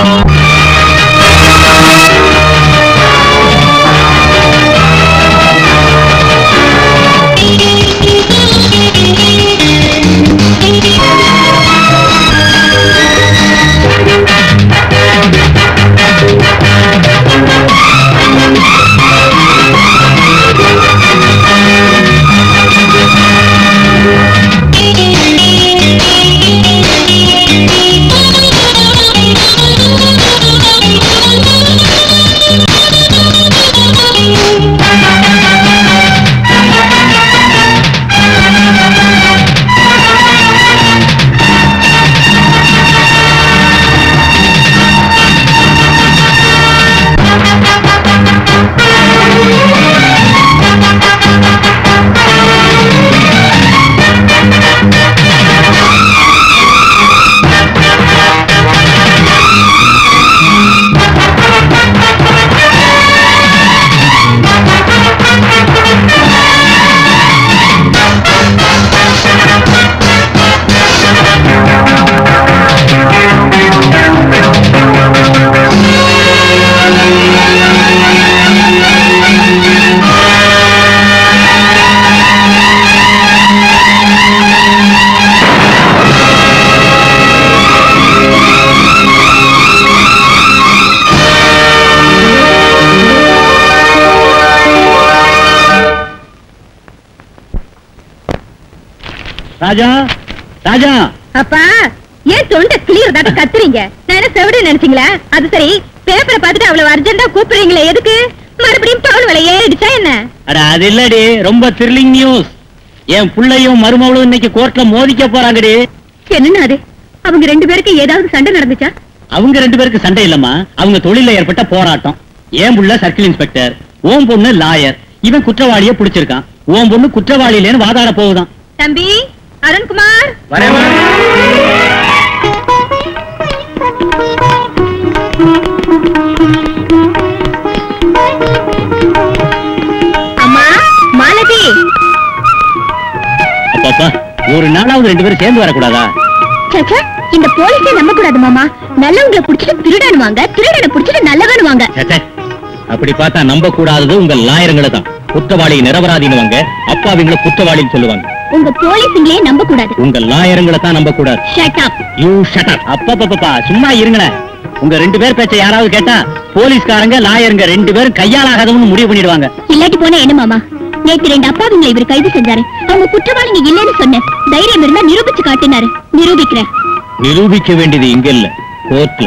ராஜா ராஜா அப்பா ஏன் தொண்டை கிளியர் தாட்ட கத்துறீங்க நான் என்ன செவிடு நினைச்சீங்களா அது சரி பேப்பரை பார்த்துட்டு அவ்வளவு அர்ஜென்டா கூப்பிடுறீங்களே எதுக்கு மறுபடியும் டோல் விலை ஏறிடுச்சா என்ன அட அது இல்லடி ரொம்ப த்ரில்லிங் நியூஸ் என் புள்ளையும் மருமகளும் இன்னைக்கு கோர்ட்ல மோதிக்க போறாங்கடி என்னன்னா அது அவங்க ரெண்டு பேருக்கு ஏதாவது சண்டை நடந்துச்சா அவங்க ரெண்டு பேருக்கு சண்டை இல்லம்மா அவங்க தொழில ஏற்பட்ட போராட்டம் என் புள்ள சர்க்கிள் இன்ஸ்பெக்டர் ஓம் பொண்ணு லாயர் இவன் குற்றவாளிய புடிச்சிருக்கான் ஓம் பொண்ணு குற்றவாளி இல்லைன்னு வாதாட போகுதான் தம்பி அருண்குமார் அம்மா மாலதி அப்பப்பா ஒரு நாளாவது ரெண்டு பேரும் சேர்ந்து வரக்கூடாதா சச்சா இந்த போலீஸை நம்ப கூடாது மாமா நல்லவங்களை புடிச்சிட்டு திருடனுவாங்க திருடனை புடிச்சிட்டு நல்லவனுவாங்க ச்சே, அப்படி பார்த்தா நம்ப கூடாதது உங்க லாயருங்களை தான் குற்றவாளி நிரபராதினுவாங்க அப்பாவிங்களை குற்றவாளின்னு சொல்லுவாங்க உங்க போலீஸுங்களே நம்ப கூடாது உங்க லாயருங்களை தான் நம்ப கூடாது shut up you shut up அப்பப்பப்பா சும்மா இருங்களேன் உங்க ரெண்டு பேர் பேச்ச யாராவது கேட்டா போலீஸ்காரங்க லாயருங்க ரெண்டு பேரும் கையாலாகாதவன்னு முடிவு பண்ணிடுவாங்க இல்லாட்டி போனா என்ன மாமா நேத்து ரெண்டு அப்பாவிங்களை இவர் கைது செஞ்சாரு அவங்க குற்றவாளிங்க இல்லைன்னு சொன்னேன் தைரியம் இருந்தா நிரூபிச்சு காட்டினாரு நிரூபிக்கிறேன் நிரூபிக்க வேண்டியது இங்க இல்ல கோர்ட்ல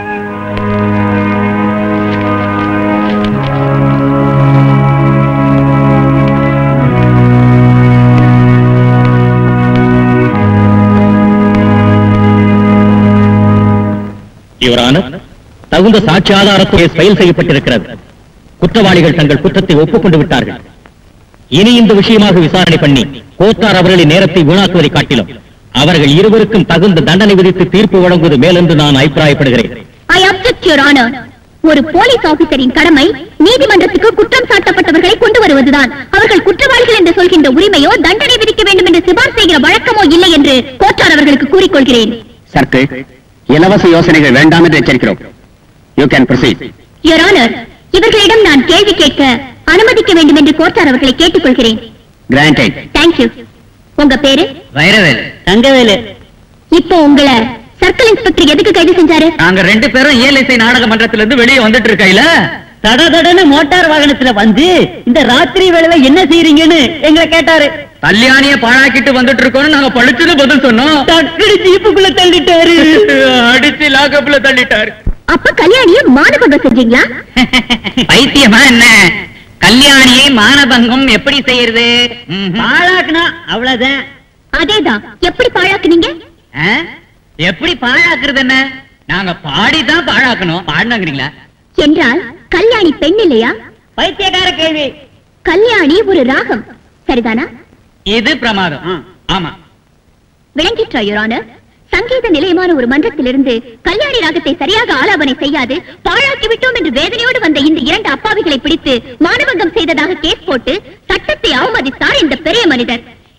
யுவரான தகுந்த சாட்சி ஆதாரத்துடைய ஃபைல் செய்யப்பட்டிருக்கிறது குற்றவாளிகள் தங்கள் குற்றத்தை ஒப்புக்கொண்டு விட்டார்கள் இனி இந்த விஷயமாக விசாரணை பண்ணி கோத்தார் அவர்களின் நேரத்தை வீணாக்குவதை காட்டிலும் அவர்கள் இருவருக்கும் தகுந்த தண்டனை விதித்து தீர்ப்பு வழங்குவது மேலென்று நான் அபிப்பிராயப்படுகிறேன் ஐ அப்செக்ட் யுவர் ஆனர் ஒரு போலீஸ் ஆபீசரின் கடமை நீதிமன்றத்துக்கு குற்றம் சாட்டப்பட்டவர்களை கொண்டு வருவதுதான் அவர்கள் குற்றவாளிகள் என்று சொல்கின்ற உரிமையோ தண்டனை விதிக்க வேண்டும் என்று சிபார் செய்கிற வழக்கமோ இல்லை என்று கோட்டார் அவர்களுக்கு கூறிக்கொள்கிறேன் சர்க்கிள் இலவச யோசனைகள் வேண்டாம் என்று எச்சரிக்கிறோம் you can proceed your honour இவர்களிடம் நான் கேள்வி கேட்க அனுமதிக்க வேண்டும் என்று கோட்டார் அவர்களை கேட்டுக்கொள்கிறேன் கிராண்டட் தேங்க்யூ உங்க பேரு வைரவேல் தங்கவேலு இப்போ உங்களை சர்க்கிள் இன்ஸ்பெக்டர் எதுக்கு கைது செஞ்சாரு நாங்க ரெண்டு பேரும் ஏலிசை நாடக மன்றத்துல இருந்து வெளியே வந்துட்டு இருக்கையில தட தடன்னு மோட்டார் வாகனத்துல வந்து இந்த ராத்திரி வேளையில என்ன செய்றீங்கன்னு எங்களை கேட்டாரு கல்யாணிய பாழாக்கிட்டு வந்துட்டு இருக்கோம்னு நாங்க பழிச்சுன்னு பதில் சொன்னோம் டக்குனு ஜீப்புக்குள்ள தள்ளிட்டாரு அடிச்சு லாக்கப்புல தள்ளிட்டாரு அப்ப கல்யாணிய மானபங்கம் செஞ்சீங்களா பைத்தியமா என்ன கல்யாணியை மானபங்கம் எப்படி செய்யறது பாழாக்குனா அவ்வளவுதான் அதேதான் எப்படி பாழாக்குனீங்க ஆ? எப்படி பாழாக்குறது என்ன நாங்க பாடிதான் பாழாக்கணும் பாடினாங்கிறீங்களா என்றால் கல்யாணி பெண் இல்லையா பைத்தியக்கார கேள்வி கல்யாணி ஒரு ராகம் சரிதானா இது பிரமாதம் ஆமா விளங்கிற்றா யுரான சங்கீத நிலையமான ஒரு மன்றத்திலிருந்து கல்யாணி ராகத்தை சரியாக ஆலாபனை செய்யாது பாழாக்கி விட்டோம் என்று வேதனையோடு வந்த இந்த இரண்டு அப்பாவிகளை பிடித்து மானபங்கம் செய்ததாக கேஸ் போட்டு சட்டத்தை அவமதித்தார் இந்த பெரிய மனிதர்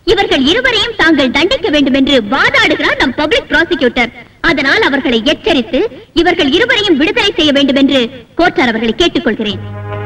இவர்கள் இருவரையும் தாங்கள் தண்டிக்க வேண்டும் என்று வாதாடுகிறார் நம் பப்ளிக் ப்ராசிக்யூட்டர் அதனால் அவர்களை எச்சரித்து இவர்கள் இருவரையும் விடுதலை செய்ய வேண்டும் என்று கோட்டார் அவர்களை கேட்டுக்கொள்கிறேன்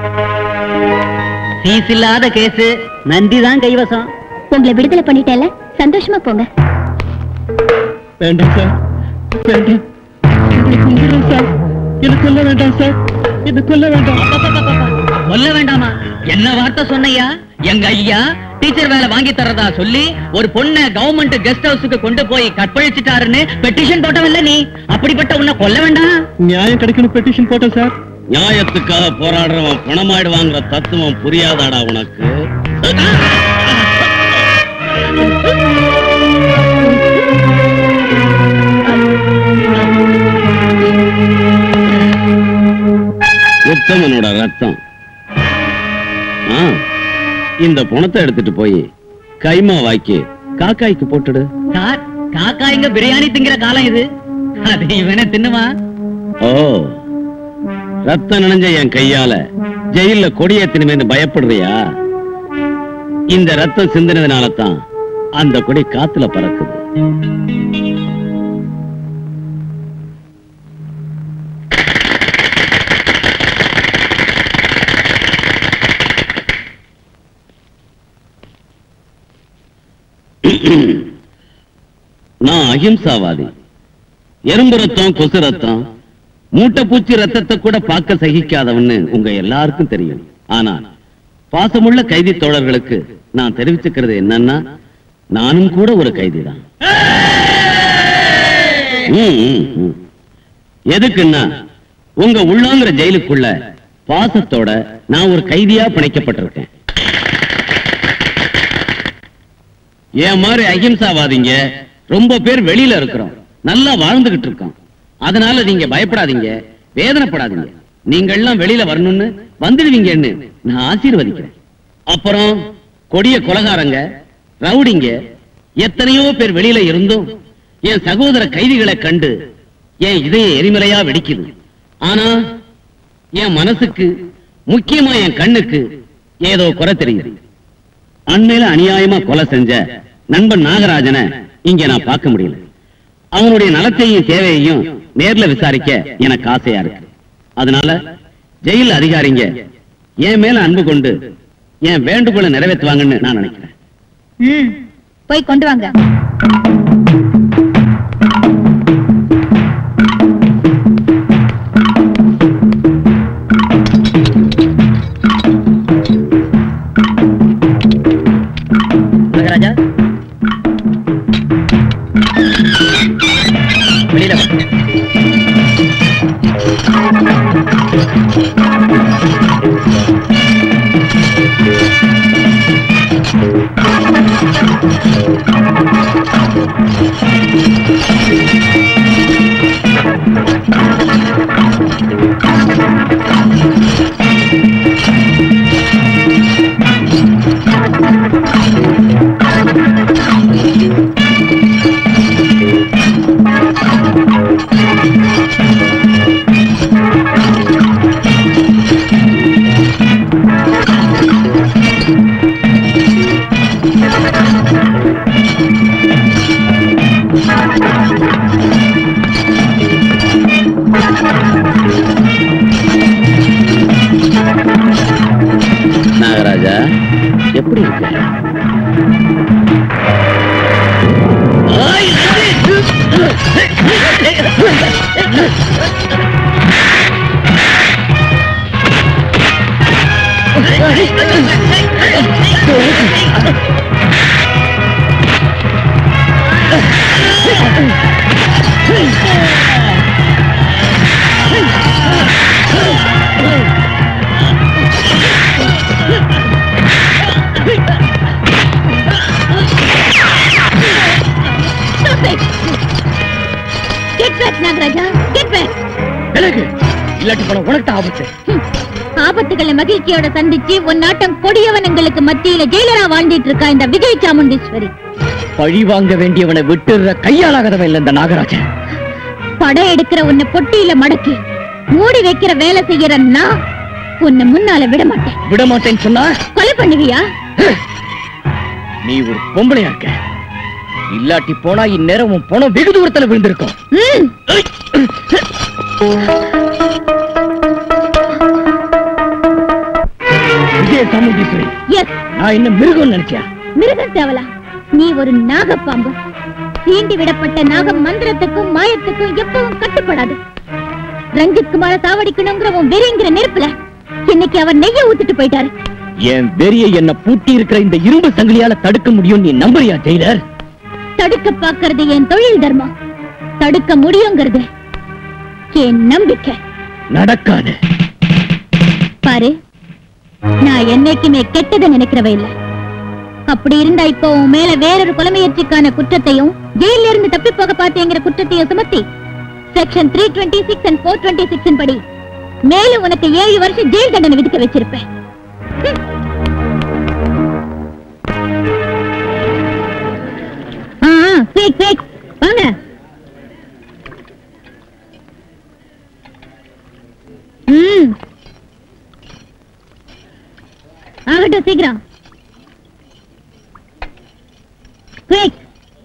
ஃபீஸ் இல்லாத கேஸ் நந்தி தான் கைவசம் உங்களை விடுதலை பண்ணிட்டேல சந்தோஷமா போங்க வேண்டாம் சார் வேண்டாம் உங்களை கும்பிடுறேன் சார் இது கொல்ல வேண்டாம் சார் இது கொல்ல வேண்டாம் சொல்ல வேண்டாமா என்ன வார்த்தை சொன்னையா எங்க ஐயா டீச்சர் வேலை வாங்கி தரதா சொல்லி ஒரு பொண்ண கவர்மெண்ட் கெஸ்ட் ஹவுஸுக்கு கொண்டு போய் கற்பழிச்சிட்டாருன்னு பெட்டிஷன் போட்டவல்ல நீ அப்படிப்பட்ட உன்னை கொல்ல வேண்டாம் நியாயம் கிடைக்கணும் பெட்டிஷன் போட்டேன் சார் நியாயத்துக்காக போராடுறவன் பணமாயிடுவாங்கிற தத்துவம் புரியாதாடா உனக்கு உத்தமனோட ரத்தம் ஆ, இந்த பணத்தை எடுத்துட்டு போய் கைமா வாக்கி காக்காய்க்கு போட்டுடு சார் காக்கா இங்க பிரியாணி திங்கிற காலம் இது அது இவனை தின்னுமா ஓ ரத்தம் நனைஞ்ச என் கையால ஜெயில்ல கொடியேத்தினுமேன்னு பயப்படுறியா இந்த ரத்தம் சிந்தினதுனால தான் அந்த கொடி காத்துல பறக்குது நான் அகிம்சாவாதி எறும்பு ரத்தம் கொசு ரத்தம் மூட்டை பூச்சி ரத்தத்தை கூட பார்க்க சகிக்காதவன்னு உங்க எல்லாருக்கும் தெரியும் ஆனா பாசமுள்ள கைதி தோழர்களுக்கு நான் தெரிவிச்சுக்கிறது என்னன்னா நானும் கூட ஒரு கைதிதான் ம், ம், ம். எதுக்குன்னா உங்க உள்ளாங்கிற ஜெயிலுக்குள்ள பாசத்தோட நான் ஒரு கைதியா பிணைக்கப்பட்டிருக்கேன் என் மாதிரி அகிம்சாவாதிங்க ரொம்ப பேர் வெளியில இருக்கிறோம் நல்லா வாழ்ந்துகிட்டு இருக்கோம் அதனால நீங்க பயப்படாதீங்க வேதனைப்படாதீங்க நீங்க எல்லாம் வெளியில வரணும்னு வந்துடுவீங்கன்னு நான் ஆசீர்வதிக்கிறேன் அப்புறம் கொடிய கொலகாரங்க ரவுடிங்க எத்தனையோ பேர் வெளியில இருந்தும் என் சகோதர கைதிகளை கண்டு என் இதய எரிமலையா வெடிக்குது ஆனா என் மனசுக்கு முக்கியமா என் கண்ணுக்கு ஏதோ குறை தெரியுது அண்மையில அநியாயமா கொலை செஞ்ச நண்பன் நாகராஜனை இங்க நான் பார்க்க முடியல அவனுடைய நலத்தையும் தேவையையும் நேர்ல விசாரிக்க எனக்கு ஆசையா இருக்கு அதனால ஜெயில் அதிகாரிங்க என் மேல அன்பு கொண்டு என் வேண்டுகோளை நிறைவேற்றுவாங்கன்னு நான் நினைக்கிறேன் ம் போய் கொண்டு வாங்க நாகராஜா வெளியில வா. நாகராஜா எப்படி இருக்க Stop it! Get back, Nagaraja get back! எனக்கு இல்லாட்டி போன உனக்கு தான் ஆபத்து ஹம். ஆபத்துகளை மகிழ்ச்சியோட சந்திச்சு உன் நாட்டம் கொடியவனங்களுக்கு மத்தியில ஜெயிலரா வாழ்ந்துட்டு இருக்கா இந்த விஜய் சாமுண்டீஸ்வரி பழி வாங்க வேண்டியவனை விட்டுற கையாலாகதவன் இல்ல இந்த நாகராஜன் படம் எடுக்கிற உன்னை பொட்டியில மடக்கி மூடி வைக்கிற வேலை செய்யற நான் உன்னை முன்னால விட மாட்டேன் விட மாட்டேன்னு சொன்னா கொலை பண்ணுவியா நீ ஒரு பொம்பளையா இருக்க இல்லாட்டி போனா இந்நேரம் உன் பணம் வெகு தூரத்துல விழுந்திருக்கும் ம், விஜய சாமுண்டீஸ்வரி yes, நான் என்ன மிருகம் நினைச்சியா மிருகம் தேவலா நீ ஒரு நாகப்பாம்பு சீண்டி விடப்பட்ட நாகம் மந்திரத்துக்கும் மாயத்துக்கும் எப்பவும் கட்டுப்படாது ரஞ்சித் குமார சாவடிக்கணுங்கிற உன் வெறிங்கிற நெருப்புல இன்னைக்கு அவர் நெய்ய ஊத்திட்டு போயிட்டாரு என் வெறிய என்ன பூட்டி இருக்கிற இந்த இரும்பு சங்கிலியால தடுக்க முடியும் நீ நம்புறியா ஜெயிலர் தடுக்க பாக்குறது என் தொழில் தர்மம் தடுக்க முடியுங்கிறது என் நம்பிக்கை நடக்காது பாரு நான் என்னைக்குமே கெட்டதை நினைக்கிறவ இல்ல அப்படி இருந்தா இப்போ உன் மேல வேறொரு கொலைமுயற்சிக்கான குற்றத்தையும் ஜெயில இருந்து தப்பி போக பார்த்தேங்கிற குற்றத்தையும் சுமத்தி section three twenty six and four twenty six படி மேலும் உனக்கு ஏழு வருஷம் ஜெயில் தண்டனை விதிக்க வச்சிருப்பேன் ஹம். ஆ ஆ, quick, quick. வாங்க ம் ஆகட்டும் சீக்கிரம் குயிக்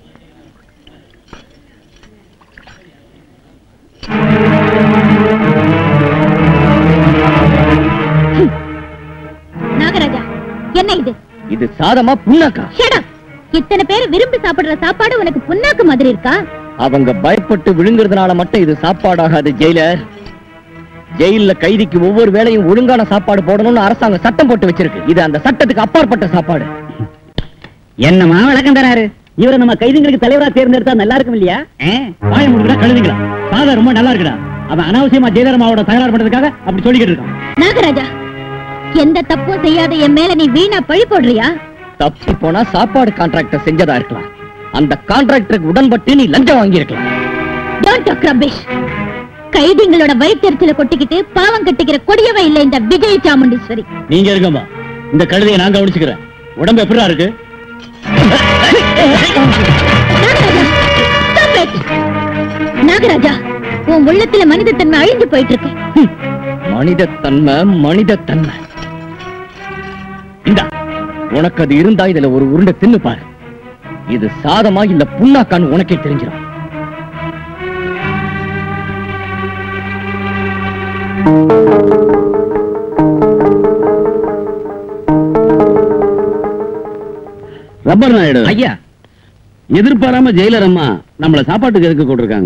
நாகராஜா என்ன இது இது சாதமா புண்ணாக்கா Shut up. இத்தனை பேர் விரும்பி சாப்பிடுற சாப்பாடு உனக்கு புண்ணாக்கு மாதிரி இருக்கா அவங்க பயப்பட்டு விழுங்குறதுனால மட்டும் இது சாப்பாடாகாது ஜெயிலர் ஜெயில்ல கைதிக்கு ஒவ்வொரு வேளையும் ஒழுங்கான சாப்பாடு போடணும்னு அரசாங்கம் சட்டம் போட்டு வச்சிருக்கு இது அந்த சட்டத்துக்கு அப்பாற்பட்ட சாப்பாடு என்னமா விளக்கம் தராரு இவரை நம்ம கைதிங்களுக்கு தலைவரா தேர்ந்தெடுத்தா நல்லா இருக்கும் இல்லையா வாய முடிக்கிறா கழுதிங்களா சாதா ரொம்ப நல்லா இருக்குடா அவன் அனாவசியமா ஜெயலலிதாவோட தகராறு பண்றதுக்காக அப்படி சொல்லிக்கிட்டு இருக்கான் நாகராஜா எந்த தப்பும் செய்யாத என் மேல நீ வீணா பழி போடுறியா தப்பி போனா சாப்பாடு கான்ட்ராக்டர் செஞ்சதா இருக்கலாம் அந்த கான்ட்ராக்டருக்கு உடன்பட்டு நீ லஞ்சம் வாங்கி இருக்கலாம் டோன்ட் டாக் ரபிஷ் கைதிங்களோட வயிற்றுல கொட்டிக்கிட்டு பாவம் கட்டிக்கிற கொடியவ இல்ல இந்த விஜய் சாமுண்டீஸ்வரி நீங்க இருக்கமா இந்த கழுதையை நான் கவனிச்சுக்கிறேன் உடம்பு எப்படிடா இருக்கு நாகராஜா stop it. நாகராஜா உன் உள்ளத்துல மனிதத்தன்மை அழிஞ்சு போயிட்டு இருக்கு மனித தன்மை மனித தன்மை இந்தா உனக்கு அது இருந்தா இதுல ஒரு உருண்டை தின்னு பாரு இது சாதமா இல்ல புண்ணாக்கான்னு உனக்கே தெரிஞ்சிடும் ரப்பர் நாயுடு ஐயா எதிர்பாராம ஜெயிலர் அம்மா நம்மள சாப்பாட்டுக்கு எதுக்கு கூட்டிருக்காங்க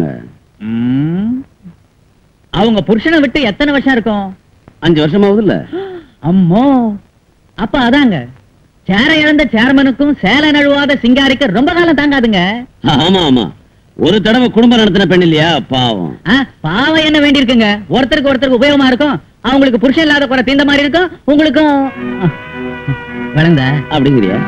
அவங்க புருஷனை விட்டு எத்தனை வருஷம் இருக்கும் அஞ்சு வருஷமாவது இல்ல அம்மோ அப்ப அதாங்க சேர இழந்த சேர்மனுக்கும் சேலை நழுவாத சிங்காரிக்கு ரொம்ப காலம் தாங்காதுங்க ஆமா ஆமா ஒரு தடவை குடும்பம் நடத்தின பெண் இல்லையா பாவம் ஆ, பாவம் என்ன வேண்டியிருக்குங்க ஒருத்தருக்கு ஒருத்தருக்கு உபயோகமா இருக்கும் அவங்களுக்கு புருஷன் இல்லாத குறை தீந்த மாதிரி இருக்கும் உங்களுக்கும் ஆ, வளர்ந்த அப்படிங்கிறியா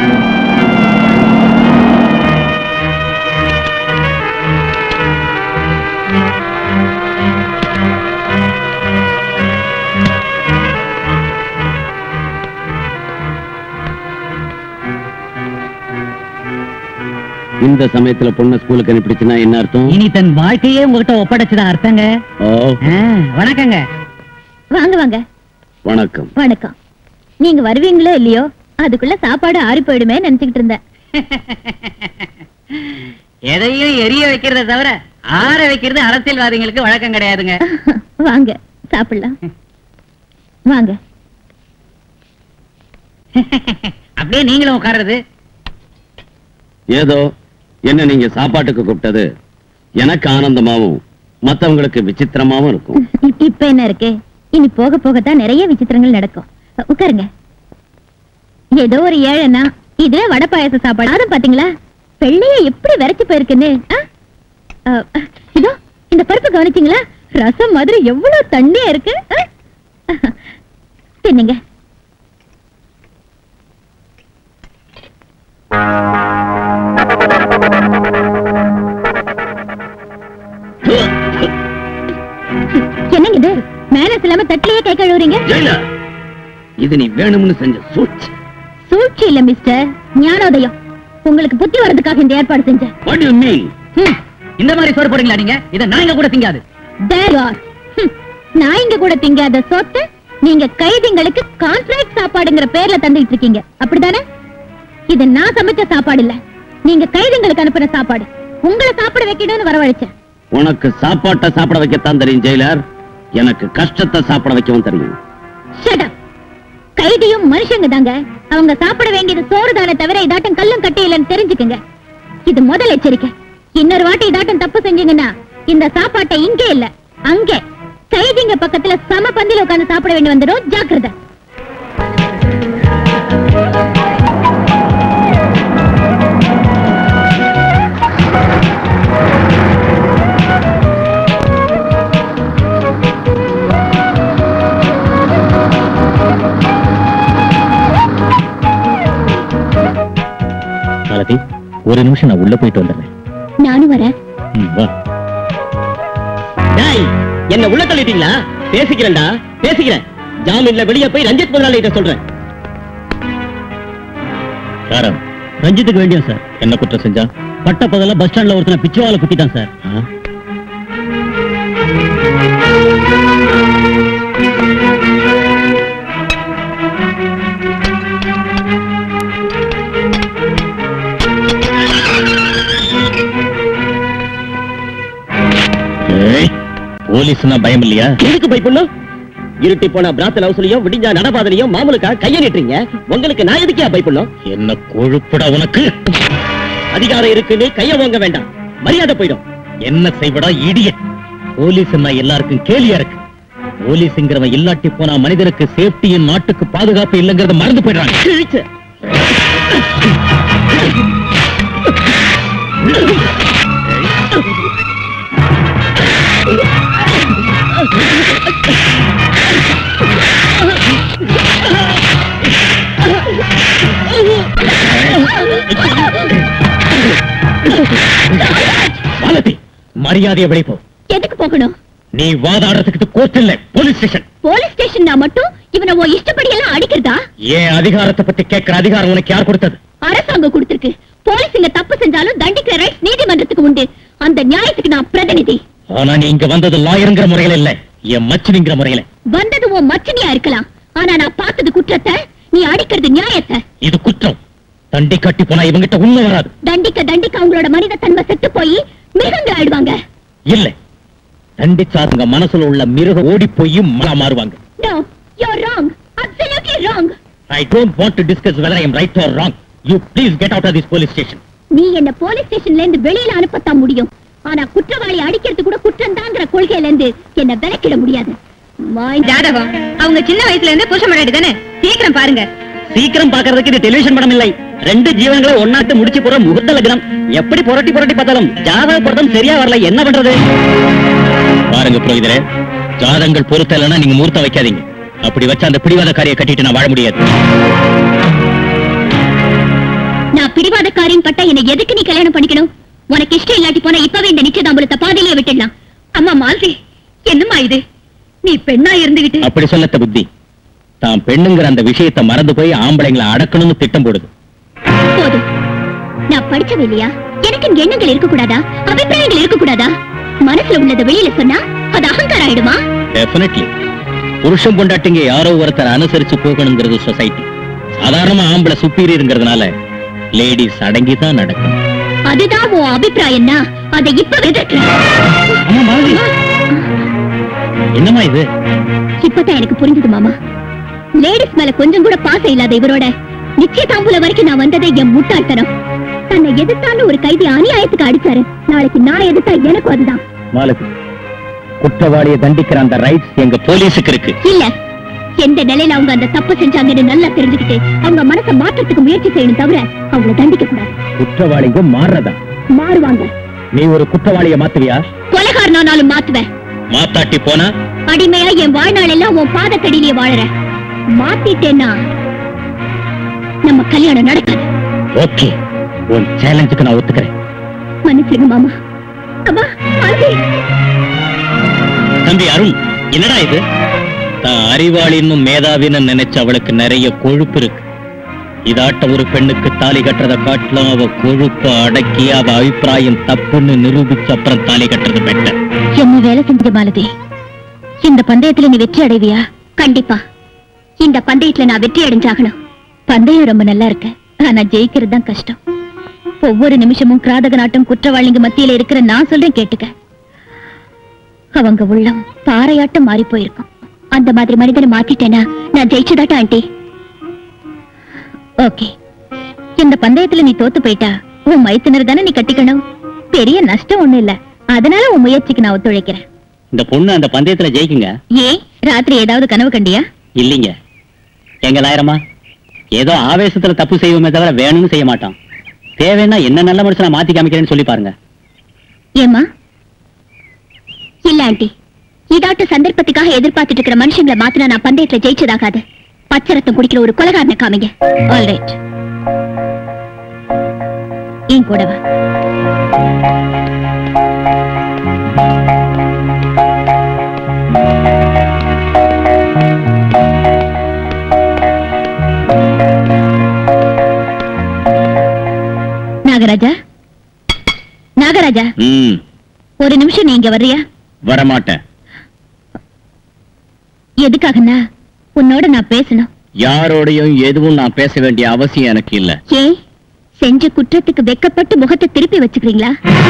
இந்த சமயத்துல பொண்ணு ஸ்கூலுக்கு அனுப்பிடுச்சுன்னா என்ன அர்த்தம் இனி தன் வாழ்க்கையே உங்ககிட்ட ஒப்படைச்சுதான் அர்த்தங்க ஓ ஆ, வணக்கங்க வாங்க வாங்க வணக்கம் வணக்கம் நீங்க வருவீங்களோ இல்லையோ அதுக்குள்ள சாப்பாடு ஆறி போயிடுமே நினைச்சுக்கிட்டு இருந்தேன் எதையும் எரிய வைக்கிறத தவிர ஆற வைக்கிறது அரசியல்வாதிகளுக்கு வழக்கம் கிடையாதுங்க வாங்க சாப்பிடலாம் வாங்க அப்படியே நீங்களும் உட்கார்றது ஏதோ என்ன நீங்க சாப்பாட்டுக்கு கூப்பிட்டது எனக்கு ஆனந்தமாவும் மத்தவங்களுக்கு விசித்திரமாவும் இருக்கும் இப்- இப்ப என்ன இருக்கு இனி போக போகத்தான் நிறைய விசித்திரங்கள் நடக்கும் அ, உட்காருங்க ஏதோ ஒரு ஏழைனா இதுவே வடை பாயாச சாப்பாடு அதுவும் பாத்தீங்களா வெள்ளைய எப்படி விரைச்சு போயிருக்குன்னு ஆ? அ, அ, இதோ இந்த பருப்பு கவனிச்சீங்களா ரசம் மாதிரி எவ்வளவு தண்ணியா இருக்கு ஆ? தின்னுங்க என்னங்க இது மேனஸ் இல்லாம தட்டிலேயே கை கழுவுறீங்க ஜெயிலா இது நீ வேணும்னு செஞ்ச சூழ்ச்சி சூழ்ச்சி இல்ல மிஸ்டர் ஞானோதயம் உங்களுக்கு புத்தி வர்றதுக்காக இந்த ஏற்பாடு செஞ்சேன் வாட் யூ மீன் ஹம், இந்த மாதிரி சோறு போடுறீங்களா நீங்க இதை நாங்க கூட திங்காது There you are. ஹம், நான் இங்க கூட திங்காத சொத்து நீங்க கைதிங்களுக்கு கான்ட்ராக்ட் சாப்பாடுங்கிற பேர்ல தந்துட்டு இருக்கீங்க அப்படிதானே இது நான் சமைச்ச சாப்பாடு இல்ல நீங்க கைதுங்களுக்கு அனுப்புற சாப்பாடு உங்களை சாப்பிட வைக்கணும்னு வரவழைச்சேன் உனக்கு சாப்பாட்டை சாப்பிட வைக்கத்தான் தெரியும் ஜெயிலர் எனக்கு கஷ்டத்தை சாப்பிட வைக்கவும் தெரியும் Shut up. கைதியும் மனுஷங்க தாங்க அவங்க சாப்பிட வேண்டியது சோறு தானே தவிர இதாட்டம் கல்லும் கட்டி இல்லைன்னு தெரிஞ்சுக்குங்க இது முதல் எச்சரிக்கை இன்னொரு வாட்டி இதாட்டம் தப்பு செஞ்சீங்கன்னா இந்த சாப்பாட்டை இங்கே இல்ல அங்கே கைதிங்க பக்கத்துல சம பந்தில உட்கார்ந்து சாப்பிட வேண்டி வந்துடும் ஜாக்கிரதை மாலதி ஒரு நிமிஷம் நான் உள்ள போயிட்டு வந்துடுறேன் நானும் வரேன் ம், வா டேய் என்ன உள்ள தள்ளிட்டீங்களா பேசிக்கிறேன்டா பேசிக்கிறேன் ஜாமீன்ல வெளிய போய் ரஞ்சித் முதலாளி கிட்ட சொல்றேன் காரம் ரஞ்சித்துக்கு வேண்டிய சார் என்ன குற்றம் செஞ்சான் பட்ட பகல பஸ் ஸ்டாண்ட்ல ஒருத்தனை பிச்சவால குத்திட்டான் சார் ஆ? ஏய், போலீஸ்னா பயம் இல்லையா எதுக்கு பயப்படணும் இருட்டி போன பிராத்தல் ஹவுஸ்லயும் விடிஞ்சா நடபாதலையும் மாமலுக்கா கைய நீட்டுறீங்க உங்களுக்கு நான் எதுக்கே பயப்படணும் என்ன கொழுப்புடா உனக்கு அதிகாரம் இருக்குன்னு கைய வாங்க வேண்டாம் மரியாதை போயிடும் என்ன செய்வடா இடிய போலீஸ் எல்லாருக்கும் கேலியா இருக்கு போலீஸ்ங்கிறவன் இல்லாட்டி போனா மனிதனுக்கு சேஃப்டியும் நாட்டுக்கு பாதுகாப்பு இல்லைங்கறத மறந்து போயிடுறாங்க கிழிச்ச. மாலதி மரியாதையை வெளிப்போ எதுக்கு போகணும் நீ வாதாடுறதுக்கு கோர்ட் இல்ல போலீஸ் ஸ்டேஷன் போலீஸ் ஸ்டேஷன் மட்டும் இவனை உன் இஷ்டப்படி எல்லாம் அடிக்கிறதா ஏன் அதிகாரத்தை பத்தி கேட்கிற அதிகாரம் உனக்கு யார் கொடுத்தது அரசாங்கம் கொடுத்திருக்கு போலீஸுங்க தப்பு செஞ்சாலும் தண்டிக்கிற ரைட்ஸ் நீதிமன்றத்துக்கு உண்டு அந்த நியாயத்துக்கு நான் பிரதிநிதி ஆனா நீ இங்க வந்தது லாயருங்கிற முறையில இல்ல என் மச்சினிங்கிற முறையில வந்தது உன் மச்சனியா இருக்கலாம் ஆனா நான் பார்த்தது குற்றத்தை நீ அடிக்கிறது நியாயத்தை இது குற்றம் தண்டி கட்டி போனா இவங்கிட்ட உண்மை வராது தண்டிக்க தண்டிக்க அவங்களோட மனித தன்மை செத்து போய் மிருகங்கள் ஆயிடுவாங்க இல்ல தண்டிச்சாருங்க மனசுல உள்ள மிருகம் ஓடி போய் மலா மாறுவாங்க no you wrong absolutely wrong I don't want to discuss whether I am right or wrong you please get out of this police station நீ என்ன போலீஸ் ஸ்டேஷன்ல இருந்து வெளியில அனுப்பத்தான் முடியும் ஆனா குற்றவாளி அடிக்கிறது கூட குற்றம் தாங்கிற கொள்கையில இருந்து என்ன விலக்கிட முடியாது My- ஜாதகம் அவங்க சின்ன வயசுல இருந்து புருஷ முன்னாடி தானே சீக்கிரம் பாருங்க சீக்கிரம் பாக்குறதுக்கு இது டெலிவிஷன் படம் இல்லை ரெண்டு ஜீவன்களை ஒன்னாட்டு முடிச்சு போற முகூர்த்த லக்னம் எப்படி புரட்டி புரட்டி பார்த்தாலும் ஜாதக பொருத்தம் சரியா வரல என்ன பண்றது பாருங்க புரோகிதரே ஜாதங்கள் பொருத்தலைன்னா நீங்க மூர்த்தம் வைக்காதீங்க அப்படி வச்சா அந்த பிடிவாதக்காரியை கட்டிட்டு நான் வாழ முடியாது நான் பிடிவாதக்காரின் பட்டா என்ன எதுக்கு நீ கல்யாணம் பண்ணிக்கணும் உனக்கு இஷ்டம் இல்லாட்டி போனா இப்பவே இந்த நிச்சயதாம்பலத்தை பாதையிலேயே விட்டுடலாம் அம்மா மாலதி என்னம்மா இது நீ பெண்ணா இருந்துகிட்டு அப்படி சொல்லத்த புத்தி தான் பெண்ணுங்கிற அந்த விஷயத்தை மறந்து போய் ஆம்பளைங்களை அடக்கணும்னு திட்டம் போடுது போதும் நான் படிச்சது இல்லையா எனக்கு எண்ணங்கள் இருக்கக்கூடாதா அபிப்பிராயங்கள் இருக்கக்கூடாதா மனசுல உள்ளதை வெளியில சொன்னா அது அகங்காரம் ஆயிடுமா டெஃபினெட்லி புருஷன் பொண்டாட்டிங்க யாரோ ஒருத்தர் அனுசரிச்சு போகணுங்கிறது சொசைட்டி சாதாரணமா ஆம்பளை சுப்பீரியருங்கிறதுனால லேடிஸ் அடங்கி தான் நடக்கும் அதுதான் உன் அபிப்பிராயம்னா அதை இப்ப எதிர்க்கிறேன் ஆமா, மாலதி. என்னம்மா இது இப்பதான் எனக்கு புரிஞ்சது மாமா லேடிஸ் மேல கொஞ்சம் கூட பாசம் இல்லாத இவரோட நிச்சயதாம்பூல வரைக்கும் நான் வந்ததே என் முட்டாள்தனம் தன்னை எதிர்த்தாலும் ஒரு கைதி அநியாயத்துக்கு அடிச்சாரு நாளைக்கு நான் எதிர்த்தா எனக்கும் அதுதான் மாலதி குற்றவாளியை தண்டிக்கிற அந்த ரைட்ஸ் எங்க போலீஸுக்கு இருக்கு இல்ல எந்த நிலையில அவங்க அந்த தப்பு செஞ்சாங்கன்னு நல்லா தெரிஞ்சுக்கிட்டு அவங்க மனசை மாற்றத்துக்கு முயற்சி செய்யணும் தவிர அவங்கள தண்டிக்க கூடாது குற்றவாளிங்க மாறுறதா மாறுவாங்க நீ ஒரு குற்றவாளியை மாத்துவியா கொலகாரனாலும் மாத்துவேன் மாத்தாட்டி போனா அடிமையா என் வாழ்நாள் எல்லாம் உன் பாதத்தடியிலேயே வாழறேன் மாத்திட்டேன்னா நம்ம கல்யாணம் நடக்காது ஓகே உன் சேலஞ்சுக்கு நான் ஒத்துக்கிறேன் மன்னிச்சிருங்க மாமா அம்மா ஆண்டி தம்பி அருண் என்னடா இது தான் அறிவாளின்னு மேதாவின்னு நினைச்ச அவளுக்கு நிறைய கொழுப்பு இருக்கு இதாட்ட ஒரு பெண்ணுக்கு தாலி கட்டுறத காட்டிலும் அவ கொழுப்ப அடக்கி அவ அபிப்பிராயம் தப்புன்னு நிரூபிச்ச அப்புறம் தாலி கட்டுறது பெட்டர் என்ன வேலை செஞ்ச மாலதி இந்த பந்தயத்துல நீ வெற்றி அடைவியா கண்டிப்பா இந்த பந்தயத்துல நான் வெற்றி அடைஞ்சாகணும் பந்தயம் ரொம்ப நல்லா இருக்கு ஆனா ஜெயிக்கிறது தான் கஷ்டம் ஒவ்வொரு நிமிஷமும் கிராதக நாட்டம் குற்றவாளிங்க மத்தியில இருக்கிற நான் சொல்றேன் கேட்டுக்க அவங்க உள்ளம் பாறையாட்டம் மாறி போயிருக்கும் அந்த மாதிரி மனிதனை மாத்திட்டேனா நான் ஜெயிச்சதாட்டா ஆண்டி ஓகே இந்த பந்தயத்துல நீ தோத்து போயிட்டா உன் மைத்துனர் தானே நீ கட்டிக்கணும் பெரிய நஷ்டம் ஒண்ணு இல்ல அதனால உன் முயற்சிக்கு நான் ஒத்துழைக்கிறேன் இந்த பொண்ணு அந்த பந்தயத்துல ஜெயிக்குங்க ஏன் ராத்திரி ஏதாவது கனவு கண்டியா இல்லைங்க எங்க லாயரமா ஏதோ ஆவேசத்துல தப்பு செய்வோமே தவிர வேணும்னு செய்ய மாட்டான் தேவைன்னா என்ன நல்ல மனுஷனா மாத்தி காமிக்கிறேன்னு சொல்லி பாருங்க ஏமா இல்ல ஆண்டி இதாட்ட சந்தர்ப்பத்துக்காக எதிர்பார்த்துட்டு இருக்கிற மனுஷங்களை மாத்தினா நான் பந்தயத்துல ஜெயிச்சதாகாது பச்சரத்தம் குடிக்கிற ஒரு கொலகாரனை காமிங்க ஆல்ரைட் என் கூட வா நாகராஜா நாகராஜா ம் ஒரு நிமிஷம் நீங்க வர்றியா வரமாட்டேன் எதுக்காகன்னா உன்னோட நான் பேசணும் யாரோடையும் எதுவும் நான் பேச வேண்டிய அவசியம் எனக்கு இல்ல ஏன் செஞ்ச குற்றத்துக்கு வெக்கப்பட்டு முகத்தை திருப்பி வச்சுக்கிறீங்களா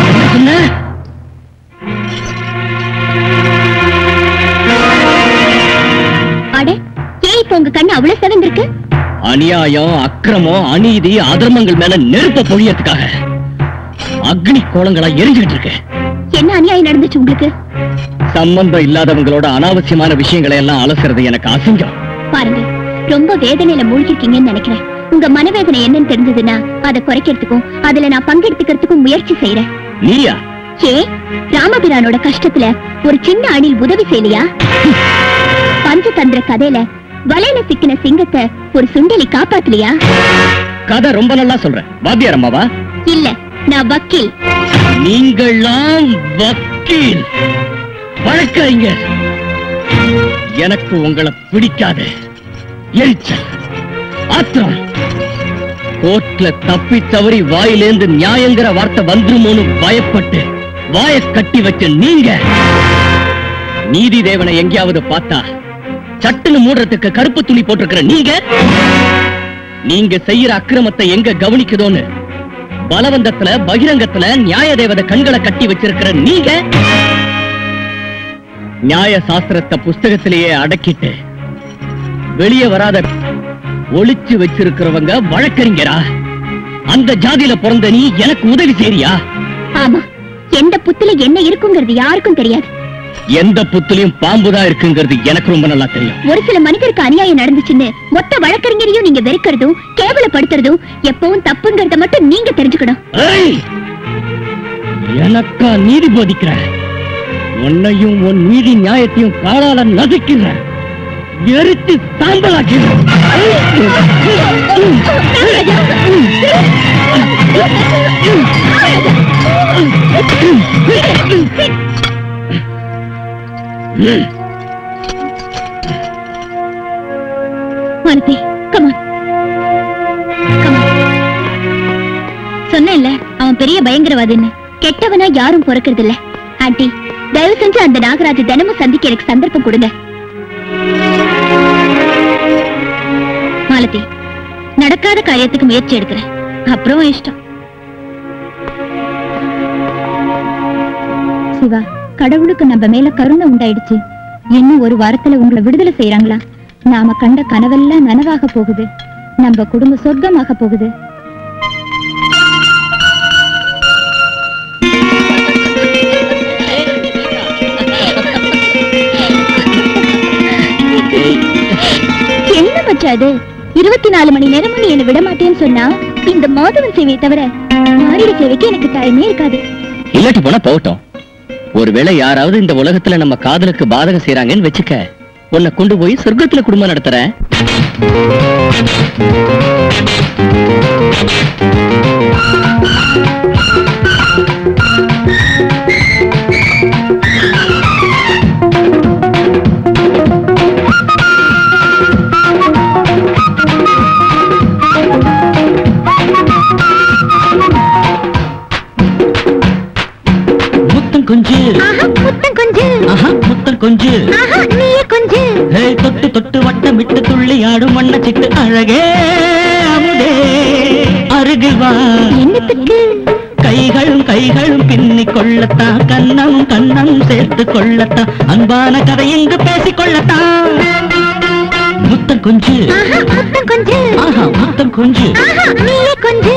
அட ஏன் இப்ப உங்க கண்ணு அவ்வளவு செவந்திருக்கு அநியாயம் அக்கிரமம் அநீதி அதர்மங்கள் மேல நெருப்ப பொழியறதுக்காக அக்னி கோலங்களா எரிஞ்சுக்கிட்டு இருக்கு என்ன அநியாயம் நடந்துச்சு உங்களுக்கு சம்பந்தம் இல்லாதவங்களோட அனாவசியமான விஷயங்களை எல்லாம் அலசுறது எனக்கு அசிங்கம் பாருங்க ரொம்ப வேதனையில மூழ்கிருக்கீங்கன்னு நினைக்கிறேன் உங்க மனவேதனை என்னன்னு தெரிஞ்சதுன்னா அதை குறைக்கிறதுக்கும் அதுல நான் பங்கெடுத்துக்கிறதுக்கும் முயற்சி செய்யறேன் நீயா ஏ ராமபிரானோட கஷ்டத்துல ஒரு சின்ன அணில் உதவி செய்யலையா பஞ்சதந்திர கதையில வலையில சிக்கின சிங்கத்தை ஒரு சுண்டலி காப்பாத்தலையா கதை ரொம்ப நல்லா சொல்ற வாத்தியார் அம்மாவா இல்ல நான் வக்கீல் நீங்கள்லாம் வக்கீல் வழக்கறிஞர் எனக்கு உங்களை பிடிக்காது எரிச்சல் ஆத்திரம் கோர்ட்ல தப்பி தவறி வாயிலேந்து நியாயங்கிற வார்த்தை வந்துருமோன்னு பயப்பட்டு வாய கட்டி வச்ச நீங்க நீதி தேவனை எங்கேயாவது பார்த்தா சட்டுன்னு மூடுறதுக்கு கருப்பு துணி போட்டிருக்கிற நீங்க நீங்க செய்யற அக்கிரமத்தை எங்க கவனிக்குதோன்னு பலவந்தத்துல பகிரங்கத்துல நியாய தேவதை கண்களை கட்டி வச்சிருக்கிற நீங்க நியாய சாஸ்திரத்தை புஸ்தகத்திலேயே அடக்கிட்டு வெளியே வராத ஒளிச்சு வச்சிருக்கிறவங்க வழக்கறிஞரா அந்த ஜாதியில பிறந்த நீ எனக்கு உதவி செய்றியா ஆமா எந்த புத்துல என்ன இருக்குங்கிறது யாருக்கும் தெரியாது எந்த புத்துலயும் பாம்புதான் இருக்குங்கிறது எனக்கு ரொம்ப நல்லா தெரியும் ஒரு சில மனிதருக்கு அநியாயம் நடந்துச்சுன்னு மொத்த வழக்கறிஞரையும் நீங்க வெறுக்கிறதும் கேவலப்படுத்துறதும் எப்பவும் தப்புங்கிறத மட்டும் நீங்க தெரிஞ்சுக்கணும் ஏய்! எனக்கா நீதி போதிக்கிற உன்னையும் உன் நீதி நியாயத்தையும் காலால நசுக்கிற எரித்து சாம்பலாக்கிற மாலதி கமான் சொன்னேன்ல அவன் பெரிய பயங்கரவாதின்னு கெட்டவனா யாரும் பிறக்கிறது இல்ல ஆண்டி தயவு செஞ்சு அந்த நாகராஜ் தினமும் சந்திக்க எனக்கு சந்தர்ப்பம் கொடுங்க மாலதி நடக்காத காரியத்துக்கு முயற்சி எடுக்கிறேன் அப்புறம் உன் இஷ்டம் சிவா கடவுளுக்கு நம்ம மேல கருணை உண்டாயிடுச்சு இன்னும் ஒரு வாரத்துல உங்களை விடுதலை செய்யறாங்களா நாம கண்ட கனவெல்லாம் நனவாக போகுது நம்ம குடும்ப சொர்க்கமாக போகுது என்ன மச்சா அது இருபத்தி நாலு மணி நேரமும் நீ என்ன விட மாட்டேன்னு சொன்னா இந்த மாதவன் சேவையை தவிர மாறிட சேவைக்கு எனக்கு டைமே இருக்காது இல்லாட்டி போனா போகட்டும் ஒருவேளை யாராவது இந்த உலகத்துல நம்ம காதலுக்கு பாதகம் செய்றாங்கன்னு வச்சுக்க உன்னை கொண்டு போய் சொர்க்கத்துல குடும்பம் நடத்துறேன் முத்தம் கொஞ்சு ஆஹா முத்தம் கொஞ்சு ஆஹா முத்தம் கொஞ்சு ஆஹா நீயே கொஞ்சு ஹே, தொட்டு தொட்டு வட்டமிட்டு துள்ளி ஆடும் வண்ண சிட்டு அழகே அமுதே கைகளும் பின்னிக் கொள்ளத்தான் கண்ணமும் கண்ணமும் சேர்த்து கொள்ளத்தான் அன்பான கதை எங்கு பேசிக் கொள்ளத்தான் முத்தம் கொஞ்சு ஆஹா முத்தம் கொஞ்சு ஆஹா முத்தம் கொஞ்சு ஆஹா நீயே கொஞ்சு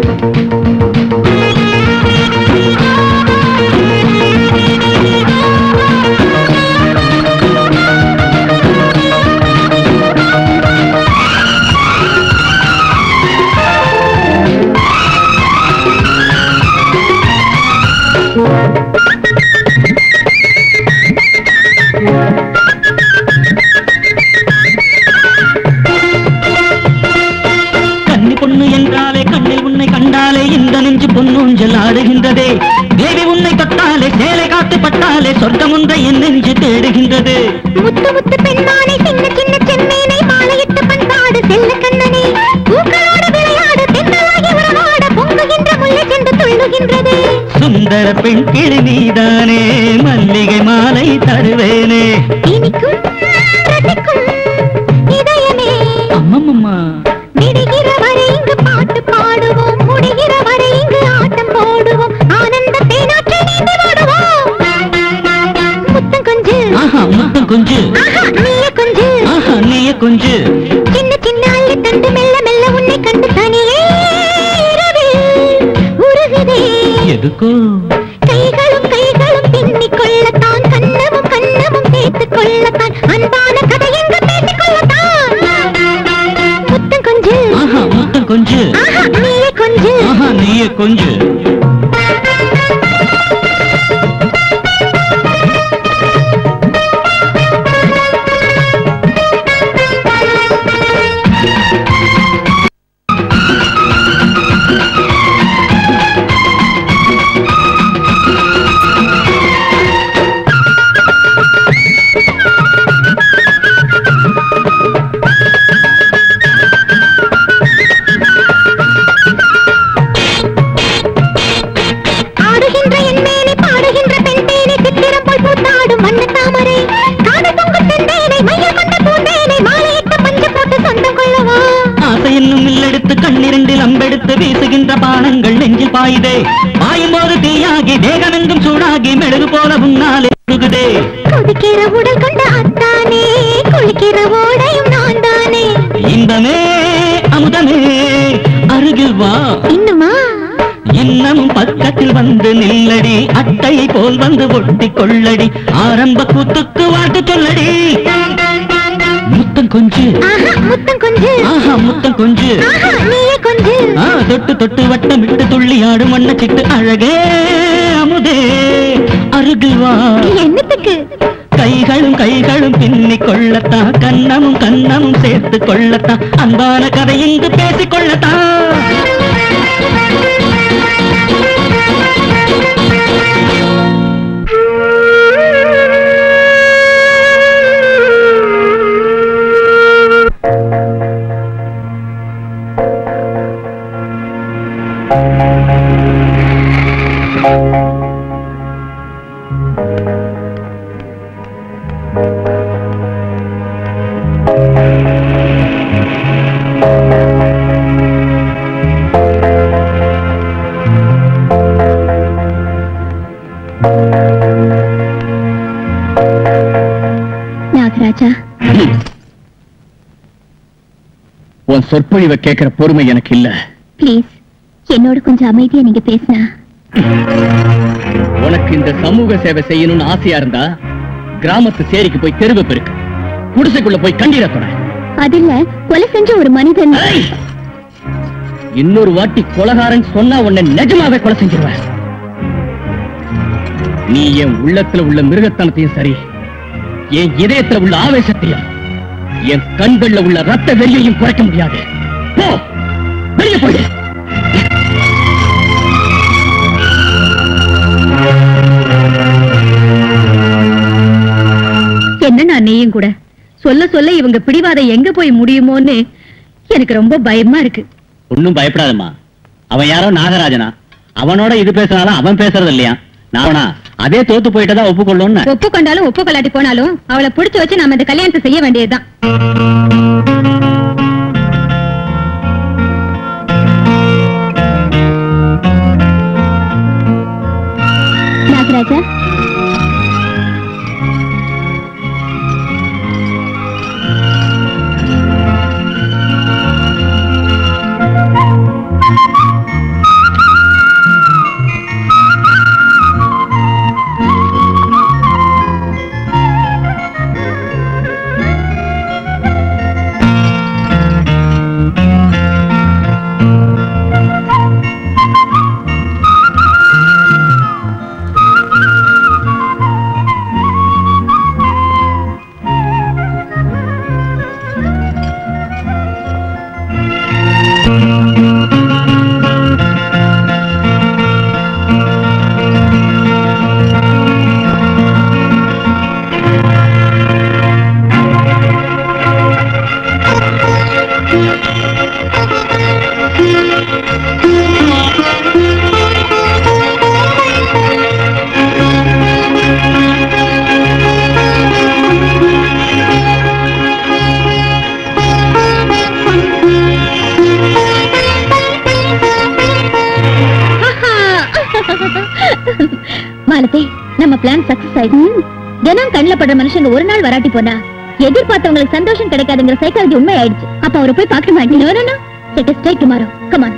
கன்னி பொண்ணு என்றாலே கண்ணில் உன்னை கண்டாலே இந்த நெஞ்சு பொன்னூஞ்சல் ஆடுகின்றதே தேவி உன்னை தொட்டாலே சேலை காத்து பட்டாலே சொர்க்கம் ஒன்றை என் நெஞ்சு தேடுகின்றது முத்து முத்து பெண்மானை சின்ன சின்ன செம்மீனை மாலையிட்டு பண்பாடு செல்ல கண்ணனே பூக்களோடு விளையாடு தென்னலாகி உறவாட பொங்குகின்ற முல்லை சென்று துள்ளுகின்றதே சுந்தர பெண் கிளி நீதானே மல்லிகை மாலை தருவேனே இனிக்கும் ரசிக்கும் இதயமே அம்மம்மம்மா விடுகிற வரை இங்கு பாட்டு பாடுவோம் முடிகிற வரை இங்கு ஆட்டம் போடுவோம் ஆனந்த தேனாற்றை நீந்தி வாடுவோம் முத்தம் கொஞ்சு ஆஹா முத்தம் கொஞ்சு ஆஹா நீயே கொஞ்சு ஆஹா நீய கொஞ்சு சின்ன சின்ன அள்ளி தண்டு மெல்ல மெல்ல உன்னை கண்டு தனியே இரவில் உருகுதே எதுக்கோ கைகளும் கைகளும் பின்னிக் கொள்ளத்தான் கண்ணமும் கண்ணமும் சேர்த்துக் கொள்ளத்தான் அன்பான கதை எங்கு பேசிக் கொள்ளத்தான் முத்தம் கொஞ்சு ஆஹா முத்தம் கொஞ்சு ஆஹா நீயே கொஞ்சு ஆஹா நீய கொஞ்சு ஆடுகின்ற என் மேனி பாடுகின்ற பெண் தேனி சித்திரம் போல் பூத்தாடும் வண்ண தாமரை காடு தொங்கும் செந்தேனை மையல் கொண்ட பூந்தேனை மாலையிட்ட பஞ்சு போட்டு சொந்தம் கொள்ளவா ஆசை என்னும் இல்லெடுத்து கண்ணிரண்டில் அம்பெடுத்து வீசுகின்ற பானங்கள் நெஞ்சில் பாயுதே பாயும் போது தீயாகி தேகமெங்கும் சூடாகி மெழுகு போல முன்னாலே உருகுதே கொதிக்கிற உடல் கொண்ட அத்தானே குளிக்கிற ஓடையும் நான் தானே இன்பமே அமுதமே அருகில் வா இன்னுமா இன்னமும் பக்கத்தில் வந்து நில்லடி அட்டை போல் வந்து ஒட்டி கொள்ளடி ஆரம்ப கூத்துக்கு வாழ்த்து சொல்லடி முத்தம் கொஞ்சு ஆஹா முத்தம் கொஞ்சு ஆஹா முத்தம் கொஞ்சு ஆஹா நீயே கொஞ்சு ஆ தொட்டு தொட்டு வட்டமிட்டு துள்ளி ஆடும் வண்ண சிட்டு அழகே அமுதே அருகில் வா என்னத்துக்கு கைகளும் கைகளும் பின்னிக் கொள்ளத்தான் கண்ணமும் கண்ணமும் சேர்த்து கொள்ளத்தான் அன்பான கதை இங்கு பேசிக் கொள்ளத்தான் நாகராஜா உன் சொற்பொழிவை கேட்கிற பொறுமை எனக்கு இல்ல ப்ளீஸ் என்னோட கொஞ்சம் அமைதியா நீங்க பேசினா உனக்கு இந்த சமூக சேவை செய்யணும்னு ஆசையா இருந்தா கிராமத்து சேரிக்கு போய் தெருவு பெருக்கு குடிசைக்குள்ள போய் கண்ணீரை தொட அதில்ல கொலை செஞ்ச ஒரு மனிதன் ஏய்! இன்னொரு வாட்டி கொலகாரன் சொன்னா உன்னை நிஜமாவே கொலை செஞ்சிருவேன் நீ என் உள்ளத்துல உள்ள மிருகத்தனத்தையும் சரி என் இதயத்துல உள்ள ஆவேசத்தையும் என் கண்கள்ல உள்ள ரத்த வெறியையும் குறைக்க முடியாது போ வெளியே போயிடு என்னண்ணா நீயும் கூட சொல்ல சொல்ல இவங்க பிடிவாதம் எங்க போய் முடியுமோன்னு எனக்கு ரொம்ப பயமா இருக்கு ஒன்னும் பயப்படாதம்மா அவன் யாரோ நாகராஜனா அவனோட இது பேசினாலும் அவன் பேசுறது இல்லையா நானா அதே தோத்து போயிட்டதா ஒப்புக்கொள்ளும்னு ஒப்புக்கொண்டாலும் ஒப்புக்கொள்ளாட்டி போனாலும் அவளை புடிச்சு வச்சு நாம இந்த கல்யாணத்தை செய்ய வேண்டியதுதான் ராஜா மாலதி நம்ம பிளான் சக்சஸ் ஆயிடுச்சு தினம் கண்ணுல படுற மனுஷங்க ஒரு நாள் வராட்டி போனா எதிர்பார்த்தவங்களுக்கு சந்தோஷம் கிடைக்காதுங்கிற சைக்காலஜி உண்மை ஆயிடுச்சு அப்ப அவரை போய் பார்க்க மாட்டேன் செட் ஸ்ட்ரைக் டுமாரோ கமான்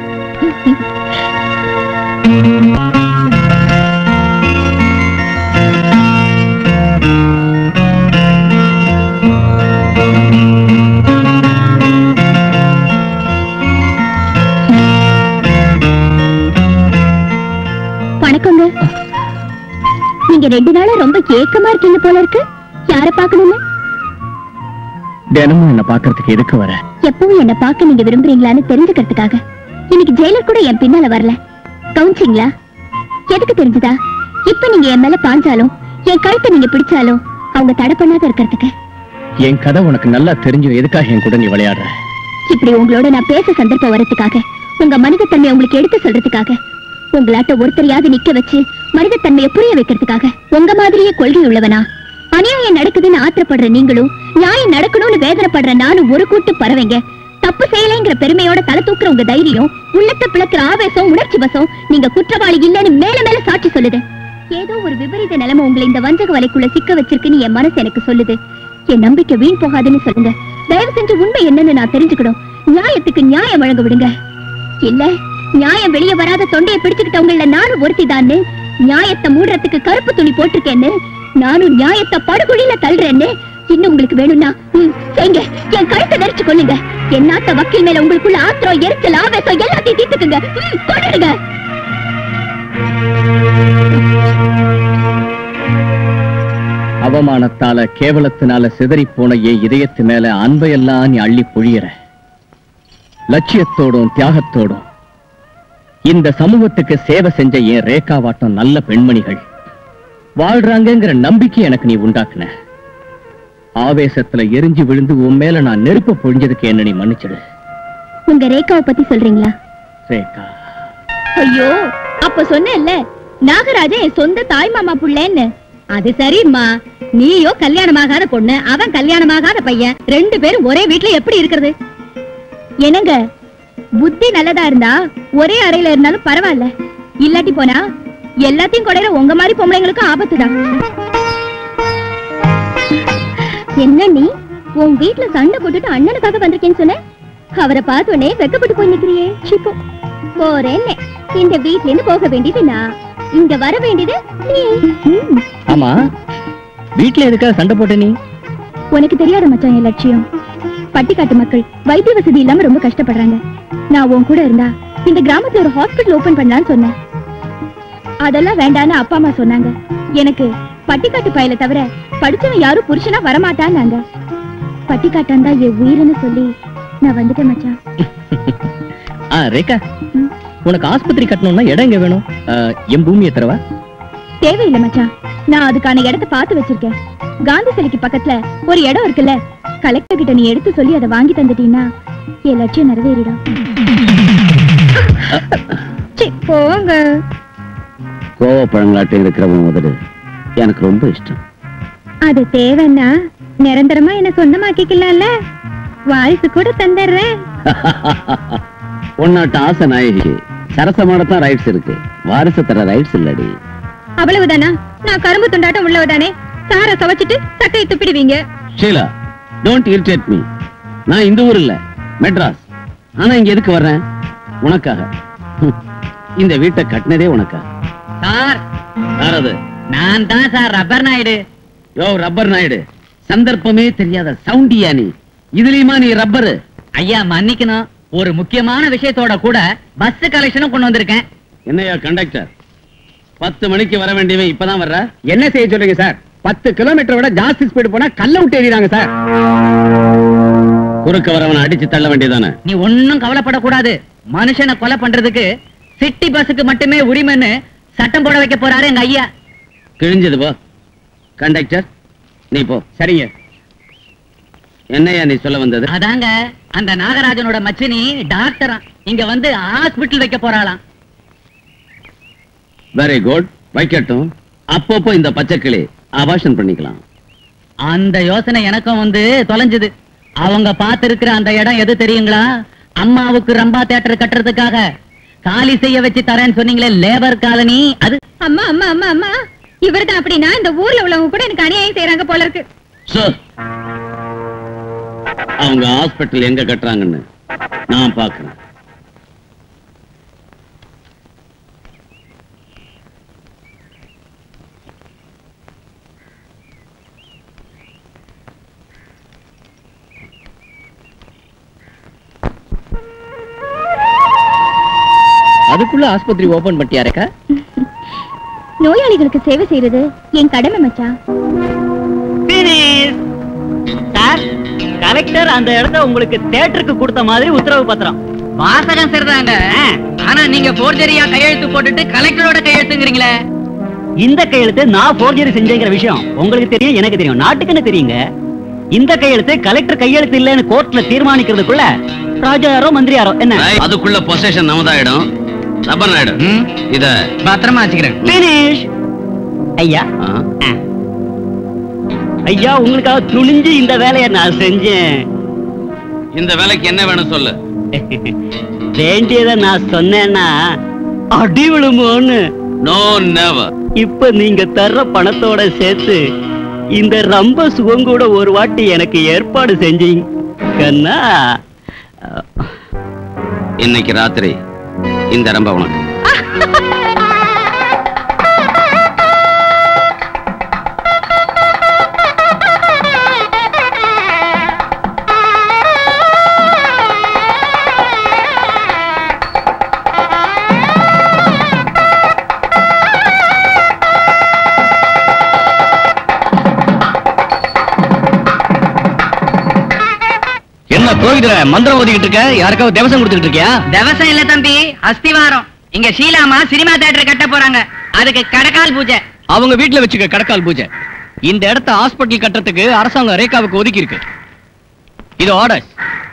வணக்கங்க நீங்க ரெண்டு நாளா ரொம்ப ஏக்கமா இருக்கீங்க போல இருக்கு யார பாக்கணும்னு தினமும் என்ன பாக்குறதுக்கு எதுக்கு வர எப்பவும் என்ன பார்க்க நீங்க விரும்புறீங்களான்னு தெரிஞ்சுக்கிறதுக்காக இன்னைக்கு ஜெயிலர் கூட என் பின்னால வரல கவுன்சிங்களா எதுக்கு தெரிஞ்சுதா இப்ப நீங்க என் மேல பாஞ்சாலும் என் கழுத்தை நீங்க பிடிச்சாலும் அவங்க தடை பண்ணாத இருக்கிறதுக்கு என் கதை உனக்கு நல்லா தெரிஞ்சும் எதுக்காக என் கூட நீ விளையாடுற இப்படி உங்களோட நான் பேச சந்தர்ப்பம் வரதுக்காக உங்க மனிதத்தன்மை உங்களுக்கு எடுத்து சொல்றதுக்காக உங்களாட்ட ஒருத்தரையாவது நிக்க வச்சு மனிதத்தன்மையை புரிய வைக்கிறதுக்காக உங்க மாதிரியே கொள்கை உள்ளவனா அநியாயம் நடக்குதுன்னு ஆத்திரப்படுற நீங்களும் நியாயம் நடக்கணும்னு வேதனைப்படுற நானும் ஒரு கூட்டு பறவைங்க தப்பு செய்யலைங்கிற பெருமையோட தலை தூக்குற உங்க தைரியம் உள்ளத்தை பிளக்கிற ஆவேசம் உணர்ச்சி வசம் நீங்க குற்றவாளி இல்லைன்னு மேல மேல சாட்சி சொல்லுது ஏதோ ஒரு விபரீத நிலைமை உங்களை இந்த வஞ்சக வலைக்குள்ள சிக்க வச்சிருக்குன்னு என் மனசு எனக்கு சொல்லுது என் நம்பிக்கை வீண் போகாதுன்னு சொல்லுங்க தயவு செஞ்சு உண்மை என்னன்னு நான் தெரிஞ்சுக்கணும் நியாயத்துக்கு நியாயம் வழங்க விடுங்க இல்ல நியாயம் வெளியே வராத தொண்டையை பிடிச்சுக்கிட்டவங்கள நானும் ஒருத்திதான்னு நியாயத்தை மூடுறதுக்கு கருப்பு துணி போட்டிருக்கேன்னு நானும் நியாயத்தை படுகுழியில தள்ளுறேன்னு இன்னும் உங்களுக்கு வேணும்னா ம், செய்யுங்க என் கழுத்தை நெரிச்சு கொள்ளுங்க என் நாட்ட வக்கீல் மேல உங்களுக்குள்ள ஆத்திரம் எரிச்சல் ஆவேசம் எல்லாத்தையும் தீர்த்துக்குங்க ம், கொன்னுடுங்க அவமானத்தால கேவலத்தினால சிதறி போன என் இதயத்து மேல அன்பையெல்லாம் நீ அள்ளி பொழியற லட்சியத்தோடும் தியாகத்தோடும் இந்த சமூகத்துக்கு சேவை செஞ்ச என் ரேகாவாட்டம் நல்ல பெண்மணிகள் வாழ்றாங்கங்கிற நம்பிக்கை எனக்கு நீ உண்டாக்குன ஆவேசத்துல எரிஞ்சு விழுந்து உன் மேல நான் நெருப்பு பொழிஞ்சதுக்கு என்ன நீ மன்னிச்சிடு உங்க ரேகாவை பத்தி சொல்றீங்களா ரேகா ஐயோ அப்ப சொன்னேன்ல நாகராஜன் என் சொந்த தாய் மாமா புள்ளேன்னு அது சரிம்மா நீயோ கல்யாணமாகாத பொண்ணு அவன் கல்யாணமாகாத பையன் ரெண்டு பேரும் ஒரே வீட்ல எப்படி இருக்கிறது என்னங்க புத்தி நல்லதா இருந்தா ஒரே அறையில இருந்தாலும் பரவாயில்ல இல்லாட்டி போனா எல்லாத்தையும் கொடையிற உங்க மாதிரி பொம்பளைங்களுக்கும் ஆபத்துதான் என்ன நீ உன் வீட்ல சண்டை போட்டுட்டு அண்ணனுக்காக வந்திருக்கேன்னு சொன்ன அவரை பார்த்த உடனே வெக்கப்பட்டு போய் நிக்கிறியே சிப்போ போறேன்னு இந்த வீட்ல இருந்து போக வேண்டியது நான் இங்க வர வேண்டியது நீ ம். ஆமா வீட்டுல எதுக்காக சண்டை போட்ட நீ உனக்கு தெரியாத மச்சான் என் லட்சியம் பட்டிக்காட்டு மக்கள் வைத்திய வசதி இல்லாம ரொம்ப கஷ்டப்படுறாங்க நான் உன் கூட இருந்தா இந்த கிராமத்துல ஒரு ஹாஸ்பிடல் ஓபன் பண்ணலாம்னு சொன்னேன் அதெல்லாம் வேண்டான்னு அப்பா அம்மா சொன்னாங்க எனக்கு பட்டிக்காட்டு பயல தவிர படிச்சவன் யாரும் புருஷனா வரமாட்டான்னாங்க பட்டிக்காட்டான் தான் என் உயிர்னு சொல்லி நான் வந்துட்டேன் மச்சான் ஆ ரேகா ம். உனக்கு ஆஸ்பத்திரி கட்டணும்னா இடம் எங்க வேணும் ஆ, என் பூமியை தரவா தேவையில்லை மச்சான் நான் அதுக்கான இடத்தை பார்த்து வச்சிருக்கேன் காந்தி சிலைக்கு பக்கத்துல ஒரு இடம் இருக்குல்ல கலெக்டர் கிட்ட நீ எடுத்து சொல்லி அதை வாங்கி தந்துட்டீன்னா என் லட்சியம் நிறைவேறிடும் சி, போங்க கோவப்பழங்களாட்டம் இருக்கிறவன் முதல்ல எனக்கு ரொம்ப இஷ்டம் அது தேவைன்னா நிரந்தரமா என்ன சொந்தமாக்கிக்கலாம்ல வாரிசு கூட தந்துடுறேன் உன்னாட்ட ஆசை நாயகி சரசமானதான் ரைட்ஸ் இருக்கு வாரிசு தர ரைட்ஸ் இல்லடி அவ்வளவுதானா நான் கரும்பு துண்டாட்டம் உள்ளவதானே சார சவச்சிட்டு சட்டையை துப்பிடுவீங்க ஷீலா டோன்ட் இரிட்டேட் மீ நான் இந்த ஊர் இல்ல மெட்ராஸ் ஆனா இங்க எதுக்கு வர்றேன் உனக்காக ஹம். இந்த வீட்டை கட்டினதே உனக்காக சார் யார் அது நான் தான் சார் ரப்பர் நாயுடு யோ ரப்பர் நாயுடு சந்தர்ப்பமே தெரியாத சவுண்டியா நீ இதுலயுமா நீ ரப்பரு ஐயா மன்னிக்கணும் ஒரு முக்கியமான விஷயத்தோட கூட பஸ் கலெக்ஷனும் கொண்டு வந்திருக்கேன் என்னையா கண்டக்டர் பத்து மணிக்கு வர வேண்டியவன் இப்பதான் வர்ற என்ன செய்ய சொல்றீங்க சார் பத்து கிலோமீட்டர் விட ஜாஸ்தி ஸ்பீடு போனா கல்ல விட்டு எறிறாங்க சார் குறுக்க வரவனை அடிச்சு தள்ள வேண்டியதானே நீ ஒன்னும் கவலைப்படக்கூடாது மனுஷனை கொலை பண்றதுக்கு சிட்டி பஸ்ஸுக்கு மட்டுமே உரிமைன்னு சட்டம் போட வைக்க போறாரு எங்க ஐயா கிழிஞ்சது போ கண்டக்டர் நீ போ சரிங்க என்னையா நீ சொல்ல வந்தது அதாங்க அந்த நாகராஜனோட மச்சினி டாக்டரா இங்க வந்து ஹாஸ்பிட்டல் வைக்க போறாளாம் வெரி குட் வைக்கட்டும் அப்பப்போ இந்த பச்சைக்கிளி அபாஷன் பண்ணிக்கலாம் அந்த யோசனை எனக்கும் வந்து தொலைஞ்சது அவங்க பார்த்திருக்கிற அந்த இடம் எது தெரியுங்களா அம்மாவுக்கு ரம்பா தியேட்டர் கட்டுறதுக்காக காலி செய்ய வச்சு தரேன்னு சொன்னீங்களே லேபர் காலனி அது அம்மா அம்மா அம்மா அம்மா இவர்தான் அப்படின்னா இந்த ஊர்ல உள்ளவங்க கூட எனக்கு அநியாயம் செய்யறாங்க போல இருக்கு சோ அவங்க ஹாஸ்பிட்டல் எங்க கட்டுறாங்கன்னு நான் பாக்குறேன் அதுக்குள்ள ஆஸ்பத்திரி ஓபன் பண்ணியாருக்கா நோயாளிகளுக்கு சேவை செய்யறது என் கடமை மச்சான் சார் கலெக்டர் அந்த இடத்த உங்களுக்கு தேட்டருக்கு கொடுத்த மாதிரி உத்தரவு பத்திரம் வாசகம் சரிதாங்க ஆனா நீங்க போர்ஜரியா கையெழுத்து போட்டுட்டு கலெக்டரோட கையெழுத்துங்கிறீங்களே இந்த கையெழுத்து நான் போர்ஜரி செஞ்சேங்கிற விஷயம் உங்களுக்கு தெரியும் எனக்கு தெரியும் நாட்டுக்குன்னு தெரியுங்க இந்த கையெழுத்து கலெக்டர் கையெழுத்து இல்லைன்னு கோர்ட்ல தீர்மானிக்கிறதுக்குள்ள ராஜாரோ மந்திரியாரோ என்ன அதுக்குள்ள பொசேஷன் நமதாயிடும் ரப்பர் நாயுடு இத பத்திரமா வச்சுக்கிறேன் பினிஷ் ஐயா ஆ, ஆ. ஐயா உங்களுக்காக துணிஞ்சு இந்த வேலையை நான் செஞ்சேன் இந்த வேலைக்கு என்ன வேணும் சொல்லு வேண்டியதை நான் சொன்னேன்னா அடி விழுமோன்னு நோ நெவர் இப்ப நீங்க தர்ற பணத்தோட சேர்த்து இந்த ரம்ப சுகம் கூட ஒரு வாட்டி எனக்கு ஏற்பாடு செஞ்சீங்க கண்ணா இன்னைக்கு ராத்திரி இந்த ரம்ப உனக்கு என்ன கோவிதர மந்திரம் ஓதிக்கிட்டு இருக்க யாருக்காவது தேவசம் கொடுத்துட்டு இருக்கியா தேவசம் இல்ல தம்பி அஸ்திவாரம் இங்க ஷீலாமா சினிமா தியேட்டர் கட்ட போறாங்க அதுக்கு கடக்கால் பூஜை அவங்க வீட்டுல வச்சுக்க கடக்கால் பூஜை இந்த இடத்த ஹாஸ்பிட்டல் கட்டுறதுக்கு அரசாங்கம் ரேகாவுக்கு ஒதுக்கி இருக்கு இது ஆர்டர்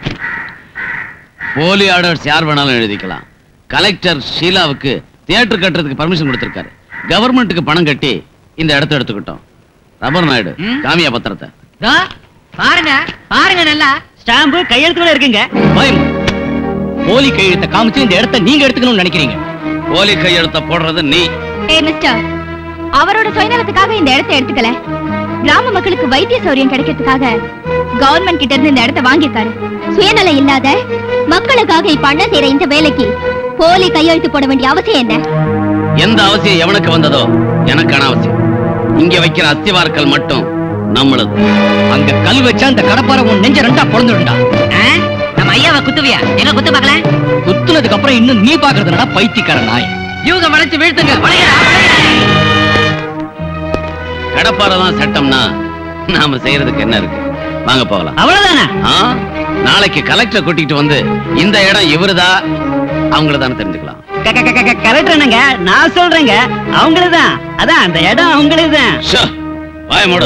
போலி ஆர்டர்ஸ் யார் வேணாலும் எழுதிக்கலாம் கலெக்டர் ஷீலாவுக்கு தியேட்டர் கட்டுறதுக்கு பர்மிஷன் கொடுத்திருக்காரு கவர்மெண்ட்டுக்கு பணம் கட்டி இந்த இடத்த எடுத்துக்கிட்டோம் ரப்பர் நாயுடு ம். காமியா பத்திரத்தை தோ, பாருங்க பாருங்க நல்லா ஸ்டாம்பு கையெழுத்துல இருக்குங்க பயம் போலி கையெழுத்த காமிச்சு இந்த இடத்த நீங்க எடுத்துக்கணும்னு நினைக்கிறீங்க போலி கையெழுத்த போடுறது நீ ஏ மிஸ்டர் அவரோட சுயநலத்துக்காக இந்த இடத்தை எடுத்துக்கல கிராம மக்களுக்கு வைத்திய சௌரியம் கிடைக்கிறதுக்காக கவர்மெண்ட் கிட்ட இருந்து இந்த இடத்தை வாங்கியிருக்காரு சுயநலம் இல்லாத மக்களுக்காக இப்ப அண்ணன் செய்யற இந்த வேலைக்கு போலி கையெழுத்து போட வேண்டிய அவசியம் என்ன எந்த அவசியம் எவனுக்கு வந்ததோ எனக்கான அவசியம் இங்க வைக்கிற அஸ்திவாரக்கல் மட்டும் நம்மளது அங்க கல் வச்சா அந்த கடப்பார உன் நெஞ்ச ரெண்டா பொழந்துடும்டா ஆ? நம்ம ஐயாவை குத்துவியா எங்க குத்து பார்க்கல குத்துனதுக்கு அப்புறம் இன்னும் நீ பாக்குறதுனா பைத்தியக்கார நாய் யூக வளைச்சு வீழ்த்துங்க வளையடா, வளையடா. கடப்பாறை தான் சட்டம்னா நாம செய்யறதுக்கு என்ன இருக்கு வாங்க போகலாம் அவ்வளவுதானா ஆ? நாளைக்கு கலெக்டர் கூட்டிட்டு வந்து இந்த இடம் இவருதா அவங்கள தானே தெரிஞ்சுக்கலாம் கரெக்ட் என்னங்க நான் சொல்றேங்க அவங்களுதான் அதான் அந்த இடம் அவங்களுதான் ஷோ, வாய மூடு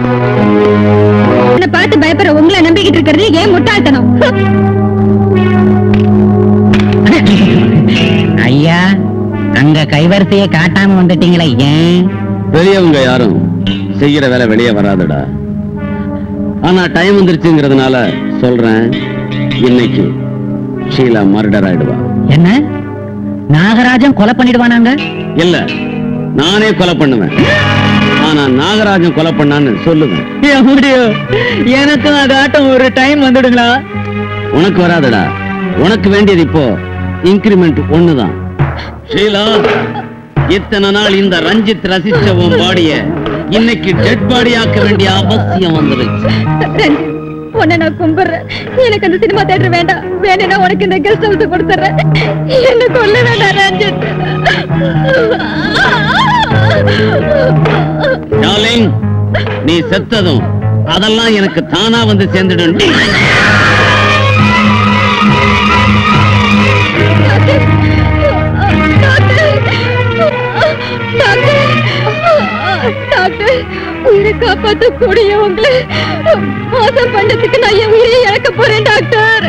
என்ன பார்த்து பயப்படுற உங்களை நம்பிக்கிட்டு இருக்கிறது ஏன் முட்டாள்தனம் ஐயா அங்க கைவரிசையை காட்டாம வந்துட்டீங்களே ஏன் பெரியவங்க யாரும் செய்யற வேலை வெளியே வராதுடா ஆனா டைம் வந்துருச்சுங்கிறதுனால சொல்றேன் இன்னைக்கு ஷீலா மர்டர் ஆயிடுவா என்ன நாகராஜன் கொலை பண்ணிடுவானாங்க இல்ல நானே கொலை பண்ணுவேன் ஆனா நாகராஜன் கொலை பண்ணான்னு சொல்லுவேன் முடியும் எனக்கும் அதாட்டம் ஒரு டைம் வந்துடுங்களா உனக்கு வராதடா உனக்கு வேண்டியது இப்போ இன்கிரிமெண்ட் ஒண்ணுதான் ஷீலா இத்தனை நாள் இந்த ரஞ்சித் ரசிச்ச உன் பாடிய இன்னைக்கு டெட் பாடி ஆக்க வேண்டிய அவசியம் வந்துருச்சு ரஞ்சித், உன்னை நான் கும்பிடுறேன் எனக்கு அந்த சினிமா தேட்டர் வேண்டாம் வேணும்னா உனக்கு இந்த கெஸ்ட் ஹவுஸ் கொடுத்துறேன் என்ன கொல்ல வேண்டாம் ரஞ்சித் டார்லிங் நீ செத்ததும் அதெல்லாம் எனக்கு தானா வந்து சேர்ந்துடும் டாக்டர் உயிரை காப்பாற்றக்கூடிய உங்களை மோசம் பண்ணதுக்கு நான் என் உயிரை இழக்க போறேன் டாக்டர்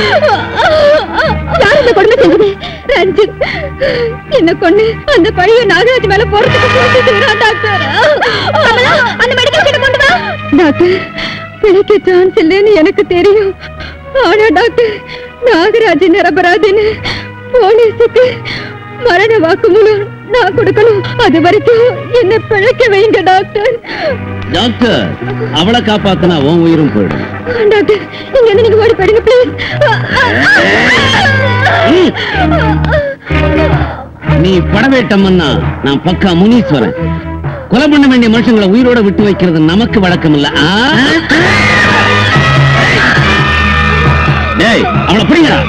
யார் இந்த கொடுமை செஞ்சது ரஞ்சித் என்ன கொண்டு அந்த பழைய நாகராஜ் மேல போறதுக்கு முயற்சி செய்யறான் டாக்டர் அந்த மெடிக்கல் கிட்ட கொண்டு வா டாக்டர் பிழைக்க சான்ஸ் இல்லைன்னு எனக்கு தெரியும் ஆனா டாக்டர் நாகராஜ் நிரபராதின்னு போலீஸுக்கு மரண வாக்குமூலம் நான் கொடுக்கணும் அது வரைக்கும் என்ன பிழைக்க வைங்க டாக்டர் டாக்டர் அவளை காப்பாத்தினா உன் உயிரும் போயிடும் டாக்டர் இங்க இருந்து நீங்க ஓடி போயிடுங்க ப்ளீஸ் நீ படவேட்டம்னா நான் பக்கா முனீஸ்வரன் கொலை பண்ண வேண்டிய மனுஷங்களை உயிரோட விட்டு வைக்கிறது நமக்கு வழக்கம் இல்ல ஆ? டேய் அவளை பிடிங்கடா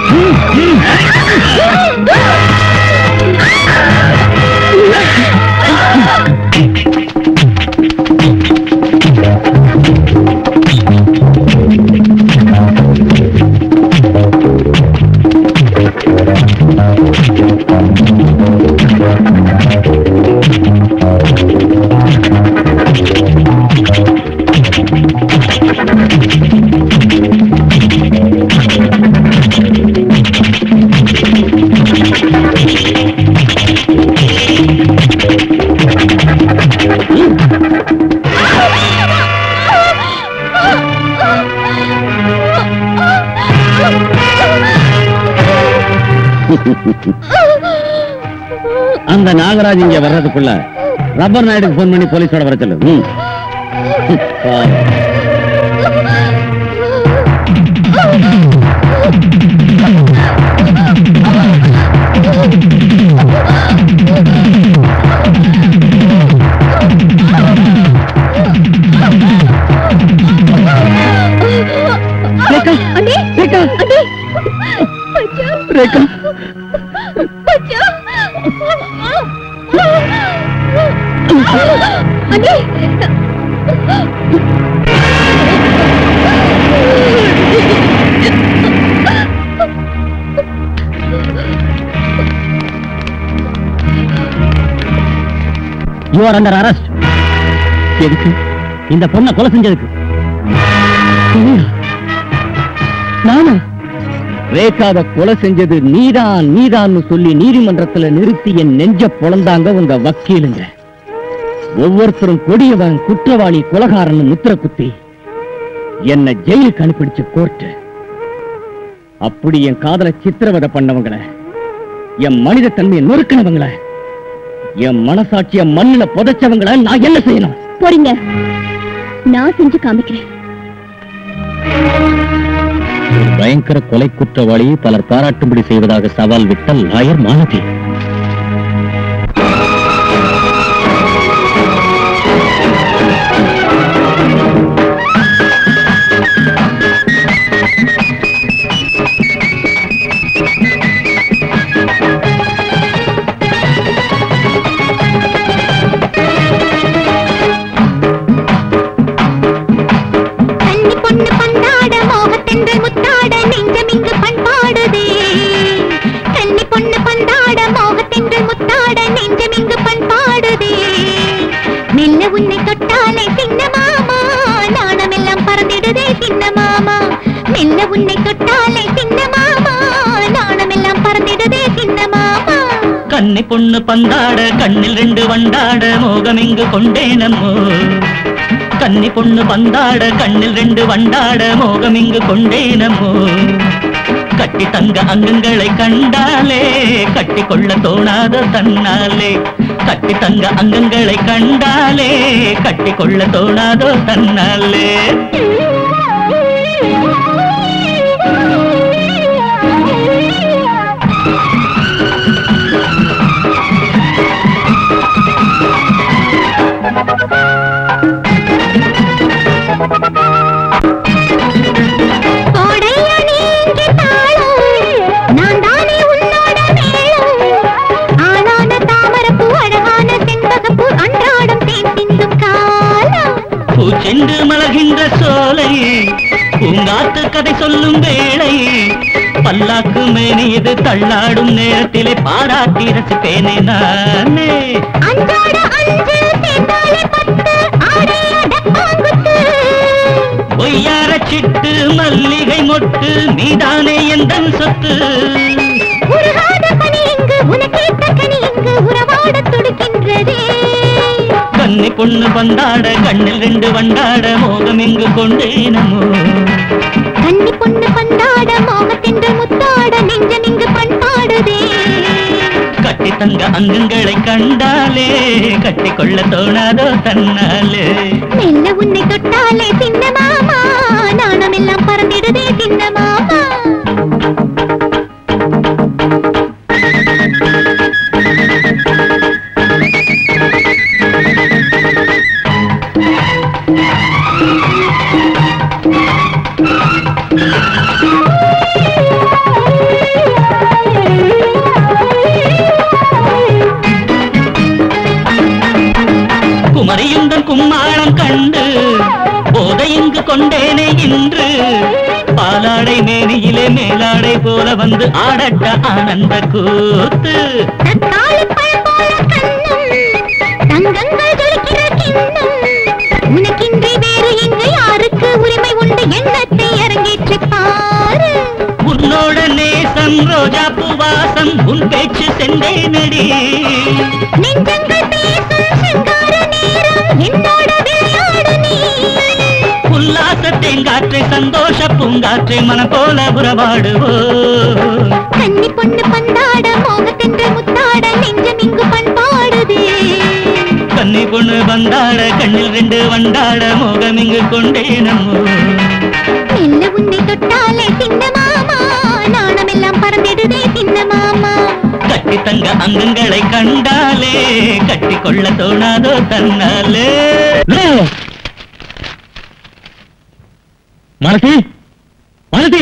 அந்த நாகராஜ் இங்க வர்றதுக்குள்ள ரப்பர் நாயுடுக்கு போன் பண்ணி போலீஸோட வர சொல்லு ம். பாவம். ரேகா அண்ணே ரேகா அண்ணே அச்சா ரேகா அச்சா அண்ணே யூ ஆர் அண்டர் அரெஸ்ட் எதுக்கு இந்த பொண்ணை கொலை செஞ்சதுக்கு நானா ரேகாவை கொலை செஞ்சது நீதான் நீதான்னு சொல்லி நீதிமன்றத்துல நிறுத்தி என் நெஞ்ச பொழந்தாங்க உங்க வக்கீலுங்க ஒவ்வொருத்தரும் கொடியவன் குற்றவாளி கொலகாரன் முத்திர குத்தி என்ன ஜெயிலுக்கு அனுப்பிடுச்சு கோர்ட்டு அப்படி என் காதல சித்திரவதை பண்ணவங்கள என் மனித தன்மையை நொறுக்கினவங்கள என் மனசாட்சிய மண்ணுல புதைச்சவங்கள நான் என்ன செய்யணும் போறீங்க நான் செஞ்சு காமிக்கிறேன் ஒரு பயங்கர கொலை குற்றவாளியை பலர் பாராட்டும்படி செய்வதாக சவால் விட்ட லாயர் மாலதி கன்னி பொண்ணு பந்தாட மோகத்தென்று முத்தாட நெஞ்சமிங்கு பண்பாடுதே கன்னி பொண்ணு பந்தாட மோகத்தென்று முத்தாட நெஞ்சமிங்கு பண்பாடுதே மெல்ல உன்னை தொட்டாலே சின்ன மாமா நாணமெல்லாம் பறந்திடுதே சின்ன மாமா மெல்ல உன்னை தொட்டாலே சின்ன மாமா நாணமெல்லாம் பறந்திடுதே சின்ன மாமா கன்னி பொண்ணு பந்தாட கண்ணில் ரெண்டு வண்டாட மோகம் இங்கு கொண்டேனம்மோ கன்னி பொண்ணு பந்தாட கண்ணில் ரெண்டு வண்டாட மோகம் இங்கு கொண்டேனம்மோ கட்டி தங்க அங்கங்களை கண்டாலே கட்டி கொள்ள தோணாத தன்னாலே கட்டி தங்க அங்கங்களை கண்டாலே கட்டி கொள்ள தோணாதோ தன்னாலே கோடையா நீங்க தாளம் நான் தானே உன்னோட மேளம் ஆளான தாமரப்பூ அழகான செண்பகப்பூ அன்றாடம் தேன் சிந்தும் காலம் பூச்செண்டு மலர்கின்ற சோலை பூங்காத்து கதை சொல்லும் வேளை பல்லாக்கு மேனியது தள்ளாடும் நேரத்திலே பாராட்டி ரசிப்பேனே நானே அன்றாட அஞ்சு சேர்ந்தாலே பத்து ஆடைய டப்பாங்குத்து பொய்யார சிட்டு மல்லிகை மொட்டு நீதானே எந்தன் சொத்து உருகாத பனி இங்கு உனக்கேத்த கனி இங்கு உறவாட துடிக்கின்றதே கன்னி பொண்ணு பந்தாட கண்ணில் ரெண்டு வண்டாட மோகம் இங்கு கொண்டேனமோ கன்னி பொண்ணு பந்தாட மோகத்தின்று முத்தாட நெஞ்சம் இங்கு பண்பாடுதே கட்டி தங்க அங்கங்களை கண்டாலே கட்டி கொள்ள தோணாதோ தன்னாலே மெல்ல உன்னை தொட்டாலே சின்ன மாமா நாணம் எல்லாம் பறந்திடுதே சின்ன மாமா குமரியுந்தன் கும்மாளம் கண்டு போதை இங்கு கொண்டேனே இன்று பாலாடை மேனியிலே மேலாடை போல வந்து ஆடட்ட ஆனந்த கூத்து தக்காளி பழம் போல கண்ணும் தங்கங்கள் ஜொலிக்கிற கிண்ணம் உனக்கின்றி வேறு இங்கு யாருக்கு உரிமை உண்டு எண்ணத்தை அரங்கேற்றி பாரு உன்னோட நேசம் ரோஜா பூவாசம் உன் பேச்சு செந்தேனடி நெஞ்சங்கள் பேசும் சிங்கார நேரம் என்னோட விளையாடு நீ உல்லாச தேங்காற்றை சந்தோஷ பூங்காற்றை மன போல உறவாடுவோ கன்னி பொண்ணு பந்தாட மோகத்தென்று முத்தாட நெஞ்சம் இங்கு பண்பாடுதே கன்னி பொண்ணு வந்தாட கண்ணில் ரெண்டு வண்டாட மோகம் இங்கு கொண்டேனமோ மெல்ல உன்னை தொட்டாலே சின்ன மாமா நாணமெல்லாம் பறந்திடுதே சின்ன மாமா கட்டி தங்க அங்கங்களை கண்டாலே கட்டி கொள்ள தோணாதோ தன்னாலே No! மாலதி மாலதி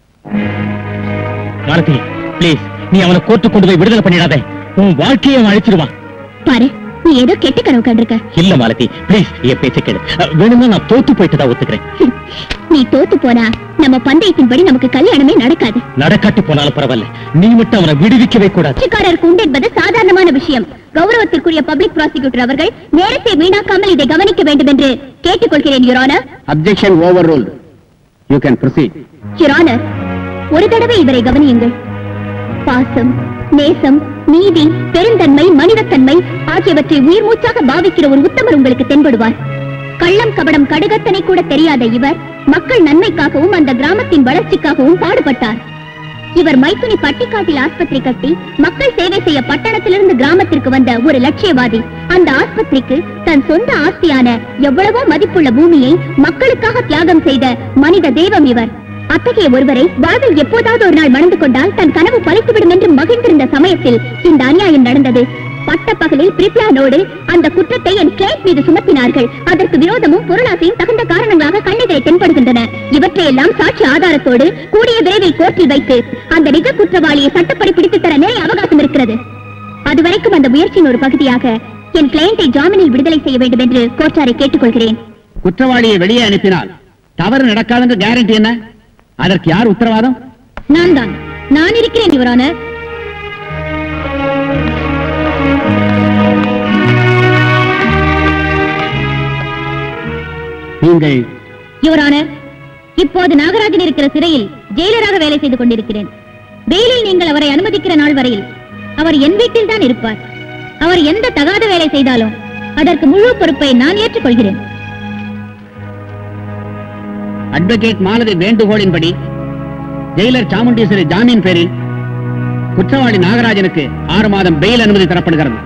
மாலதி ப்ளீஸ் நீ அவனை கோர்ட்டு கொண்டு போய் விடுதலை பண்ணிடாத உன் வாழ்க்கையை அவன் அழிச்சிருவான் பாரு நீ ஏதோ கெட்ட கனவு கண்டிருக்க இல்ல மாலதி ப்ளீஸ் என் பேச்ச கேளு அஹ், வேணும்னா நான் தோத்து போயிட்டதா ஒத்துக்கிறேன் நீ தோத்து போனா நம்ம பந்தயத்தின்படி நமக்கு கல்யாணமே நடக்காது நடக்காட்டி போனாலும் பரவாயில்ல நீ மட்டும் அவனை விடுவிக்கவே கூடாது கட்சிக்காரருக்கு உண்டு என்பது சாதாரணமான விஷயம் கௌரவத்திற்குரிய பப்ளிக் ப்ராசிக்யூட்டர் அவர்கள் நேரத்தை வீணாக்காமல் இதை கவனிக்க வேண்டும் என்று கேட்டுக்கொள்கிறேன் your honour objection overruled you can proceed your honour ஒரு தடவை இவரை கவனியுங்கள் பாசம் நேசம் நீதி பெருந்தன்மை மனிதத்தன்மை ஆகியவற்றை உயிர் மூச்சாக பாவிக்கிற ஒரு உத்தமர் உங்களுக்கு தென்படுவார் கள்ளம் கபடம் கடுகத்தனை கூட தெரியாத இவர் மக்கள் நன்மைக்காகவும் அந்த கிராமத்தின் வளர்ச்சிக்காகவும் பாடுபட்டார் இவர் மைத்துனி பட்டிக்காட்டில் ஆஸ்பத்திரி கட்டி மக்கள் சேவை செய்ய பட்டணத்திலிருந்து கிராமத்திற்கு வந்த ஒரு லட்சியவாதி அந்த ஆஸ்பத்திரிக்கு தன் சொந்த ஆஸ்தியான எவ்வளவோ மதிப்புள்ள பூமியை மக்களுக்காக தியாகம் செய்த மனித தெய்வம் இவர் அத்தகைய ஒருவரை வாழ்வில் எப்போதாவது ஒரு நாள் மணந்து கொண்டால் தன் கனவு பலித்துவிடும் என்று மகிழ்ந்திருந்த சமயத்தில் இந்த அநியாயம் நடந்தது பட்ட பகலில் பிரிப்யானோடு அந்த குற்றத்தை என் கிளைண்ட் மீது சுமத்தினார்கள் அதற்கு விரோதமும் பொருளாசையும் தகுந்த காரணங்களாக கண்ணெதிரை தென்படுகின்றன இவற்றையெல்லாம் சாட்சி ஆதாரத்தோடு கூடிய விரைவில் கோர்ட்டில் வைத்து அந்த நிஜ குற்றவாளியை சட்டப்படி பிடித்து தர நிறைய அவகாசம் இருக்கிறது அதுவரைக்கும் அந்த முயற்சியின் ஒரு பகுதியாக என் கிளையண்டை ஜாமீனில் விடுதலை செய்ய வேண்டும் என்று கோர்ட்டாரை கேட்டுக்கொள்கிறேன் குற்றவாளியை வெளியே அனுப்பினால் தவறு நடக்காதுன்ற கேரண்டி என்ன அதற்கு யார் உத்தரவாதம் நான் தான் நான் இருக்கிறேன் யுவரான நீங்கள் யுவரான இப்போது நாகராஜன் இருக்கிற சிறையில் ஜெயிலராக வேலை செய்து கொண்டிருக்கிறேன் வெயிலில் நீங்கள் அவரை அனுமதிக்கிற நாள் வரையில் அவர் என் வீட்டில் தான் இருப்பார் அவர் எந்த தகாத வேலை செய்தாலும் அதற்கு முழு பொறுப்பை நான் ஏற்றுக்கொள்கிறேன் அட்வொகேட் மாலதி வேண்டுகோளின்படி ஜெயிலர் சாமுண்டீஸ்வரி ஜாமீன் பேரில் குற்றவாளி நாகராஜனுக்கு ஆறு மாதம் பெயில் அனுமதி தரப்படுகிறது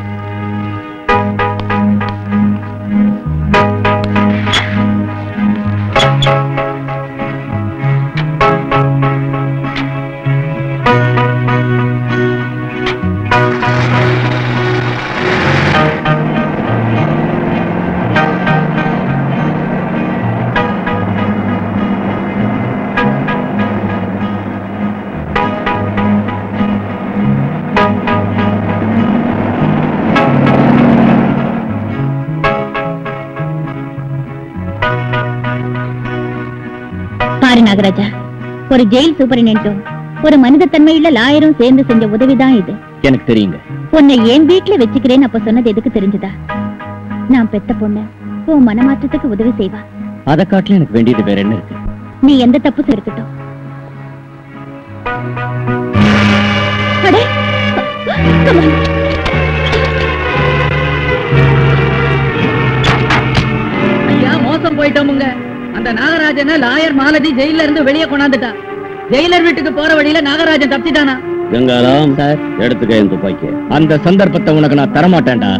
பாரு நாகராஜா ஒரு ஜெயில் சூப்பரிண்டும் ஒரு மனிதத்தன்மையுள்ள லாயரும் சேர்ந்து செஞ்ச உதவிதான் இது எனக்கு தெரியுங்க உன்னை என் வீட்டுல வச்சுக்கிறேன்னு அப்ப சொன்னது எதுக்கு தெரிஞ்சுதா நான் பெத்த பொண்ணு உன் மனமாற்றத்துக்கு உதவி செய்வா அதை காட்டிலும் எனக்கு வேண்டியது வேற என்ன இருக்கு நீ எந்த தப்பு இருக்கட்டும் அடே come on. ஐயா மோசம் போயிட்டோமுங்க அந்த நாகராஜனை லாயர் மாலதி ஜெயில இருந்து வெளியே கொண்டாந்துட்டா ஜெயிலர் வீட்டுக்கு போற வழியில நாகராஜன் தப்பிட்டானா கங்காராம் சார் எடுத்துக்க என் துப்பாக்கி அந்த சந்தர்ப்பத்தை உனக்கு நான் தரமாட்டேன்டா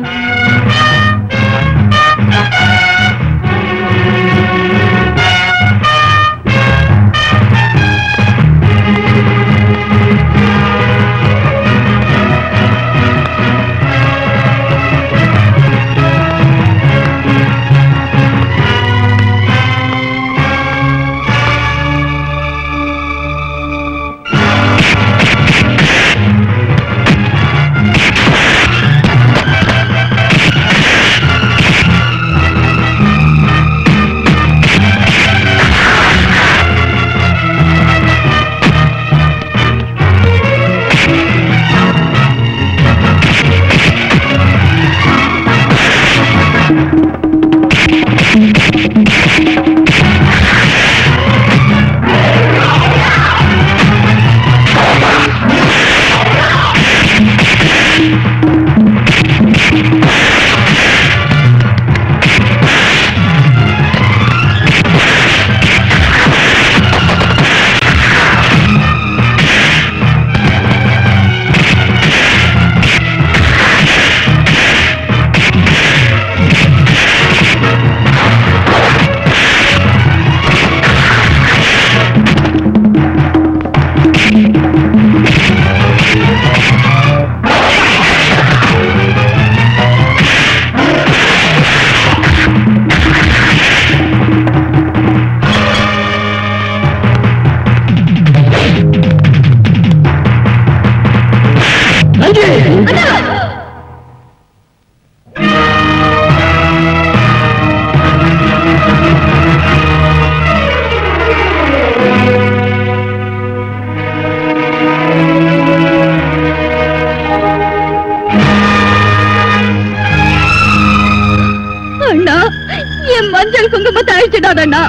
அண்ணா என் மஞ்சள் குங்குமத்தை அழிச்சிடாதண்ணா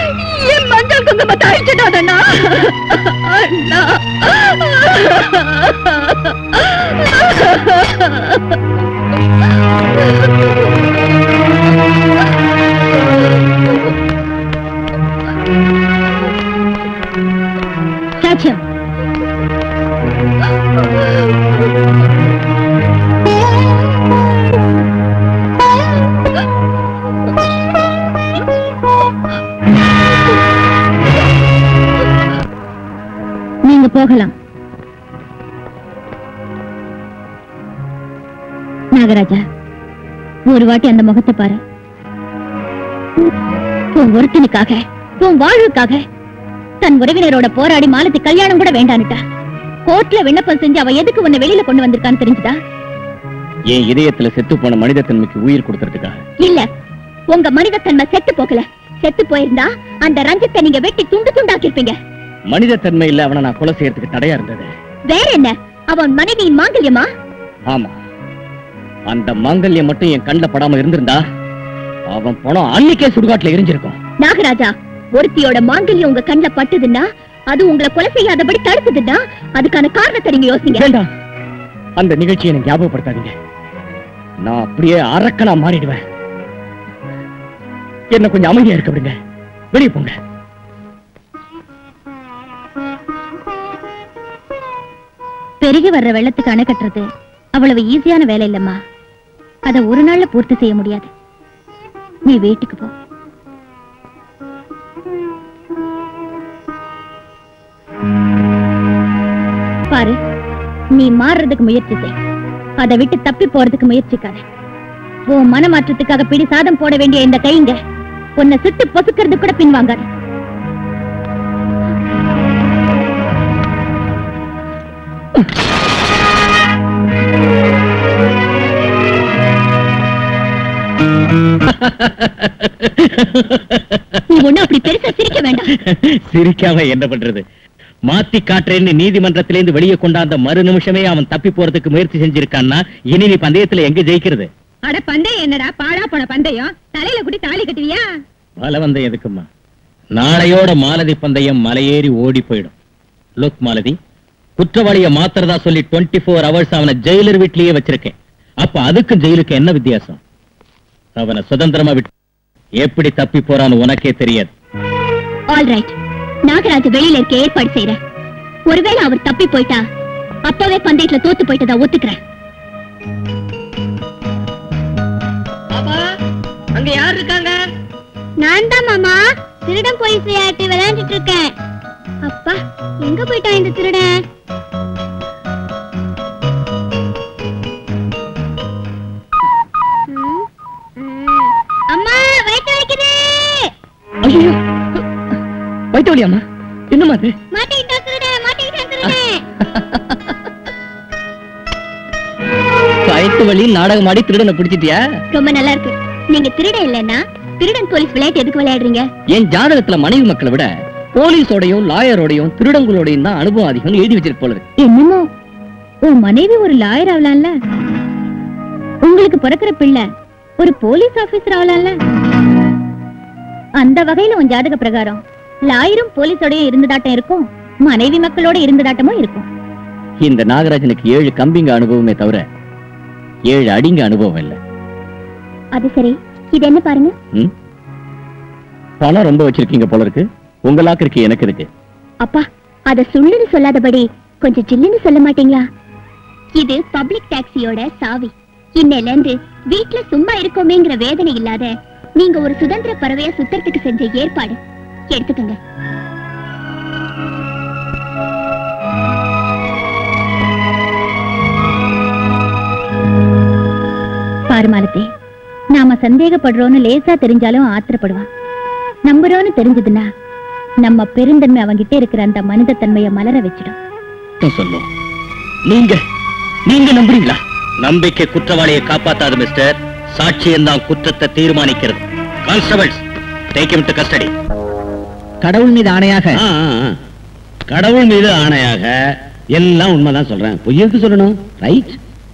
என் மஞ்சள் குங்குமத்தை அழிச்சிடாதண்ணா அண்ணா சாட்சியம் நீங்க போகலாம் நாகராஜா ஒரு வாட்டி அந்த முகத்தை பாரு உன் ஒருத்தனுக்காக உன் வாழ்வுக்காக தன் உறவினரோட போராடி மாலத்தி கல்யாணம் கூட வேண்டான்னுட்டா கோர்ட்ல விண்ணப்பம் செஞ்சு அவ எதுக்கு உன்னை வெளியில கொண்டு வந்திருக்கான்னு தெரிஞ்சுதா என் இதயத்துல செத்து போன மனிதத்தன்மைக்கு உயிர் கொடுக்கறதுக்காக இல்ல உங்க மனிதத்தன்மை செத்து போகல செத்து போயிருந்தா அந்த ரஞ்சத்தை நீங்க வெட்டி துண்டு துண்டாக்கிருப்பீங்க மனிதத்தன்மை இல்ல அவனை நான் கொலை செய்யறதுக்கு தடையா இருந்தது வேற என்ன அவன் மனைவியின் மாங்கல்யமா ஆமா அந்த மாங்கல்யம் மட்டும் என் கண்ணுல படாம இருந்திருந்தா அவன் பணம் அன்னைக்கே சுடுகாட்டுல எரிஞ்சிருக்கும் நாகராஜா ஒருத்தியோட மாங்கல்யம் உங்க கண்ணுல பட்டுதுன்னா அது உங்களை கொலை செய்யாதபடி தடுத்ததுன்னா அதுக்கான காரணத்தை நீங்க யோசிங்க வேண்டாம் அந்த நிகழ்ச்சியை எனக்கு ஞாபகப்படுத்தாதீங்க நான் அப்படியே அரக்கனா மாறிடுவேன் என்ன கொஞ்சம் அமைதியா இருக்க விடுங்க வெளியே போங்க பெருகி வர்ற வெள்ளத்துக்கு அணை கட்டுறது அவ்வளவு ஈஸியான வேலை இல்லம்மா அத ஒரு நாள்ல பூர்த்தி செய்ய முடியாது நீ வீட்டுக்கு போ பாரு நீ மாறுறதுக்கு முயற்சி செய் அதை விட்டு தப்பி போறதுக்கு முயற்சிக்காத உன் மனமாற்றத்துக்காக பிடி சாதம் போட வேண்டிய இந்த கைங்க உன்னை சுட்டு பொசுக்கிறது கூட பின்வாங்காது நீ ஒண்ணு அப்படி பெருசா சிரிக்க வேண்டாம் சிரிக்காம என்ன பண்றது மாத்தி காட்டுறேன்னு நீதிமன்றத்திலிருந்து வெளியே கொண்டாந்த மறு நிமிஷமே அவன் தப்பி போறதுக்கு முயற்சி செஞ்சிருக்கான்னா இனி நீ பந்தயத்துல எங்க ஜெயிக்கிறது அட பந்தயம் என்னடா பாழா போன பந்தயம் தலையில குடி தாலி கட்டுவியா பலவந்தம் எதுக்குமா நாளையோட மாலதி பந்தயம் மலையேறி ஓடி போயிடும் லுக் மாலதி குற்றவாளிய மாத்திரதா சொல்லி 24 ஃபோர் ஹவர்ஸ் அவனை ஜெயிலர் வீட்லயே வச்சிருக்கேன் அப்ப அதுக்கும் ஜெயிலுக்கு என்ன வித்தியாசம் அவனை சுதந்திரமா விட்டு எப்படி தப்பி போறான்னு உனக்கே தெரியாது ஆல் ரைட் நாகராஜ் வெளியில இருக்க ஏற்பாடு செய்யறேன் ஒருவேளை அவர் தப்பி போயிட்டா அப்பவே பந்தயத்துல தோத்து போயிட்டதா ஒத்துக்கிறேன் பாப்பா அங்க யார் இருக்காங்க நான் தான் மாமா திருடன் போய் விளையாட்டு விளையாண்டுட்டு இருக்கேன் அப்பா எங்க போயிட்டான் இந்த திருடன் ம், ம். அம்மா வயிற்று வலிக்குது ஐயோ வயிற்று வலியாமா என்னமா அது மாட்டிக்கிட்டான் திருடன் மாட்டிக்கிட்டான் திருடன் வயிற்று வலி நாடகம் ஆடி திருடனை பிடிச்சிட்டியா ரொம்ப நல்லா இருக்கு நீங்க திருடன் இல்லைன்னா திருடன் போலீஸ் விளையாட்டு எதுக்கு விளையாடுறீங்க என் ஜாதகத்துல மனைவி மக்களை விட போலீஸோடையும் லாயரோடையும் திருடங்களோடையும் தான் அனுபவம் அதிகம் எழுதி வச்சிருக்கு போல இருக்கு என்னமோ உன் மனைவி ஒரு லாயர் ஆகலாம்ல உங்களுக்கு பிறக்கிற பிள்ளை ஒரு போலீஸ் ஆபீசர் ஆகலாம்ல அந்த வகையில உன் ஜாதக பிரகாரம் லாயரும் போலீஸோடயும் இருந்ததாட்டம் இருக்கும் மனைவி மக்களோட இருந்ததாட்டமும் இருக்கும் இந்த நாகராஜனுக்கு ஏழு கம்பிங்க அனுபவமே தவிர ஏழு அடிங்க அனுபவம் இல்ல அது சரி இது என்ன பாருங்க ம்? பணம் ரொம்ப வச்சிருக்கீங்க போல இருக்கு உங்க லாக்கிற்கு எனக்கு இருக்கு அப்பா அத சுள்ளுன்னு சொல்லாதபடி கொஞ்சம் ஜில்லுன்னு சொல்ல மாட்டீங்களா இது பப்ளிக் டாக்ஸியோட சாவி இன்னையில இருந்து வீட்ல சும்மா இருக்கோமேங்கிற வேதனை இல்லாத நீங்க ஒரு சுதந்திர பறவையா சுத்தறதுக்கு செஞ்ச ஏற்பாடு எடுத்துக்கங்க பாருமாலத்தே நாம சந்தேகப்படுறோம்னு லேசா தெரிஞ்சாலும் ஆத்திரப்படுவான் நம்புறோம்னு தெரிஞ்சதுன்னா நம்ம பெருந்தன்மை அவங்கிட்ட இருக்கிற அந்த மனித தன்மையை மலர வச்சிடும் சொல்லும் நீங்க நீங்க நம்புறீங்களா நம்பிக்கை குற்றவாளியை காப்பாத்தாது மிஸ்டர் சாட்சியம் தான் குற்றத்தை தீர்மானிக்கிறது constables take him to custody கடவுள் மீது ஆணையாக ஆ, ஆ, ஆ. கடவுள் மீது ஆணையாக எல்லாம் உண்மைதான் சொல்றேன் பொய்யருக்கு சொல்லணும் ரைட்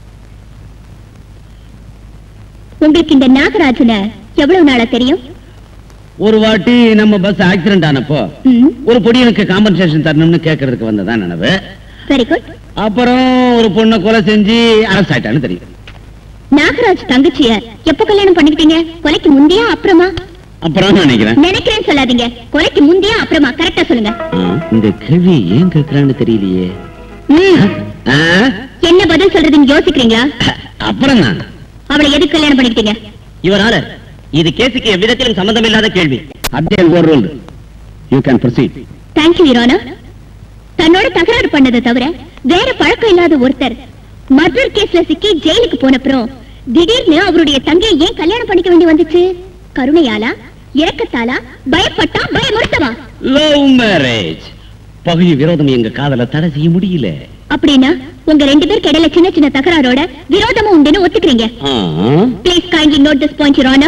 உங்களுக்கு இந்த நாகராஜனை எவ்வளவு நாளா தெரியும் ஒரு வாட்டி நம்ம பஸ் ஆக்சிடென்ட் ஆனப்போ ம் ஒரு பொடியனுக்கு காம்பன்சேஷன் தரணும்னு கேட்கறதுக்கு வந்ததான் நினைவு வெரி குட் அப்புறம் ஒரு பொண்ணை கொலை செஞ்சு அரசு ஆயிட்டான்னு தெரியும் நாகராஜ் தங்கச்சிய எப்ப கல்யாணம் பண்ணிக்கிட்டீங்க கொலைக்கு முந்தையா அப்புறமா அப்புறம் நினைக்கிறேன் நினைக்கிறேன்னு சொல்லாதீங்க கொலைக்கு முந்தையா அப்புறமா கரெக்டா சொல்லுங்க ஆ, இந்த கேள்வி ஏன் கேட்கிறான்னு தெரியலையே ம், ஆ, என்ன பதில் சொல்றதுன்னு யோசிக்கிறீங்களா அப்புறம் தான் அவளை எதுக்கு கல்யாணம் பண்ணிக்கிட்டீங்க யுவர் ஆனர் இது கேஸுக்கு எவ்விதத்திலும் சம்பந்தம் இல்லாத கேள்வி அப்டேல் ஒரு rule you can proceed thank you your honour தன்னோட தகராறு பண்ணதை தவிர வேற பழக்கம் இல்லாத ஒருத்தர் மர்டர் கேஸ்ல சிக்கி ஜெயிலுக்கு போனப்புறம் திடீர்னு அவருடைய தங்கையை ஏன் கல்யாணம் பண்ணிக்க வேண்டி வந்துச்சு கருணையாலா இரக்கத்தாலா பயப்பட்டா பயமுறுத்தவா லவ் மேரேஜ் பகுதி விரோதம் எங்க காதல தடை செய்ய முடியல அப்படின்னா உங்க ரெண்டு பேருக்கு இடையில சின்ன சின்ன தகராறோட விரோதமும் உண்டுன்னு ஒத்துக்கிறீங்க ஆ, please kindly note this point your honour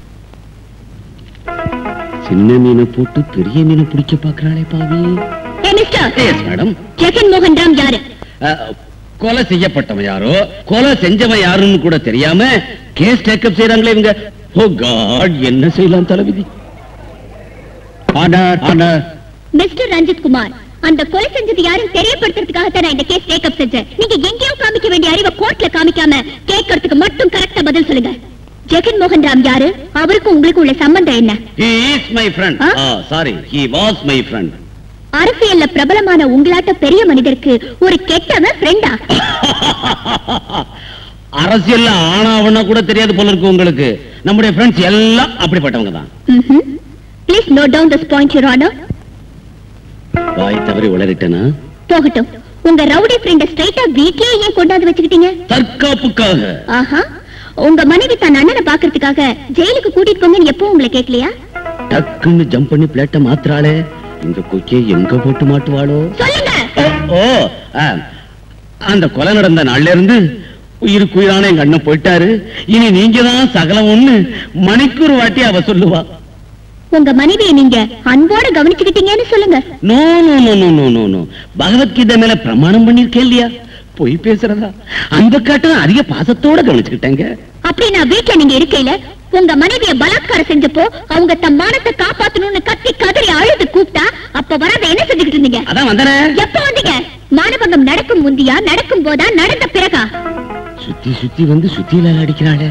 சின்ன மீனை போட்டு பெரிய மீனை பிடிக்க பாக்குறாளே பாவி ஏ மிஸ்டர் எஸ் மேடம் ஜெகன் மோகன் ராம் யாரு கொலை செய்யப்பட்டவன் யாரோ கொலை செஞ்சவன் யாருன்னு கூட தெரியாம கேஸ் டேக்கப் செய்யறாங்களே இவங்க ஓ காட் என்ன செய்யலாம் தளபதி order order mister Ranjith Kumar அந்த கொலை செஞ்சது யாரும் தெரியப்படுத்துறதுக்காக தான் நான் இந்த கேஸ் டேக்கப் செஞ்சேன் நீங்க எங்கேயோ காமிக்க வேண்டிய அறிவை கோர்ட்ல காமிக்காம கேட்கறதுக்கு மட்டும் கரெக்டா பதில் சொல்லுங்க ஜெகன் மோகன் ராம் யாரு அவருக்கும் உங்களுக்கு உள்ள சம்பந்தம் என்ன ஹி இஸ் மை ஃப்ரெண்ட் ஆ? Sorry he was my friend அரசியல்ல பிரபலமான உங்களாட்ட பெரிய மனிதருக்கு ஒரு கெட்டவன் ஃப்ரெண்டா அரசியல்ல ஆனாவனா கூட தெரியாது போல இருக்கு உங்களுக்கு நம்முடைய ஃப்ரெண்ட்ஸ் எல்லாம் அப்படிப்பட்டவங்க தான் please note down this point your honour வாய் தவறி உளறிட்டேனா போகட்டும் உங்க ரவுடி ஃப்ரெண்ட ஸ்ட்ரைட்டா வீட்லயே ஏன் கொண்டாந்து வச்சுக்கிட்டீங்க தற்காப்புக்காக ஆஹா உங்க மனைவி தன் அண்ணனை பாக்குறதுக்காக ஜெயிலுக்கு கூட்டிட்டு போங்கன்னு எப்போ உங்களை கேட்கலையா டக்குன்னு ஜம்ப் பண்ணி பிளேட்ட மாத்துறாளே இந்த கொக்கியை எங்க போட்டு மாட்டுவாளோ சொல்லுங்க ஓ ஆ, அந்த கொலை நடந்த நாள்ல இருந்து உயிருக்கு உயிரான எங்க அண்ணன் போயிட்டாரு இனி நீங்க தான் சகலம் ஒண்ணு மணிக்கு ஒரு வாட்டி அவ சொல்லுவா உங்க மனைவியை நீங்க அன்போட கவனிச்சுக்கிட்டீங்கன்னு சொல்லுங்க no no no no no no no Bhagavad Gita மேல பிரமாணம் பண்ணிருக்கேன் இல்லையா பொய் பேசுறதா அந்த காட்டும் அதிக பாசத்தோட கவனிச்சுக்கிட்டேங்க அப்படி நான் வீட்டுல நீங்க இருக்கையில உங்க மனைவிய பலாத்காரம் செஞ்சப்போ அவங்க தம் மானத்தை காப்பாத்தணும்னு கத்தி கதறி அழுது கூப்பிட்டா அப்ப வராத என்ன செஞ்சுக்கிட்டு இருந்தீங்க அதான் வந்தனே எப்ப வந்தீங்க மானபங்கம் நடக்கும் முந்தியா நடக்கும் போதா நடந்த பிறகா சுத்தி சுத்தி வந்து சுத்தியில அடிக்கிறாளே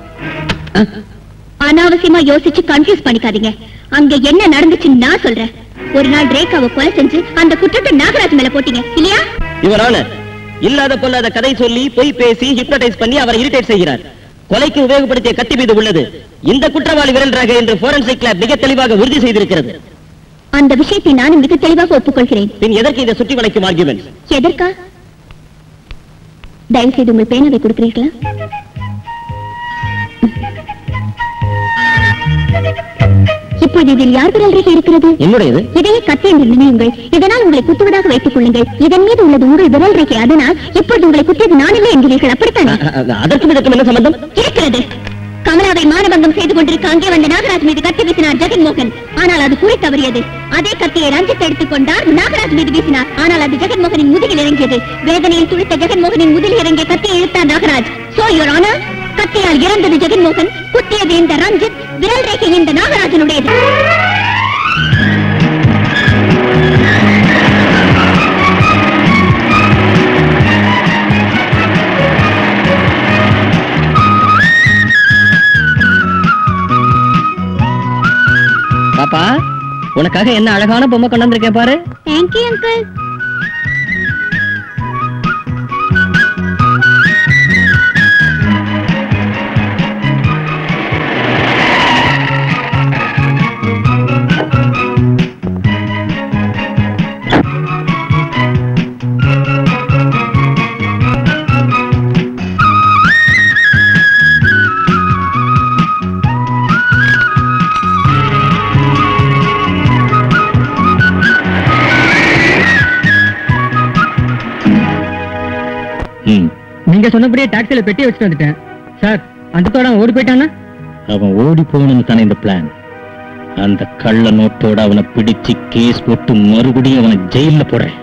அனாவசியமா யோசிச்சு கன்ஃபியூஸ் பண்ணிக்காதீங்க அங்க என்ன நடந்துச்சுன்னு நான் சொல்றேன் ஒரு நாள் ரேகாவை கொலை செஞ்சு அந்த குற்றத்தை நாகராஜ் மேல போட்டீங்க இல்லையா இவரான இல்லாத பொல்லாத கதை சொல்லி பொய் பேசி ஹிப்னடைஸ் பண்ணி அவரை இரிட்டேட் செய்கிறார் கொலைக்கு உபயோகப்படுத்திய கத்தி மீது உள்ளது இந்த குற்றவாளி விரல் ரக என்று போரன்சிக் லேப் மிக தெளிவாக உறுதி செய்திருக்கிறது அந்த விஷயத்தை நானும் மிக தெளிவாக ஒப்புக்கொள்கிறேன் பின் எதற்கு இதை சுற்றி வளைக்கும் ஆர்குமெண்ட் எதற்கா தயவு செய்து உங்கள் பேனாவை கொடுக்கிறீர்களா இப்போது இதில் யார் விரல் ரேகை இருக்கிறது என்னுடையது இதையே கத்தி என்று நினையுங்கள் இதனால் உங்களை குத்துவதாக வைத்துக் கொள்ளுங்கள் இதன் மீது உள்ளது உங்கள் விரல் ரேகை அதனால் இப்பொழுது உங்களை குத்தியது நான் இல்லை என்கிறீர்கள் அப்படித்தானே அதற்கும் இதற்கும் என்ன சம்பந்தம் இருக்கிறது கமலாவை மானபங்கம் செய்து கொண்டிருக்க அங்கே வந்த நாகராஜ் மீது கத்தி வீசினார் ஜெகன்மோகன் ஆனால் அது குறி தவறியது அதே கத்தியை ரஞ்சித் எடுத்துக் கொண்டார் நாகராஜ் மீது வீசினார் ஆனால் அது ஜெகன்மோகனின் முதுகில் இறங்கியது வேதனையில் துடித்த ஜெகன்மோகனின் முதுகில் இறங்கிய கத்தியை இழுத்தார் நாகராஜ் சோ யோர் ஆனர் கத்தியால் இறந்தது ஜெகன்மோகன் குத்தியது இந்த ரஞ்சித் விரல் ரேகை இந்த நாகராஜனுடையது பாப்பா உனக்காக என்ன அழகான பொம்மை கொண்டு வந்திருக்கேன் பாரு தேங்க்யூ அங்கிள் ம். நீங்க சொன்னபடியே டாக்ஸில பெட்டி வச்சுட்டு வந்துட்டேன் சார் அந்த தோட ஓடி போயிட்டானா அவன் ஓடி போகணும்னு தானே இந்த பிளான் அந்த கள்ள நோட்டோட அவனை பிடிச்சு கேஸ் போட்டு மறுபடியும் அவனை ஜெயில்ல போடுறேன்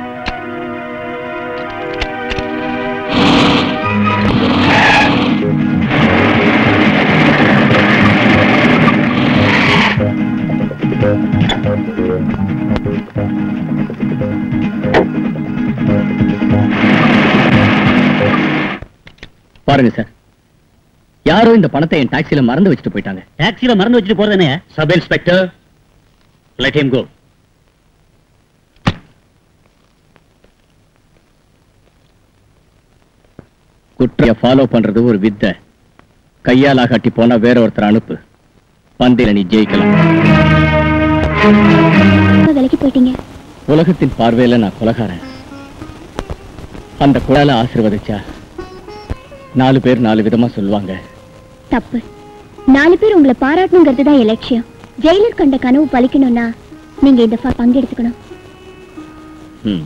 பாருங்க சார் யாரோ இந்த பணத்தை என் டாக்ஸில மறந்து வச்சுட்டு போயிட்டாங்க டாக்ஸில மறந்து வச்சுட்டு போறதானே sub inspector let him go குற்றைய ஃபாலோ பண்றது ஒரு வித்தை கையால் ஆகாட்டி போனா வேற ஒருத்தர் அனுப்பு பந்தில நீ ஜெயிக்கலாம் விலைக்கு போயிட்டீங்க உலகத்தின் பார்வையில நான் கொலகாரன் அந்த குழால ஆசிர்வதிச்சா நாலு பேர் நாலு விதமா சொல்லுவாங்க தப்பு நாலு பேர் உங்களை பாராட்டணுங்கிறது தான் என் லட்சியம் ஜெயிலர் கண்ட கனவு பலிக்கணும்னா நீங்க இந்த ஃப- பங்கெடுத்துக்கணும் ம்.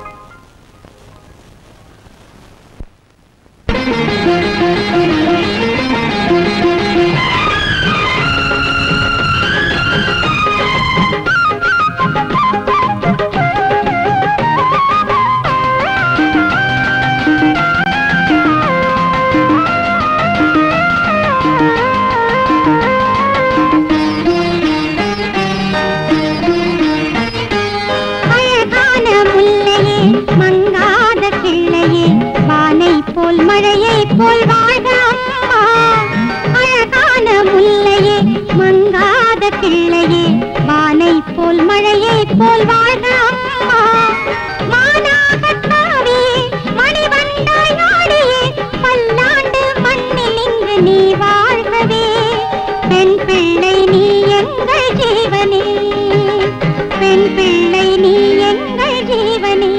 அழகான முல்லையே மங்காத கிள்ளையே வானை போல் மழையை போல் வாழ்க அம்மா அழகான முல்லையே மங்காத கிள்ளையே வானை போல் மழையை போல் வாழ்க அம்மா மானாகத்தாவே மணிவண்டாய் ஆடியே பல்லாண்டு மண்ணில் இங்கு நீ வாழ்கவே பெண் பிள்ளை நீ எங்கள் ஜீவனே பெண் பிள்ளை நீ எங்கள் ஜீவனே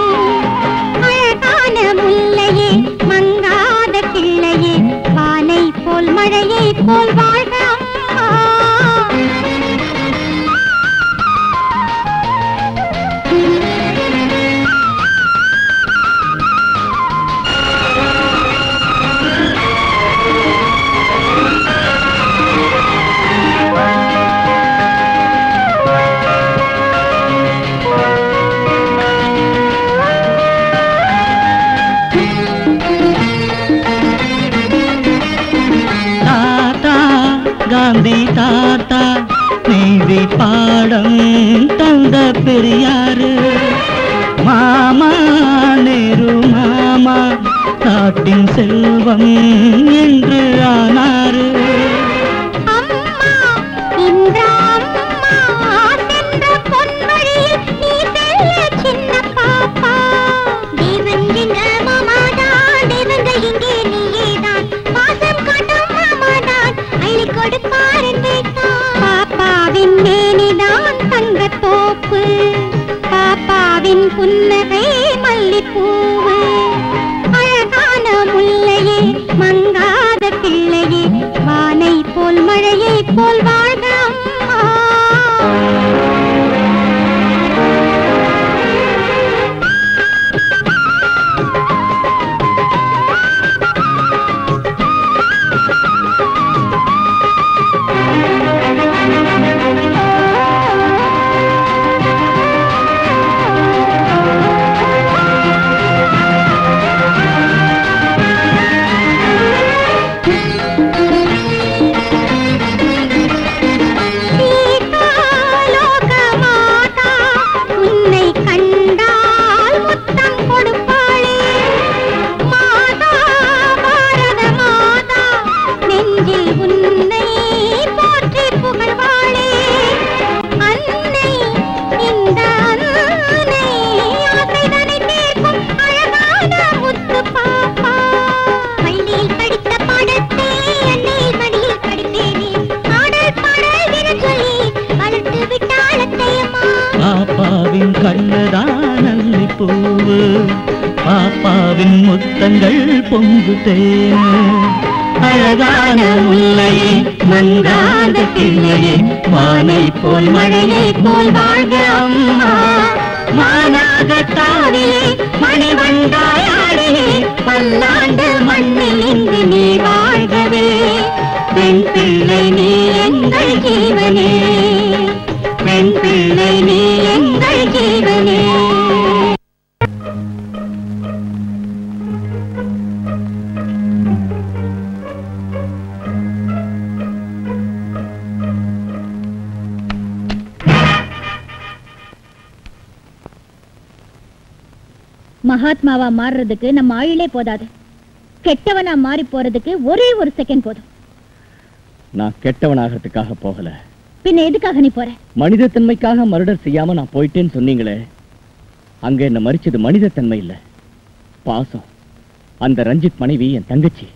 அழகான முல்லையே மங்காத கிள்ளையே வானை போல் மழையை போல் வாழ்க அம்மா தாத்தா காந்தி தாத்தா நீதி பாடம் தந்த பெரியாரு மாமா நேரு மாமா நாட்டின் செல்வம் என்று ஆனாரு அம்மா இந்த அம்மா சென்ற பொன்வழியில் நீ செல்ல சின்ன பாப்பா தேவன் என்ற மாமாதான் தேவங்கள் இங்கே நீயேதான் பாசம் காட்டும் மாமாதான் அள்ளி கொடுப்பார் என்றேதான் பாப்பாவின் மேனிதான் தங்கத் தோப்பு பாப்பாவின் புன்னகை மல்லிப்பூவு அழகான முல்லையே மங்காத பிள்ளையே வானை போல் மழையை போல் வாழ்க அம்மா சீதா லோகமாதா உன்னை கண்டால் முத்தம் கொடுப்பாளே மாதா பாரத மாதா நெஞ்சில் உன்னை போற்றி புகழ்வாளே அன்னை இந்த அன்னை ஆசைதனை தீர்க்கும் அழகான முத்து பாப்பா பள்ளியில் படித்த பாடத்தை அன்னையில் மடியில் படித்தேனே ஆடல் பாடல் என சொல்லி வளர்த்து விட்டாள் அத்தையம்மா பாப்பாவின் கண்ணுதான் அல்லிப்பூவு பாப்பாவின் முத்தங்கள் பொங்கு தேனு அழகான முல்லையே மங்காத கிள்ளையே மானை போல் மழையை போல் வாழ்க அம்மா மானாக தாவிலே மணிவண்டாயாடியே பல்லாண்டு மண்ணில் இங்கு நீ வாழ்கவே பெண் பிள்ளை நீ எங்கள் ஜீவனே பெண் பிள்ளை நீ எங்கள் ஜீவனே மகாத்மாவா மாறுறதுக்கு நம்ம ஆயுளே போதாது கெட்டவனா மாறி போறதுக்கு ஒரே ஒரு செகண்ட் போதும் நான் கெட்டவனாகிறதுக்காக போகல பின்ன எதுக்காக நீ போற மனிதத்தன்மைக்காக மர்டர் செய்யாம நான் போயிட்டேன்னு சொன்னீங்களே அங்க என்ன மறிச்சது மனிதத்தன்மை இல்ல பாசம் அந்த ரஞ்சித் மனைவி என் தங்கச்சி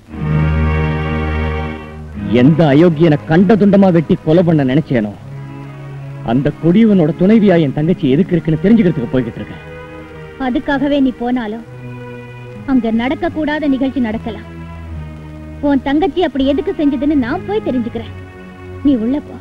எந்த அயோக்கியனை கண்ட துண்டமா வெட்டி கொலை பண்ண நினைச்சேனோ அந்த கொடியவனோட துணைவியா என் தங்கச்சி எதுக்கு இருக்குன்னு தெரிஞ்சுக்கிறதுக்கு போய்கிட்டு இருக்கேன் அதுக்காகவே நீ போனாலும் அங்க நடக்க கூடாத நிகழ்ச்சி நடக்கலாம் உன் தங்கச்சி அப்படி எதுக்கு செஞ்சதுன்னு நான் போய் தெரிஞ்சுக்கிறேன் நீ உள்ள போ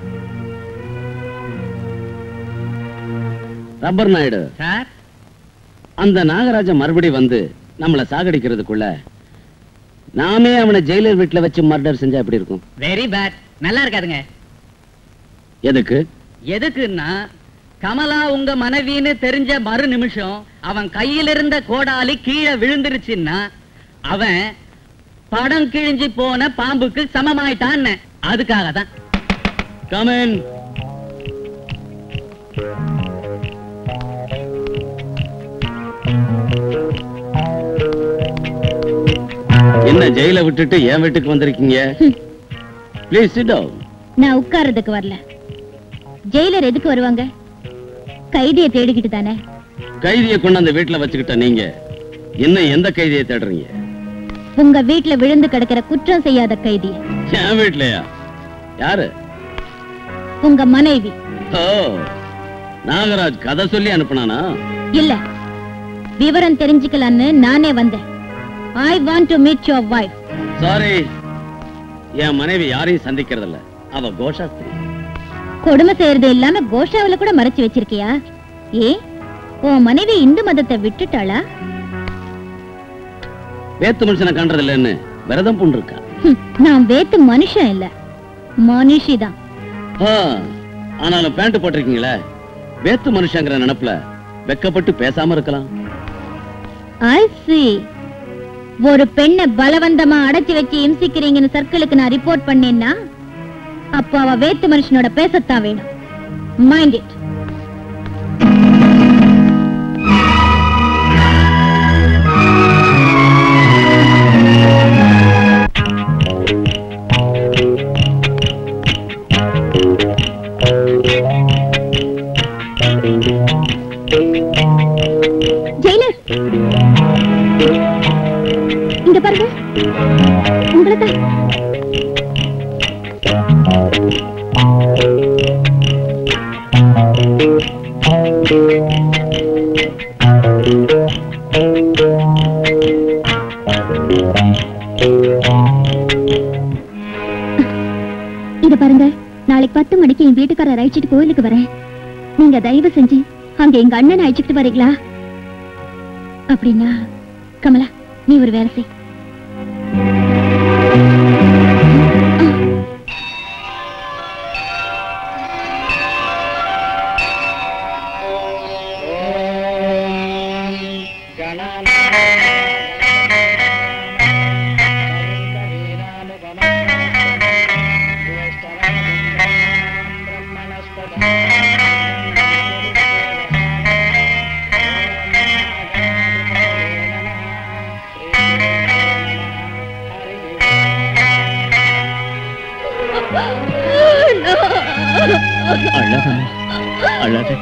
ரப்பர் நாயுடு சார் அந்த நாகராஜ மறுபடி வந்து நம்மள சாகடிக்கிறதுக்குள்ள நாமே அவனை ஜெயிலர் வீட்டுல வச்சு மர்டர் செஞ்சா எப்படி இருக்கும் வெரி பேட் நல்லா இருக்காதுங்க எதுக்கு எதுக்குன்னா கமலா உங்க மனைவின்னு தெரிஞ்ச மறு நிமிஷம் அவன் கையில் இருந்த கோடாலி கீழே விழுந்துருச்சுன்னா அவன் படம் கிழிஞ்சு போன பாம்புக்கு சமமாயிட்டான் அதுக்காக தான் கமன் என்ன ஜெயில விட்டுட்டு என் வீட்டுக்கு வந்திருக்கீங்க ப்ளீஸ் சிட் டவுன் நான் உட்கார்றதுக்கு வரல ஜெயிலர் எதுக்கு வருவாங்க கைதியை தேடிக்கிட்டு தானே கைதியை கொண்டு அந்த வீட்டுல வச்சுக்கிட்ட நீங்க இன்னும் எந்த கைதியை தேடுறீங்க உங்க வீட்டுல விழுந்து கிடக்கிற குற்றம் செய்யாத கைதி என் வீட்லயா யாரு உங்க மனைவி ஓ நாகராஜ் கதை சொல்லி அனுப்புனானா இல்ல விவரம் தெரிஞ்சுக்கலான்னு நானே வந்தேன் I want to meet your wife sorry என் மனைவி யாரையும் சந்திக்கிறது இல்ல அவ கோஷாஸ்திரி கொடுமை செய்யறது இல்லாம கோஷாவில கூட மறைச்சு வச்சிருக்கியா ஏ உன் மனைவி இந்து மதத்தை விட்டுட்டாளா வேத்து மனுஷனை கண்டது இல்லைன்னு விரதம் பூண்டு இருக்கா ஹம், நான் வேத்து மனுஷன் இல்ல மனுஷி தான் ஆ, ஆனாலும் பேண்ட் போட்டிருக்கீங்களே வேத்து மனுஷங்கிற நினைப்புல வெக்கப்பட்டு பேசாம இருக்கலாம் ஐ see ஒரு பெண்ணை பலவந்தமா அடைச்சு வச்சு இம்சிக்கிறீங்கன்னு சர்க்கிளுக்கு நான் ரிப்போர்ட் பண்ணேன்னா அப்ப அவ வேத்து மனுஷனோட பேசத்தான் வேணும் மைண்ட் இட் ஜெயிலர் இங்க பாருங்க உங்களை தான் இத பாருங்க நாளைக்கு பத்து மணிக்கு என் வீட்டுக்காரர் அழைச்சிட்டு கோயிலுக்கு வரேன் நீங்க தயவு செஞ்சு அங்க எங்க அண்ணனை அழைச்சிட்டு வரீங்களா அப்படின்னா கமலா நீ ஒரு வேலை செய் அழாதம்மா அழாத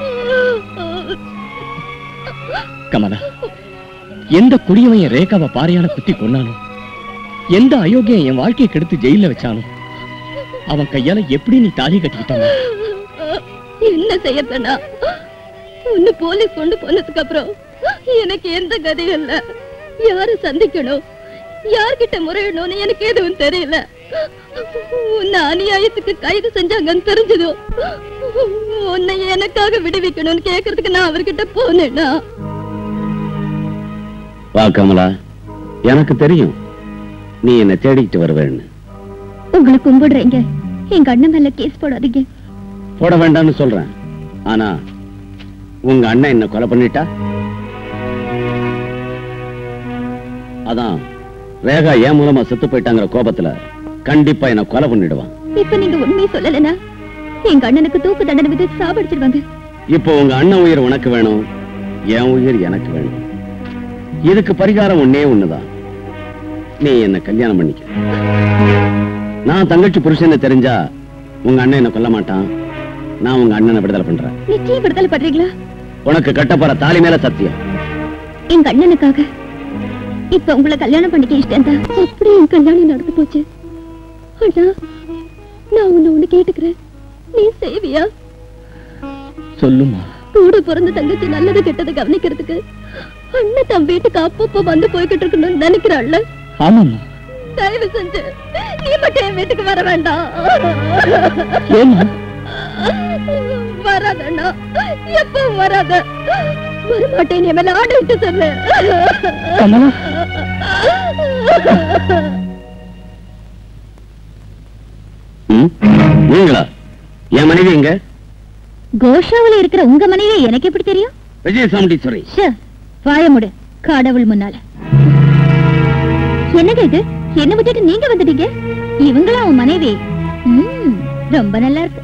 கமலா எந்த குடியவன் என் ரேகாவை பாறையால குத்தி கொன்னானோ எந்த அயோக்கியன் என் வாழ்க்கையை கெடுத்து ஜெயில வச்சானோ அவன் கையால எப்படி நீ தாலி கட்டிக்கிட்டாங்க என்ன செய்யத்தனா உன்னை போலீஸ் கொண்டு போனதுக்கு அப்புறம் எனக்கு எந்த கதையும் இல்ல யார சந்திக்கணும் யார்கிட்ட முறையிடணும்னு எனக்கு எதுவும் தெரியல உன்னை அநியாயத்துக்கு கைது செஞ்சாங்கன்னு தெரிஞ்சதும் உன்னை எனக்காக விடுவிக்கணும்னு கேக்குறதுக்கு நான் அவர்கிட்ட போனேனா வா கமலா எனக்கு தெரியும் நீ என்ன தேடிக்கிட்டு வருவேன்னு உங்களை கும்பிடுறீங்க எங்க அண்ணன் மேல கேஸ் போடாதீங்க போட வேண்டாம்னு சொல்றேன் ஆனா உங்க அண்ணன் என்ன கொலை பண்ணிட்டா அதான் ரேகா ஏன் மூலமா செத்து போயிட்டாங்கிற கோபத்துல கண்டிப்பா என்ன கொலை பண்ணிடுவான் இப்ப நீங்க உண்மையை சொல்லலைன்னா எங்க அண்ணனுக்கு தூக்கு தண்டனை விதிச்சு சாவடிச்சிருவாங்க இப்போ உங்க அண்ணன் உயிர் உனக்கு வேணும் என் உயிர் எனக்கு வேணும் இதுக்கு பரிகாரம் ஒண்ணே ஒண்ணுதான் நீ என்ன கல்யாணம் பண்ணிக்க நான் தங்கச்சி புருஷன்னு தெரிஞ்சா உங்க அண்ணன் என்ன கொல்ல மாட்டான் நான் உங்க அண்ணனை விடுதலை பண்றேன் நிச்சயம் விடுதலை பண்றீங்களா உனக்கு கட்டப்போற தாலி மேல சத்தியம் எங்க அண்ணனுக்காக இப்ப உங்களை கல்யாணம் பண்ணிக்க இஷ்டம் தான் அப்படி என் கல்யாணம் நடந்து போச்சு அண்ணா நான் உன்னை ஒண்ணு கேட்டுக்கிறேன் நீ செய்வியா சொல்லுமா கூட பிறந்த தங்கச்சி நல்லது கெட்டது கவனிக்கிறதுக்கு அண்ணன் தன் வீட்டுக்கு அப்பப்போ வந்து போய்கிட்டு இருக்கணும்னு நினைக்கிறாள்ல ஆமாம்மா தயவு செஞ்சு நீ மட்டும் என் வீட்டுக்கு வர வேண்டாம் ஏம்மா வராத அண்ணா எப்பவும் வராத வரமாட்டேன் என் மேல ஆடு விட்டு சொல்லு கமலா ம்? நீங்களா என் மனைவி எங்க கோஷாவுல இருக்கிற உங்க மனைவி எனக்கு எப்படி தெரியும் விஜய் சாமுண்டீஸ்வரி ஷே, வாய முடு கடவுள் முன்னால என்னங்க இது என்ன விட்டுட்டு நீங்க வந்துட்டீங்க இவங்களா உன் மனைவி ம், ரொம்ப நல்லா இருக்கு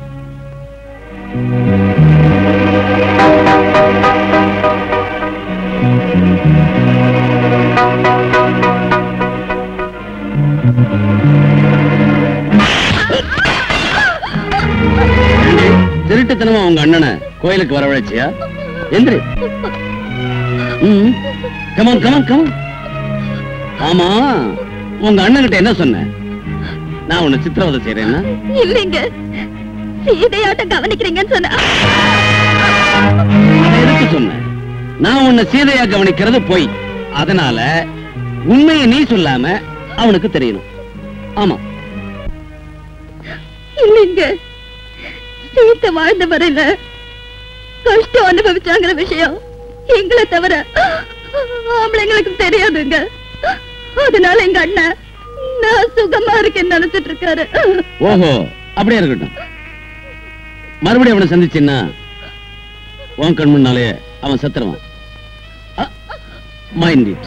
திருட்டுத்தனமா உங்க உங்க அண்ணனை கோயிலுக்கு வரவழைச்சியா எந்திரி கமான் கமான் கமான் ஆமா உங்க அண்ணன்கிட்ட என்ன சொன்ன நான் உன்னை சித்திரவதை செய்யறேன்னா இல்லைங்க சீதையாட்டம் கவனிக்கிறீங்கன்னு சொன்னா அதை எதுக்கு சொன்ன நான் உன்னை சீதையா கவனிக்கிறது பொய் அதனால உண்மையை நீ சொல்லாம அவனுக்கு தெரியணும் ஆமா இல்லைங்க சீத்தை வாழ்ந்த வரையில கஷ்டம் அனுபவிச்சாங்கிற விஷயம் எங்களை தவிர ஆம்பளைங்களுக்கு தெரியாதுங்க அதனால எங்க அண்ணன் நான் சுகமா இருக்கேன்னு நினைச்சிட்டு இருக்காரு ஓஹோ அப்படியே இருக்கட்டும் மறுபடியும் அவனை சந்திச்சின்னா உன் கண் முன்னாலே அவன் செத்துருவான் மைண்ட் இட்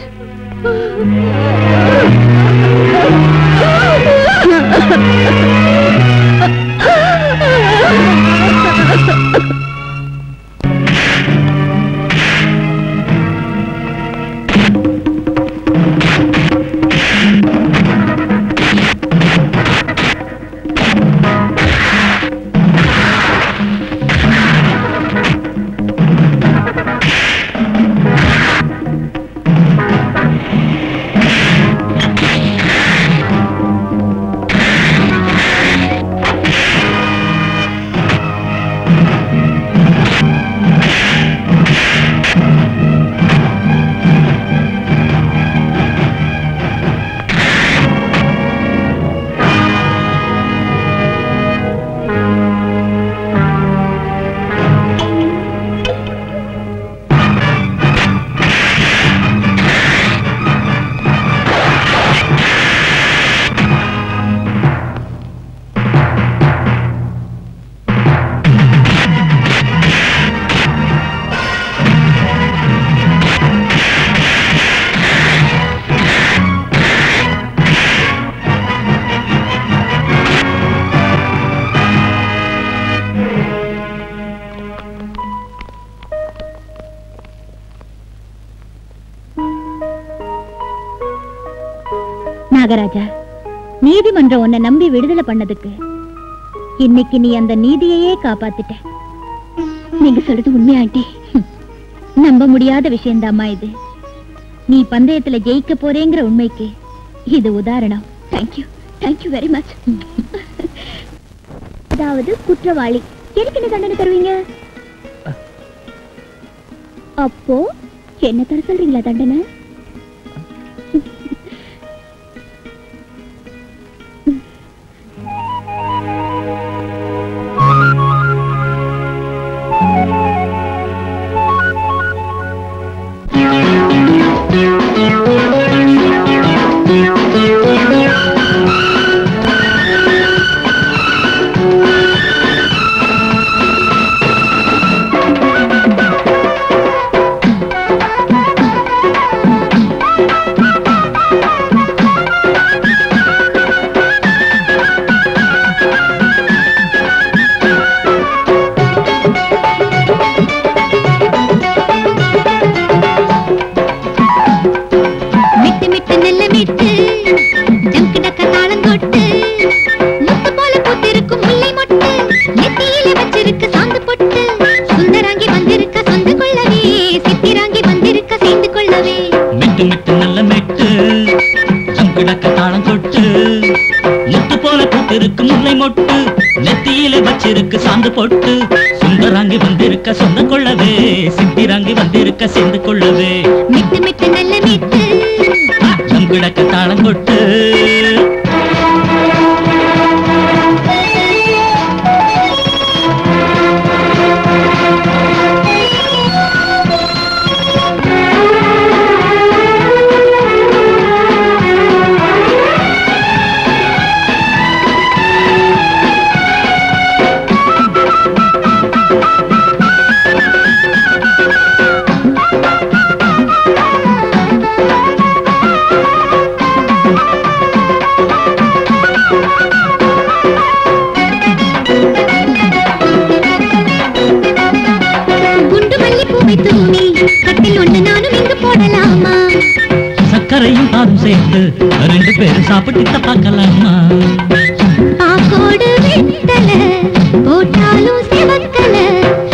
நாகராஜா நீதிமன்றம் உன்னை நம்பி விடுதலை பண்ணதுக்கு இன்னைக்கு நீ அந்த நீதியையே காப்பாத்திட்ட நீங்க சொல்றது உண்மையா ஆண்டி நம்ப முடியாத விஷயம்தாம்மா இது நீ பந்தயத்துல ஜெயிக்க போறேங்கிற உண்மைக்கு இது உதாரணம் தேங்க்யூ தேங்க்யூ வெரி மச் அதாவது குற்றவாளி எதுக்கு என்ன தண்டனை தருவீங்க அப்போ என்ன தர சொல்றீங்களா தண்டனை மிட்டு மிட்டு நெல்ல மிட்டு ஜம்கிடக்க தாளம் தொட்டு முத்து போல பூத்திருக்கும் முல்லை மொட்டு நெத்தியில வச்சிருக்க சாந்து பொட்டு சுந்தராங்கி வந்திருக்க சொந்து கொள்ளவே சித்திராங்கி வந்திருக்க சேர்ந்து கொள்ளவே மெட்டு மெட்டு நல்ல மெட்டு ஜங்கிடக்க தாளம் தொட்டு முத்து போல பூத்திருக்கு முல்லை மொட்டு நெத்தியில வச்சிருக்கு சாந்து பொட்டு சுந்தராங்கி வந்திருக்க சொந்த கொள்ளவே சித்திராங்கி வந்திருக்க சேர்ந்து கொள்ளவே மிட்டு மிட்டு நல்ல மிட்டு ஜங்கிடக்க தாளம் கொட்டு குண்டு மல்லி பூவை தூவி கட்டில் ஒண்ணு நானும் இங்கு போடலாமா சர்க்கரையும் பாலும் சேர்த்து ரெண்டு பேரும் சாப்பிட்டு பார்க்கலாமா பாக்கோடு வெத்தல போட்டாலும் சிவக்கல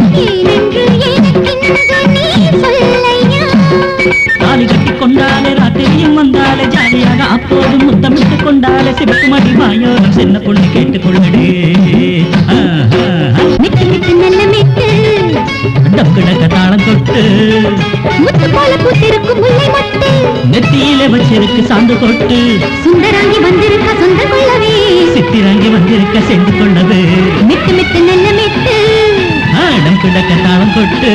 நெத்தியில வச்சிருக்கு சாந்து பொட்டு சுந்தராங்கி வந்திருக்க சொந்த கொள்ளவே சித்திராங்கி வந்திருக்க சேர்ந்து கொள்ளவே மிட்டு மிட்டு நல்ல மிட்டு ஆடம் கிடக்க தாளம் கொட்டு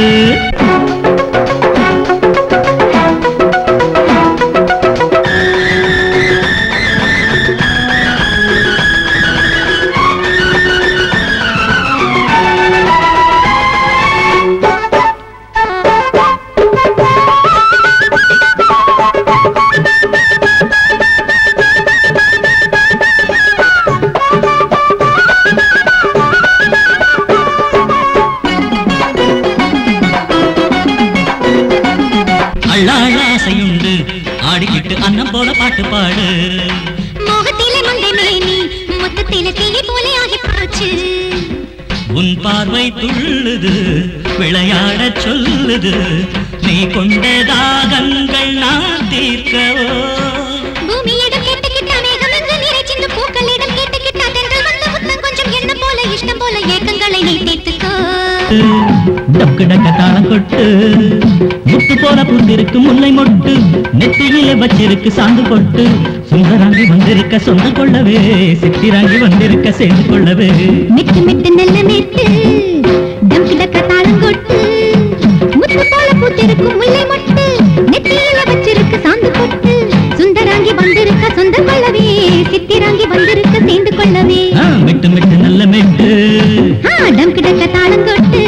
அள்ளாழ ஆசையுண்டு ஆடிக்கிட்டு அன்னம் போல பாட்டு பாடு மோகத்திலே மங்கை மேனி மொத்தத்திலே தீயை போல ஆகி போச்சு உன் பார்வை துள்ளுது விளையாடச் சொல்லுது நீ கொண்ட தாகங்கள் நான் தீர்க்கவோ பூமியிடம் கேட்டுக்கிட்ட மேகம் எங்கு நீரை சிந்து பூக்களிடம் கேட்டுக்கிட்ட தென்றல் வந்து முத்தம் கொஞ்சம் எண்ணம் போல இஷ்டம் போல ஏக்கங்களை நீ தீர்த்துக்கோ டக்கு டக்க தாளம் கொட்டு முத்து போல பூத்திருக்கு முல்லை மொட்டு நெத்தியிலே வச்சிருக்கு சாந்து பொட்டு சுந்தராங்கி வந்திருக்க சொந்த கொள்ளவே சித்திராங்கி வந்திருக்க சேர்ந்து கொள்ளவே மிட்டு மிட்டு நல்ல மிட்டு டம் கிடக்க தாளம் கொட்டு முத்து போல பூத்திருக்கும் முல்லை மொட்டு நெத்தியில வச்சிருக்கு சாந்து பொட்டு சுந்தராங்கி வந்திருக்க சொந்த கொள்ளவே சித்திராங்கி வந்திருக்க சேர்ந்து கொள்ளவே ஆ, மெட்டு மெட்டு நல்ல மெட்டு ஆ, டம் கிடக்க தாளம் கொட்டு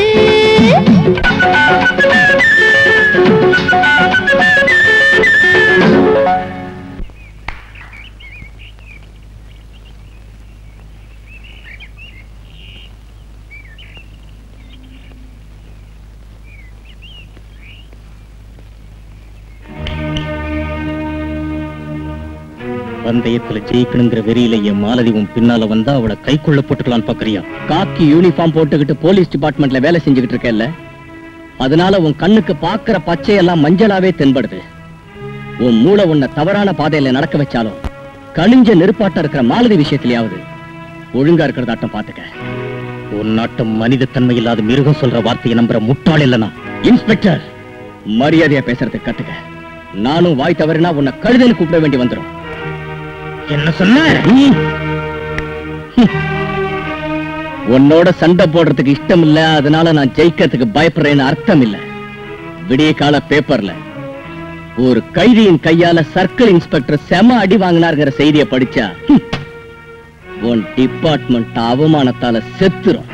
பந்தயத்துல ஜெயிக்கணுங்கிற வெறியில என் மாலதி உன் பின்னால வந்தா அவளை கைக்குள்ள போட்டுக்கலான்னு பாக்குறியா காக்கி யூனிஃபார்ம் போட்டுக்கிட்டு போலீஸ் டிபார்ட்மெண்ட்ல வேலை செஞ்சுக்கிட்டு இருக்கேல்ல அதனால உன் கண்ணுக்கு பாக்குற பச்சையெல்லாம் மஞ்சளாவே தென்படுது உன் மூளை உன்னை தவறான பாதையில நடக்க வச்சாலும் கணிஞ்ச நெருப்பாட்டம் இருக்கிற மாலதி விஷயத்திலேயாவது ஒழுங்கா இருக்கிறதாட்டம் பாத்துக்க உன் நாட்டம் மனித தன்மை இல்லாத மிருகம் சொல்ற வார்த்தையை நம்புற முட்டாள் இல்லனா இன்ஸ்பெக்டர் மரியாதையா பேசுறதுக்கு கத்துக்க நானும் வாய் தவறினா உன்னை கழுதைன்னு கூப்பிட வேண்டி வந்துரும் என்ன சொன்ன ம். ஹம். உன்னோட சண்டை போடுறதுக்கு இஷ்டம் இல்ல அதனால நான் ஜெயிக்கிறதுக்கு பயப்படுறேன்னு அர்த்தம் இல்ல விடிய கால பேப்பர்ல ஒரு கைதியின் கையால சர்க்கிள் இன்ஸ்பெக்டர் செம அடி வாங்கினாருங்கிற செய்தியை படிச்சா ஹம், உன் டிபார்ட்மெண்ட் அவமானத்தால செத்துரும்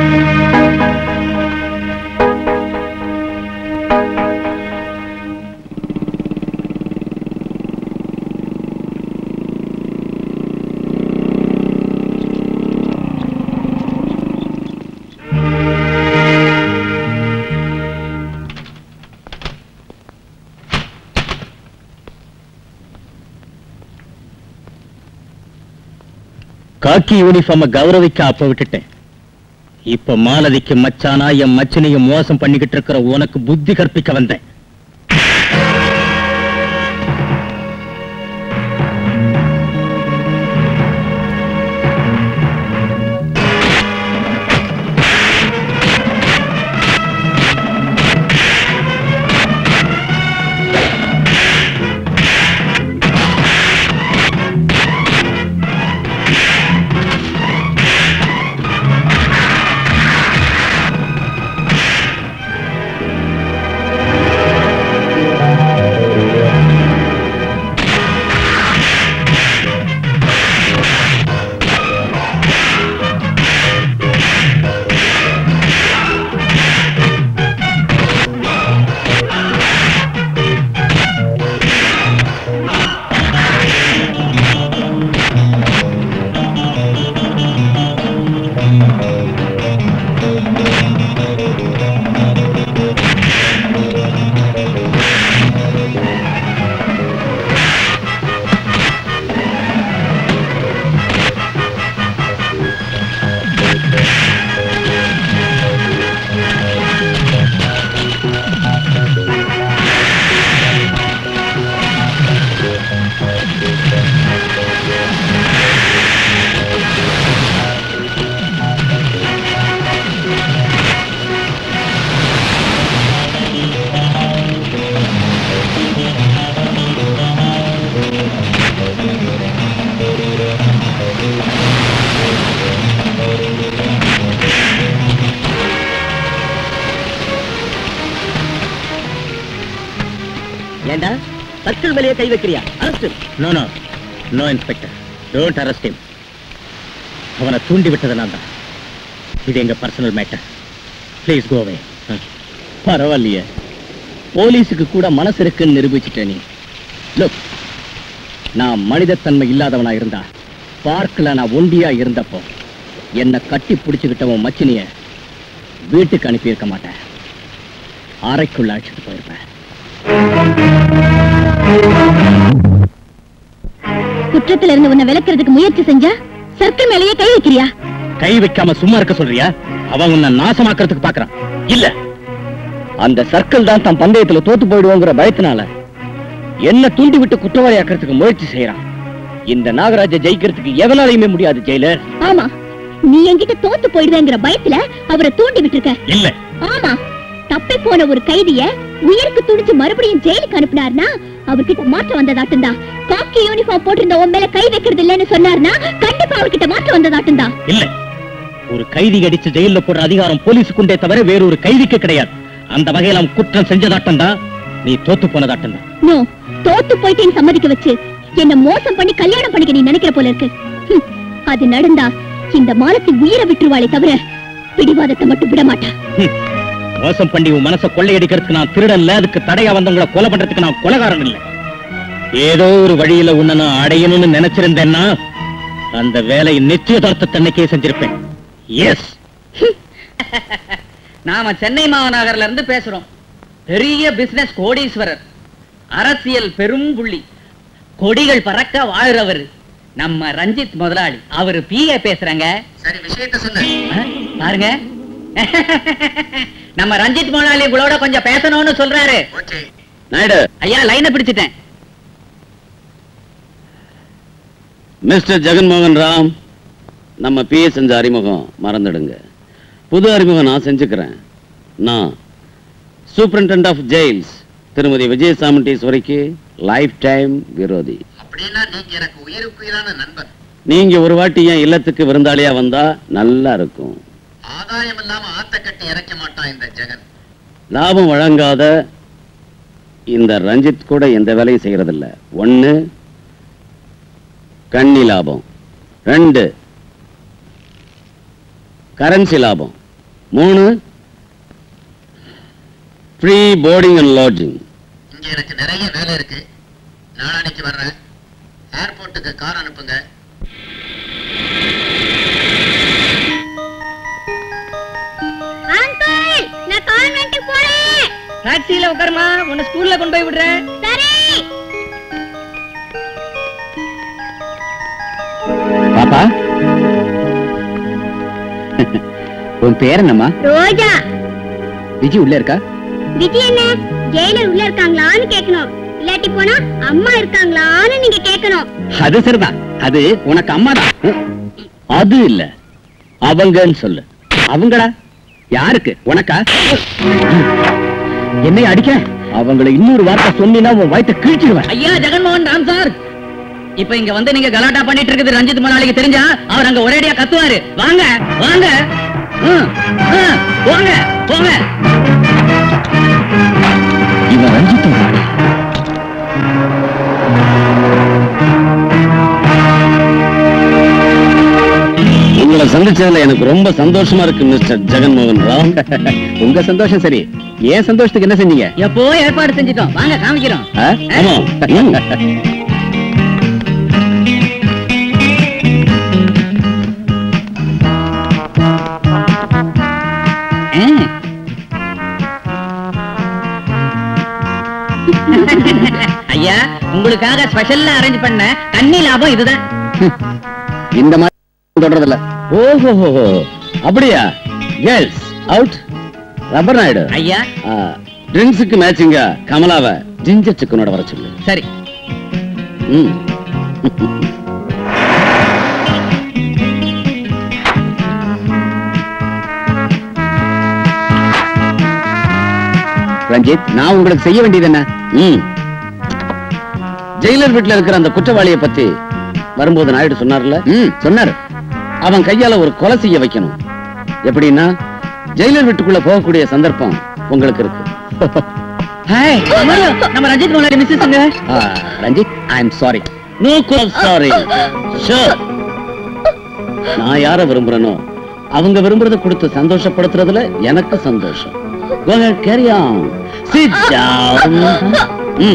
காக்கி யூனிஃபார்ம கௌரவிக்க அப்ப விட்டுட்டேன் இப்ப மாலதிக்கு மச்சானா என் மச்சனையும் மோசம் பண்ணிக்கிட்டு இருக்கிற உனக்கு புத்தி கற்பிக்க வந்தேன் ஏண்டா சர்க்கிள் மேலேயே கை வைக்கிறியா அரசு no no no inspector don't arrest him அவனை தூண்டி விட்டது நான் தான் இது எங்க personal matter please go away பரவாயில்லையே போலீஸுக்கு கூட மனசு இருக்குன்னு நிரூபிச்சுட்ட நீ லுக் நான் மனிதத்தன்மை இல்லாதவனா இருந்தா பார்க்கல நான் ஒண்டியா இருந்தப்போ என்னை கட்டி பிடிச்சுக்கிட்டவன் மச்சினிய வீட்டுக்கு அனுப்பியிருக்க மாட்டேன் அறைக்குள்ள அழைச்சிட்டு போயிருப்பேன் குற்றத்துல இருந்து உன்னை விளக்குறதுக்கு முயற்சி செஞ்சா சர்க்கிள் மேலேயே கை வைக்கிறியா கை வைக்காம சும்மா இருக்க சொல்றியா அவன் உன்னை நாசமாக்குறதுக்கு பாக்குறான் இல்ல அந்த சர்க்கிள் தான் தன் பந்தயத்துல தோத்து போயிடுவோங்கிற பயத்தினால என்ன தூண்டி விட்டு குற்றவாளி ஆக்கிறதுக்கு முயற்சி செய்யறான் இந்த நாகராஜ ஜெயிக்கிறதுக்கு எவனாலையுமே முடியாது ஜெயிலர் ஆமா நீ என்கிட்ட தோத்து போயிடுவேங்கிற பயத்துல அவரை தூண்டி விட்டுருக்க இல்ல ஆமா தப்பி போன ஒரு கைதிய உயிருக்கு துடிச்சு மறுபடியும் ஜெயிலுக்கு அனுப்புனார்னா அவர்கிட்ட மாற்றம் வந்ததாட்டம் காக்கி யூனிஃபார்ம் போட்டிருந்த உன் மேல கை வைக்கிறது இல்லைன்னு சொன்னார்னா கண்டிப்பா அவர்கிட்ட மாற்றம் வந்ததாட்டம் தான் இல்ல ஒரு கைதி அடிச்சு ஜெயில போடுற அதிகாரம் போலீஸுக்குண்டே தவிர வேற ஒரு கைதிக்கு கிடையாது அந்த வகையில் அவன் குற்றம் செஞ்சதாட்டம் தான் நீ தோத்து போனதாட்டம் தான் நோ தோத்து போயிட்டேன்னு சம்மதிக்க வச்சு என்ன மோசம் பண்ணி கல்யாணம் பண்ணிக்க நீ நினைக்கிற போல இருக்கு ஹம், அது நடந்தா இந்த மாலத்தை உயிரை விட்டுருவாளே தவிர பிடிவாதத்தை மட்டும் விட மாட்டா ஹம். மோசம் பண்ணி உன் மனசை கொள்ளையடிக்கிறதுக்கு நான் திருடன் இல்ல அதுக்கு தடையா வந்தவங்கள கொலை பண்றதுக்கு நான் கொலகாரன் இல்ல ஏதோ ஒரு வழியில உன்னை நான் அடையணும்னு நினைச்சிருந்தேன்னா அந்த வேலையை நிச்சயதார்த்த தன்னைக்கே செஞ்சிருப்பேன் எஸ் நாம சென்னை மாநகர்ல இருந்து பேசுறோம் பெரிய பிசினஸ் கோடீஸ்வரர் அரசியல் பெரும் புள்ளி கொடிகள் பறக்க வாழ்றவர் நம்ம ரஞ்சித் முதலாளி அவரு பிஏ பேசுறாங்க சரி விஷயத்த சொல்லு ஆ, பாருங்க நம்ம ரஞ்சித் முதலாளி உங்களோட கொஞ்சம் பேசணும்னு சொல்றாரு ஓகே நாயுடு ஐயா லைனை பிடிச்சிட்டேன் மிஸ்டர் ஜெகன்மோகன் ராம் நம்ம பிஏ செஞ்ச அறிமுகம் மறந்துடுங்க புது அறிமுகம் நான் செஞ்சுக்கிறேன் நான் சூப்பரிண்டென்ட் ஆஃப் ஜெயில்ஸ் திருமதி விஜயசாமண்டீஸ்வரிக்கு லைஃப் டைம் விரோதி அப்படின்னா நீங்க எனக்கு உயிருக்குயிரான நண்பன் நீங்க ஒரு வாட்டி என் இல்லத்துக்கு விருந்தாளியா வந்தா நல்லா இருக்கும் ஆதாயம் இல்லாம ஆத்த கட்டி இறக்க மாட்டான் இந்த ஜெகன் லாபம் வழங்காத இந்த ரஞ்சித் கூட எந்த வேலையும் செய்யறதில்ல ஒண்ணு கன்னி லாபம் ரெண்டு கரன்சி லாபம் மூணு ஃப்ரீ போர்டிங் அண்ட் லாட்ஜிங் இங்க எனக்கு நிறைய வேலை இருக்கு நாளானைக்கு வர்றேன் ஏர்போர்ட்டுக்கு கார் அனுப்புங்க அங்கிள் நான் கான்வென்ட்டுக்கு போறேன் டாக்ஸில உட்காருமா உன்னை ஸ்கூல்ல கொண்டு போய் விடுறேன் சரி பாப்பா உன் பேர் என்னம்மா ரோஜா விஜி உள்ள இருக்கா விஜய் என்ன ஜெயிலர் உள்ள இருக்காங்களான்னு கேட்கணும் இல்லாட்டி போனா அம்மா இருக்காங்களான்னு நீங்க கேட்கணும் அது சரிதான் அது உனக்கு அம்மா தான் அது இல்ல அவங்கன்னு சொல்லு அவங்களா யாருக்கு உனக்கா என்னை அடிக்க அவங்கள இன்னொரு வார்த்தை சொன்னீங்கன்னா உன் வயித்தை கிழிச்சிடுவேன் ஐயா ஜெகன்மோகன் ராம் சார் இப்ப இங்க வந்து நீங்க கலாட்டா பண்ணிட்டு இருக்குது ரஞ்சித் முதலாளிக்கு தெரிஞ்சா அவர் அங்க ஒரேடியா கத்துவாரு வாங்க வாங்க ம், ம், போங்க போங்க இவன் ரஞ்சித்தோட ஆளு. உங்களை சந்திச்சதுல எனக்கு ரொம்ப சந்தோஷமா இருக்கு மிஸ்டர் ஜெகன்மோகன் ராம் உங்க சந்தோஷம் சரி ஏன் சந்தோஷத்துக்கு என்ன செஞ்சீங்க எப்போ ஏற்பாடு செஞ்சிட்டோம் வாங்க காமிக்கிறோம் ஆ? ஆமா ம். ம். ஐயா உங்களுக்காக ஸ்பெஷல்லா அரேஞ்ச் பண்ண கன்னி லாபம் இதுதான் இந்த மாதிரி தொடறதில்ல ஓஹோ அப்படியா கேர்ள்ஸ் அவுட் ரப்பர் நாயுடு ஐயா ட்ரிங்க்ஸுக்கு மேட்சிங்கா கமலாவை ஜிஞ்சர் சிக்கனோட வர சொல்லு சரி ம். ரஞ்சித் நான் உங்களுக்கு செய்ய வேண்டியது என்ன ம். ஜெயிலர் வீட்டுல இருக்கிற அந்த குற்றவாளியை பத்தி வரும்போது நாயுடு சொன்னார்ல ம், சொன்னாரு அவன் கையால ஒரு கொலை செய்ய வைக்கணும் எப்படின்னா ஜெயிலர் வீட்டுக்குள்ள போகக்கூடிய சந்தர்ப்பம் உங்களுக்கு இருக்கு ஹாய் நம்ம ரஞ்சித் முதலாளி மிஸ்ஸஸ்ங்க Ranjith I am sorry no call sorry sure நான் யார விரும்புறேனோ அவங்க விரும்புறத கொடுத்து சந்தோஷப்படுத்துறதுல எனக்கு சந்தோஷம் Go ahead, carry on. Sit down. ம்.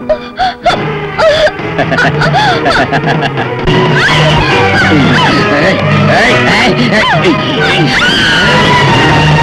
ஏய், ஏய், ஏய், ஏய், ஏய்.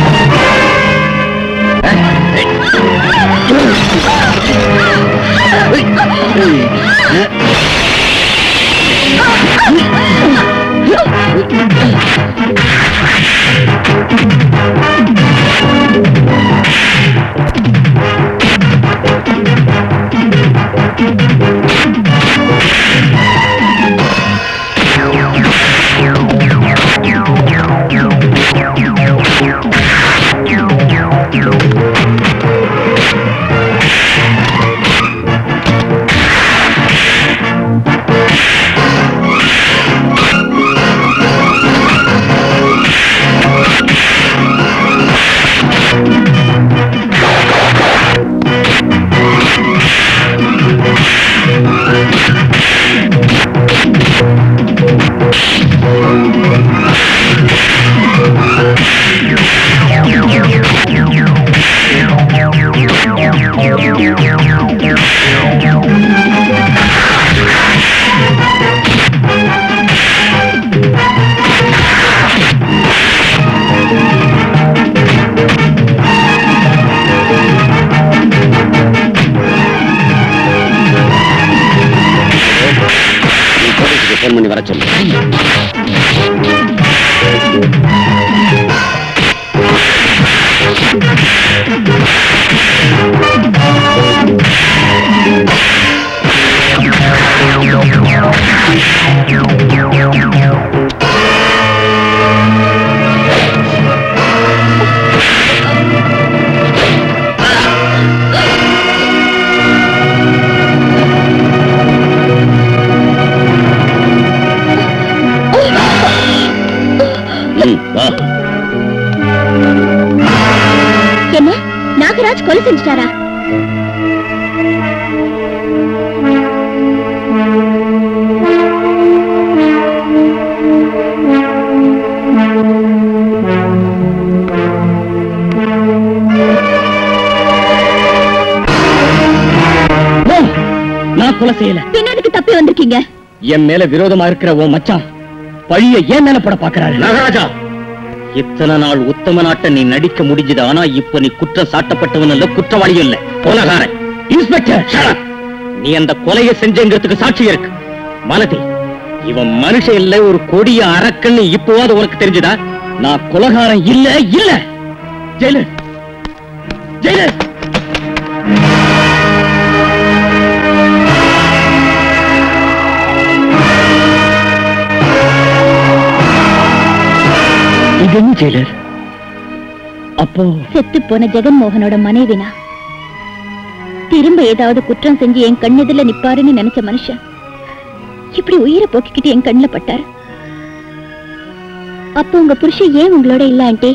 நீ போலீஸுக்கு ஃபோன் பண்ணி வர சொல்லு ம் வா என்ன நாகராஜ் கொலை செஞ்சுட்டாரா No, நான் கொலை செய்யல பின்னாடிக்கு தப்பி வந்திருக்கீங்க என் மேல விரோதமா இருக்கிற உன் மச்சான் பழிய ஏன் மேல போட பாக்குறாரு நாகராஜா இத்தனை நாள் உத்தம நாட்டை நீ நடிக்க முடிஞ்சது ஆனா இப்ப நீ குற்றம் சாட்டப்பட்டவன் இல்ல குற்றவாளி இல்ல கொலகாரன் இன்ஸ்பெக்டர் நீ அந்த கொலையை செஞ்சங்கிறதுக்கு சாட்சி இருக்கு மலதி இவன் மனுஷன் இல்ல ஒரு கொடிய அரக்கன்னு இப்போவாது உனக்கு தெரிஞ்சுதா நான் கொலகாரன் இல்ல இல்ல ஜெயிலர் ஜெயிலர் இது என்ன ஜெயிலர் அப்போ செத்து போன ஜெகன்மோகனோட மனைவினா திரும்ப ஏதாவது குற்றம் செஞ்சு என் கண்ணெதில நிப்பாருன்னு நினைச்ச மனுஷன் இப்படி உயிரை போக்கிக்கிட்டு என் கண்ணுல பட்டாரு அப்போ உங்க புருஷன் ஏன் உங்களோட இல்ல ஆண்டி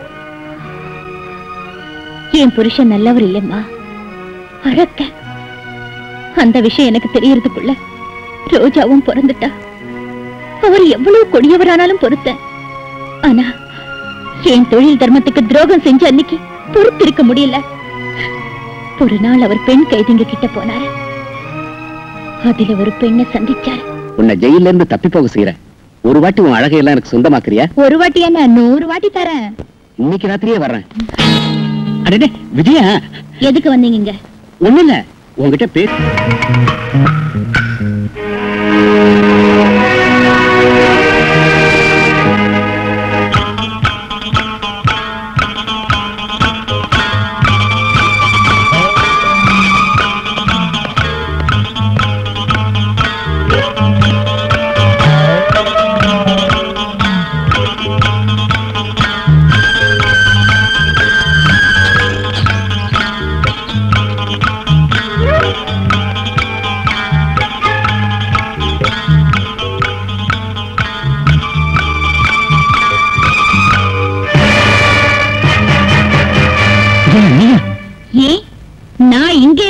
என் புருஷன் நல்லவர் இல்லைம்மா அழக்க அந்த விஷயம் எனக்கு தெரியறதுக்குள்ள ரோஜாவும் பிறந்துட்டா அவர் எவ்வளவு கொடியவரானாலும் பொறுத்தேன் ஆனா என் தொழில் தர்மத்துக்கு துரோகம் செஞ்ச அன்னைக்கு பொறுத்திருக்க முடியல ஒரு நாள் அவர் பெண் கைதிங்க கிட்ட போனாரு அதுல ஒரு பெண்ணை சந்திச்சாரு உன்னை ஜெயில இருந்து தப்பி போக செய்யற ஒரு வாட்டி உன் அழகையெல்லாம் எனக்கு சொந்தமாக்குறியா ஒரு வாட்டி என்ன நூறு வாட்டி தரேன் இன்னைக்கு ராத்திரியே வர்றேன் அடடே விஜயா எதுக்கு வந்தீங்க இங்க ஒண்ணு இல்ல உன்கிட்ட பேச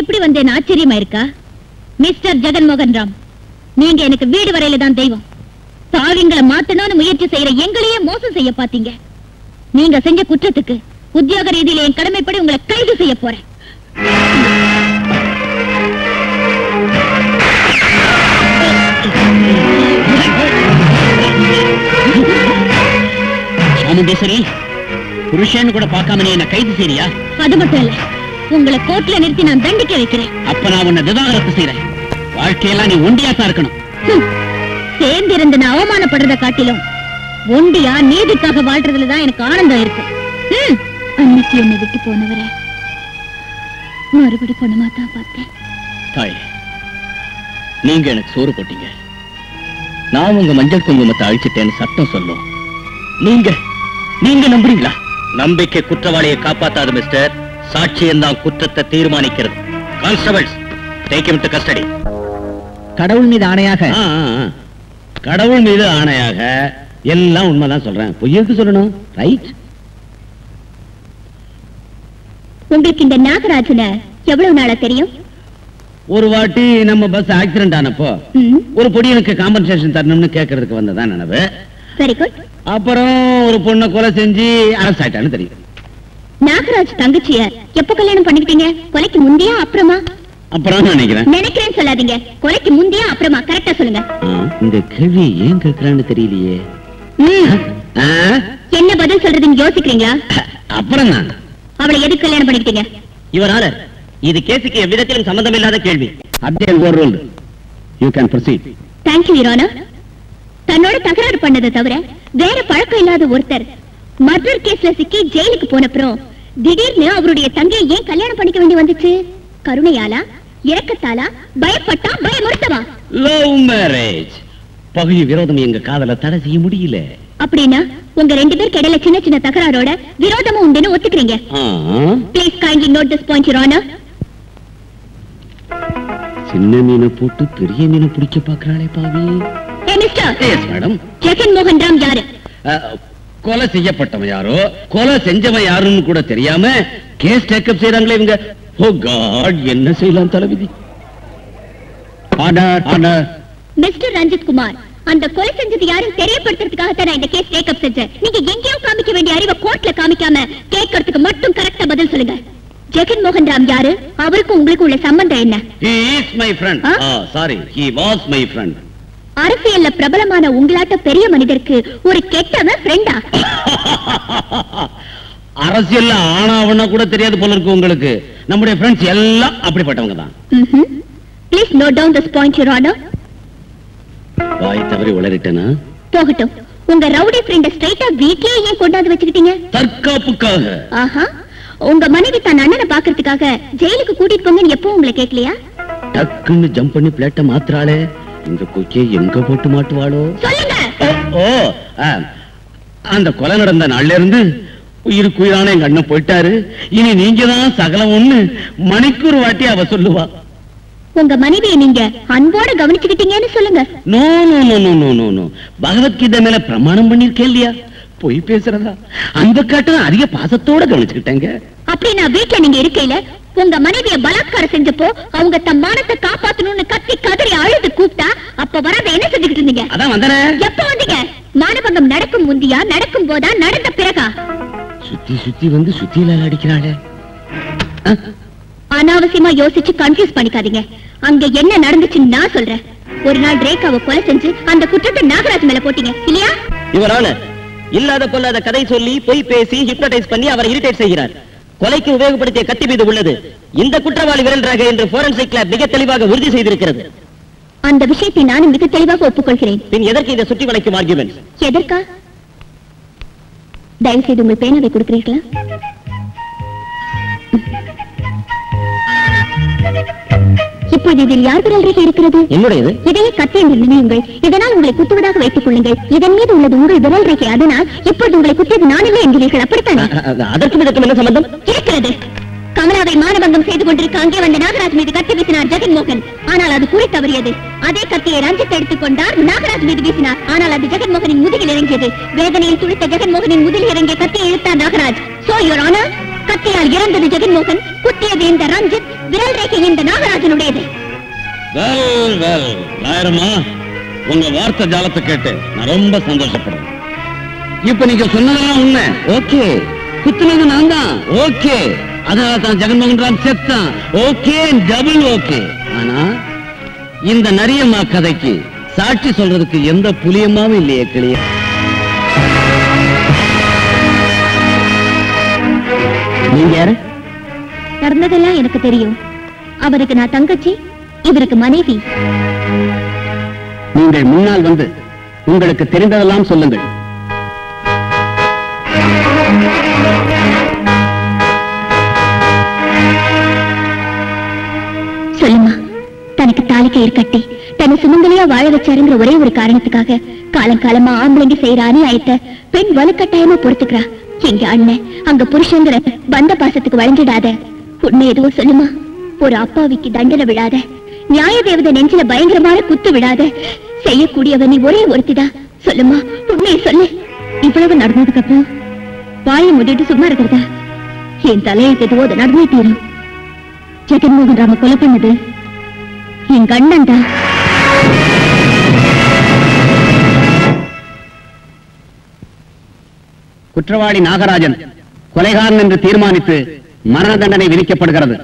எப்படி வந்தேன்னு ஆச்சரியமா இருக்கா மிஸ்டர் ஜெகன்மோகன் ராம் நீங்க எனக்கு வீடு வரையில தான் தெய்வம் பாவிங்களை மாத்தணும்னு முயற்சி செய்யற எங்களையே மோசம் செய்ய பாத்தீங்க நீங்க செஞ்ச குற்றத்துக்கு உத்தியோக ரீதியில என் கடமைப்படி உங்களை கைது செய்ய போறேன் சாமுண்டேஸ்வரி புருஷன்னு கூட பார்க்காம நீ என்ன கைது செய்றியா அது மட்டும் இல்ல உங்களை கோர்ட்ல நிறுத்தி நான் தண்டிக்க வைக்கிறேன் அப்ப நான் உன்னை விவாகரத்து செய்யறேன் வாழ்க்கையெல்லாம் நீ ஒண்டியாத்தான் இருக்கணும் ஹம். சேர்ந்து இருந்து நான் அவமானப்படுறத காட்டிலும் ஒண்டியா நீதிக்காக வாழ்றதுல தான் எனக்கு ஆனந்தம் இருக்கு ஹம். அன்னைக்கு என்னை விட்டு போனவரை மறுபடி பொண்ணுமா தான் பார்த்தேன் தாய் நீங்க எனக்கு சோறு போட்டீங்க நான் உங்க மஞ்சள் குங்குமத்தை அழிச்சிட்டேன்னு சட்டம் சொல்லும் நீங்க நீங்க நம்புறீங்களா நம்பிக்கை குற்றவாளியை காப்பாத்தாது மிஸ்டர் சாட்சியம் தான் குற்றத்தை தீர்மானிக்கிறது constables take him to custody கடவுள் மீது ஆணையாக ஆ, ஆ, ஆ. கடவுள் மீது ஆணையாக எல்லாம் உண்மைதான் சொல்றேன் பொய்யருக்கு சொல்லணும் ரைட் உங்களுக்கு இந்த நாகராஜனை எவ்வளவு நாளா தெரியும் ஒரு வாட்டி நம்ம பஸ் ஆக்சிடென்ட் ஆனப்போ ம், ஒரு பொடியனுக்கு காம்பன்சேஷன் தரணும்னு கேட்கறதுக்கு வந்ததான் நினைவு very good அப்புறம் ஒரு பொண்ணை கொலை செஞ்சு அரசு ஆயிட்டான்னு தெரியும் நாகராஜ் தங்கச்சிய எப்ப கல்யாணம் பண்ணிக்கிட்டீங்க கொலைக்கு முந்தையா அப்புறமா அப்புறம் நினைக்கிறேன் நினைக்கிறேன்னு சொல்லாதீங்க கொலைக்கு முந்தையா அப்புறமா கரெக்டா சொல்லுங்க ஆ, இந்த கேள்வி ஏன் கேட்கிறான்னு தெரியலையே ம், ஆ, என்ன பதில் சொல்றதுன்னு யோசிக்கிறீங்களா அப்புறம் தான் அவளை எதுக்கு கல்யாணம் பண்ணிக்கிட்டீங்க இவரால இது கேஸுக்கு எவ்விதத்திலும் சம்பந்தம் இல்லாத கேள்வி அப்படியே ஒரு rule you can proceed thank you your honour தன்னோட தகராறு பண்ணதை தவிர வேற பழக்கம் இல்லாத ஒருத்தர் மர்டர் கேஸ்ல சிக்கி ஜெயிலுக்கு போனப்புறம் திடீர்னு அவருடைய தங்கையை ஏன் கல்யாணம் பண்ணிக்க வேண்டி வந்துச்சு கருணையாலா இரக்கத்தாலா பயப்பட்டா பயமுறுத்தவா லவ் மேரேஜ் பகுதி விரோதம் எங்க காதல தடை செய்ய முடியல அப்படின்னா உங்க ரெண்டு பேருக்கு இடையில சின்ன சின்ன தகராறோட விரோதமும் உண்டுன்னு ஒத்துக்கிறீங்க ஆ, please kindly note this point your honour சின்ன மீனை போட்டு பெரிய மீனை பிடிக்க பாக்குறாளே பாவி ஏ மிஸ்டர் எஸ் மேடம் ஜெகன் மோகன் ராம் யாரு கொலை செய்யப்பட்டவன் யாரோ கொலை செஞ்சவன் யாருன்னு கூட தெரியாம கேஸ் டேக்கப் செய்யறாங்களே இவங்க ஓ காட் என்ன செய்யலாம் தளபதி order order mister Ranjith Kumar அந்த கொலை செஞ்சது யாரும் தெரியப்படுத்துறதுக்காக தான் நான் இந்த கேஸ் டேக்கப் செஞ்சேன் நீங்க எங்கேயோ காமிக்க வேண்டிய அறிவை கோர்ட்ல காமிக்காம கேட்கறதுக்கு மட்டும் கரெக்டா பதில் சொல்லுங்க ஜெகன் மோகன் ராம் யாரு அவருக்கும் உங்களுக்கு உள்ள சம்பந்தம் என்ன ஹி இஸ் மை ஃப்ரெண்ட் ஆ? Sorry he was my friend அரசியல்ல பிரபலமான உங்களாட்ட பெரிய மனிதருக்கு ஒரு கெட்டவன் ஃப்ரெண்டா அரசியல்ல ஆனாவனா கூட தெரியாது போல இருக்கு உங்களுக்கு நம்முடைய ஃப்ரெண்ட்ஸ் எல்லாம் அப்படிப்பட்டவங்க தான் please note down this point your honour வாய் தவறி உளறிட்டேனா போகட்டும் உங்க ரவுடி ஃப்ரெண்ட ஸ்ட்ரைட்டா வீட்லயே ஏன் கொண்டாந்து வச்சுக்கிட்டீங்க தற்காப்புக்காக ஆஹா உங்க மனைவி தன் அண்ணனை பாக்குறதுக்காக ஜெயிலுக்கு கூட்டிட்டு போங்கன்னு எப்போ உங்களை கேட்கலையா டக்குன்னு ஜம்ப் பண்ணி பிளேட்டை மாத்துறாளே இந்த கொக்கியை எங்க போட்டு மாட்டுவாளோ சொல்லுங்க ஓ ஆ, அந்த கொலை நடந்த நாள்ல இருந்து உயிருக்கு உயிரான எங்க அண்ணன் போயிட்டாரு இனி நீங்க தான் சகலம் ஒண்ணு மணிக்கு ஒரு வாட்டி அவ சொல்லுவா உங்க மனைவியை நீங்க அன்போட கவனிச்சுக்கிட்டீங்கன்னு சொல்லுங்க no no no no no no no Bhagavad Gita மேல பிரமாணம் பண்ணிருக்கேன் இல்லையா பொய் பேசுறதா அந்த காட்டு அதிக பாசத்தோட கவனிச்சுக்கிட்டேங்க அப்படி நான் வீட்ல நீங்க இருக்கையில உங்க மனைவிய பலாத்காரம் செஞ்சப்போ அவங்க தம் மானத்தை காப்பாத்தணும்னு கத்தி கதறி அழுது கூப்பிட்டா அப்ப வராத என்ன செஞ்சுக்கிட்டு இருந்தீங்க அதான் வந்தனே எப்ப வந்தீங்க மானபங்கம் நடக்கும் முந்தியா நடக்கும் போதா நடந்த பிறகா சுத்தி சுத்தி வந்து சுத்தியில அடிக்கிறாளே அனாவசியமா யோசிச்சு கன்ஃபியூஸ் பண்ணிக்காதீங்க அங்க என்ன நடந்துச்சுன்னு நான் சொல்றேன் ஒரு நாள் ரேகாவை கொலை செஞ்சு அந்த குற்றத்தை நாகராஜ் மேல போட்டீங்க இல்லையா இவரான இல்லாத கொல்லாத கதை சொல்லி பொய் பேசி ஹிப்னடைஸ் பண்ணி அவரை இரிட்டேட் செய்கிறார் கொலைக்கு உபயோகப்படுத்திய கத்தி மீது உள்ளது இந்த குற்றவாளி விரல் ரேகை என்று போரன்சிக் லேப் மிக தெளிவாக உறுதி செய்திருக்கிறது அந்த விஷயத்தை நானும் மிக தெளிவாக ஒப்புக்கொள்கிறேன் பின் எதற்கு இந்த சுற்றி வளைக்கும் ஆர்குமெண்ட் எதற்கா தயவு செய்து உங்கள் பேனாவை கொடுக்கிறீர்களா இப்போது இதில் யார் விரல் ரேகை இருக்கிறது என்னுடையது இதையே கத்தி என்று நினையுங்கள் இதனால் உங்களை குத்துவதாக வைத்துக் கொள்ளுங்கள் இதன் மீது உள்ளது உங்கள் விரல் ரேகை அதனால் இப்பொழுது உங்களை குத்தியது நான் இல்லை என்கிறீர்கள் அப்படித்தானே அதற்கும் இதற்கும் என்ன சம்பந்தம் இருக்கிறது கமலாவை மானபங்கம் செய்து கொண்டிருக்க அங்கே வந்த நாகராஜ் மீது கத்தி வீசினார் ஜெகன் மோகன் ஆனால் அது குறி தவறியது அதே கத்தியை ரஞ்சித் எடுத்துக் கொண்டார் நாகராஜ் மீது வீசினார் ஆனால் அது ஜெகன் மோகனின் முதுகில் இறங்கியது வேதனையில் துடித்த ஜெகன் மோகனின் முதுகில் இறங்கிய கத்தியை இழுத்தார் நாகராஜ் சோ யுவர் ஆனர் கத்தியால் இறந்தது ஜெகன்மோகன் குத்தியது இந்த ரஞ்சித் விரல் ரேகை இந்த நாகராஜனுடையது வெல் வெல் லாயரம்மா உங்க வார்த்தை ஜாலத்தை கேட்டு நான் ரொம்ப சந்தோஷப்படுறேன் இப்ப நீங்க சொன்னதெல்லாம் உண்மை ஓகே குத்துனது நான் தான் ஓகே அதனால தான் ஜெகன்மோகன் ராம் செத்தான் ஓகே டபுள் ஓகே ஆனா இந்த நரியம்மா கதைக்கு சாட்சி சொல்றதுக்கு எந்த புளியமாவும் இல்லையே கிளிய நீங்க யாரு நடந்ததெல்லாம் எனக்கு தெரியும் அவருக்கு நான் தங்கச்சி இவருக்கு மனைவி நீங்கள் முன்னால் வந்து உங்களுக்கு தெரிந்ததெல்லாம் சொல்லுங்கள் சொல்லுமா தனக்கு தாலி கயிறு கட்டி தன்னை சுமங்கலியா வாழ வச்சாருங்கிற ஒரே ஒரு காரணத்துக்காக காலம் காலமா ஆம்பளைங்க செய்யற அநியாயத்தை பெண் வலுக்கட்டாயமா பொறுத்துக்கிறா எங்க அண்ணன் அங்க புருஷங்கிற பந்த பாசத்துக்கு வளைஞ்சிடாத உண்மை எதுவும் சொல்லுமா ஒரு அப்பாவிக்கு தண்டனை விடாத நியாய தேவதை நெஞ்சில பயங்கரமான குத்து விடாத செய்யக்கூடியவ நீ ஒரே ஒருத்திதான் சொல்லுமா உண்மையை சொல்லு இவ்வளவு நடந்ததுக்கு அப்புறம் வாயை மூடிட்டு சும்மா இருக்கிறதா என் தலையெழுத்து எதுவோ அது நடந்தே தீரும் ஜெகன்மோகன் ராம கொலை பண்ணது என் கண்ணன் தான் குற்றவாளி நாகராஜன் கொலைகாரன் என்று தீர்மானித்து மரண தண்டனை விதிக்கப்படுகிறது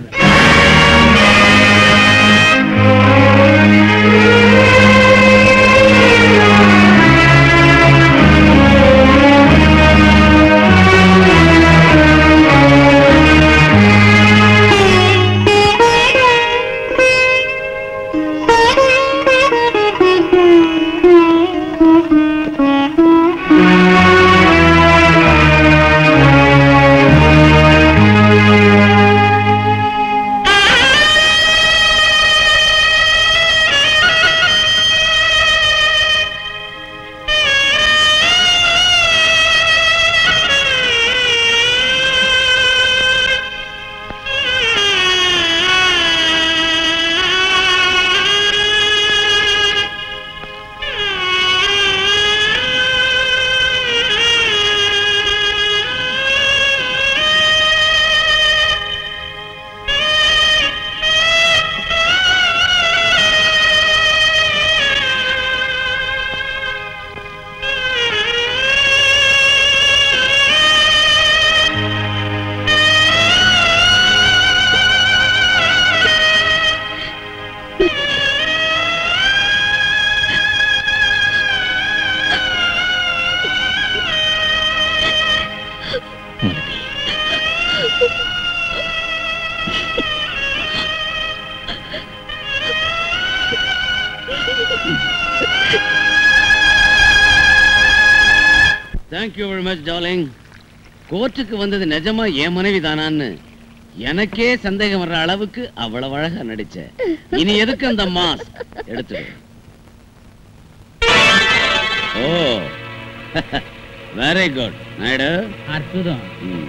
தேங்க்யூ வெரி மச் டார்லிங் கோர்ட்டுக்கு வந்தது நிஜமா என் மனைவி தானான்னு எனக்கே சந்தேகம் வர்ற அளவுக்கு அவ்வளவு அழகா நடிச்ச இனி எதுக்கு அந்த மாஸ்க் எடுத்துடு ஓ வெரி குட் நாயுடு அற்புதம் ம்.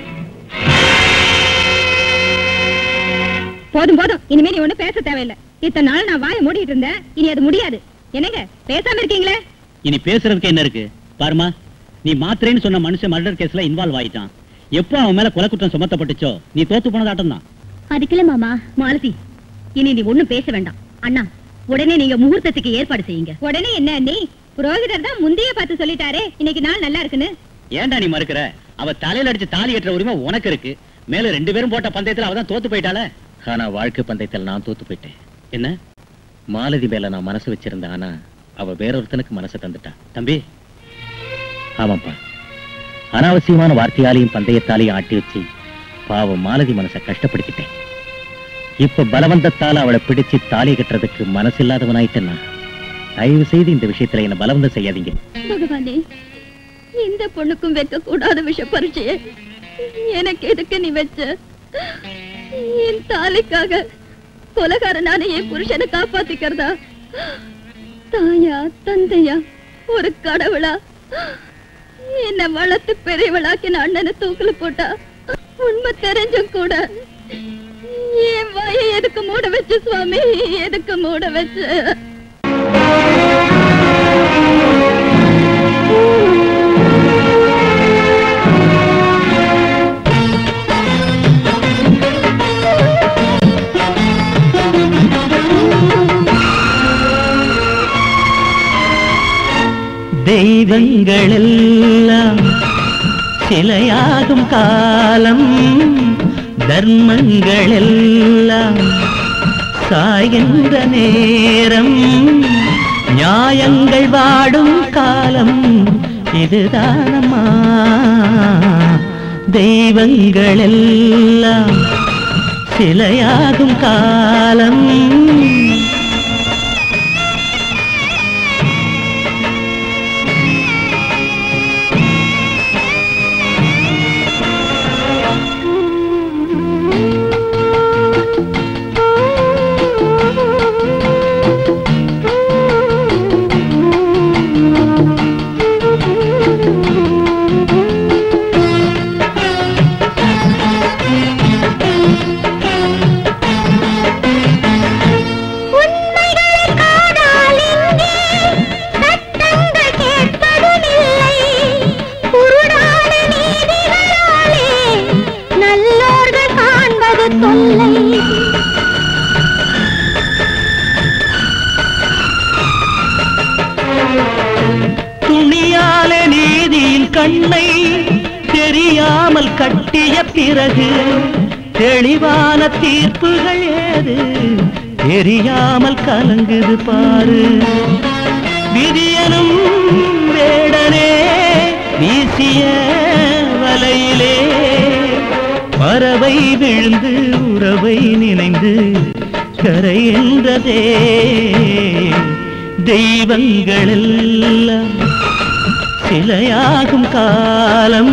போதும் போதும் இனிமே நீ ஒண்ணும் பேச தேவையில்லை இத்தனை நாள் நான் வாயை மூடிட்டு இருந்தேன் இனி அது முடியாது என்னங்க பேசாம இருக்கீங்களே இனி பேசுறதுக்கு என்ன இருக்கு பாருமா நீ மாத்திரேன்னு சொன்ன மனுஷன் மர்டர் கேஸ்ல இன்வால்வ் ஆயிட்டான் எப்போ அவன் மேல கொலை குற்றம் சுமத்தப்பட்டுச்சோ நீ தோத்து போனதாட்டம் தான் அதுக்குள்ள மாமா மாலதி இனி நீ ஒண்ணும் பேச வேண்டாம் அண்ணா உடனே நீங்க முகூர்த்தத்துக்கு ஏற்பாடு செய்யுங்க உடனே என்ன நீ புரோகிதர் தான் முந்தைய பார்த்து சொல்லிட்டாரே இன்னைக்கு நாள் நல்லா இருக்குன்னு ஏன்டா நீ மறுக்கிற அவ தலையில அடிச்சு தாலி கட்டுற உரிமை உனக்கு இருக்கு மேல ரெண்டு பேரும் போட்ட பந்தயத்துல அவ தான் தோத்து போயிட்டாளே ஆனா வாழ்க்கை பந்தயத்துல நான் தோத்து போயிட்டேன் என்ன மாலதி மேல நான் மனசு வச்சிருந்தேன் ஆனா அவ வேறொருத்தனுக்கு மனசை தந்துட்டா தம்பி ஆமாப்பா அனாவசியமான வார்த்தையாலையும் பந்தயத்தாலையும் ஆட்டி வச்சு பாவம் மாலதி மனசை கஷ்டப்படுத்திட்டேன் இப்ப பலவந்தத்தால அவளை பிடிச்சு தாலி கட்டுறதுக்கு மனசில்லாதவனாயிட்டேன் நான் தயவு செய்து இந்த விஷயத்துல என்ன பலவந்தம் செய்யாதீங்க பகவானே இந்த பொண்ணுக்கும் வைக்க கூடாத விஷ பரிச்சைய எனக்கு எதுக்கு நீ வச்ச என் தாலிக்காக கொலகாரனான என் புருஷனை காப்பாத்திக்கிறதா தாயா தந்தையா ஒரு கடவுளா என்ன வளர்த்து பெரியவளாக்கின அண்ணனை தூக்குல போட்டா உண்மை தெரிஞ்சும் கூட என் வாயை எதுக்கு மூட வச்சு சுவாமி எதுக்கு மூட வச்சு தெய்வங்கள் எல்லாம் சிலையாகும் காலம் தர்மங்கள் எல்லாம் சாய்கின்ற நேரம் நியாயங்கள் வாடும் காலம் இதுதானம்மா தெய்வங்கள் எல்லாம் சிலையாகும் காலம் உண்மைகளை காதால் இங்கே சட்டங்கள் கேட்பதுமில்லை குருடான நீதிகளாலே நல்லோர்கள் காண்பது தொல்லை துணியாலே நீதியின் கண்ணை தெரியாமல் கட்டிய பிறகு தெளிவான தீர்ப்புகள் ஏது தெரியாமல் கலங்குது பாரு விதியனும் வேடனே வீசிய வலையிலே பறவை விழுந்து உறவை நினைந்து கரைகின்றதே தெய்வங்கள் எல்லாம் சிலையாகும் காலம்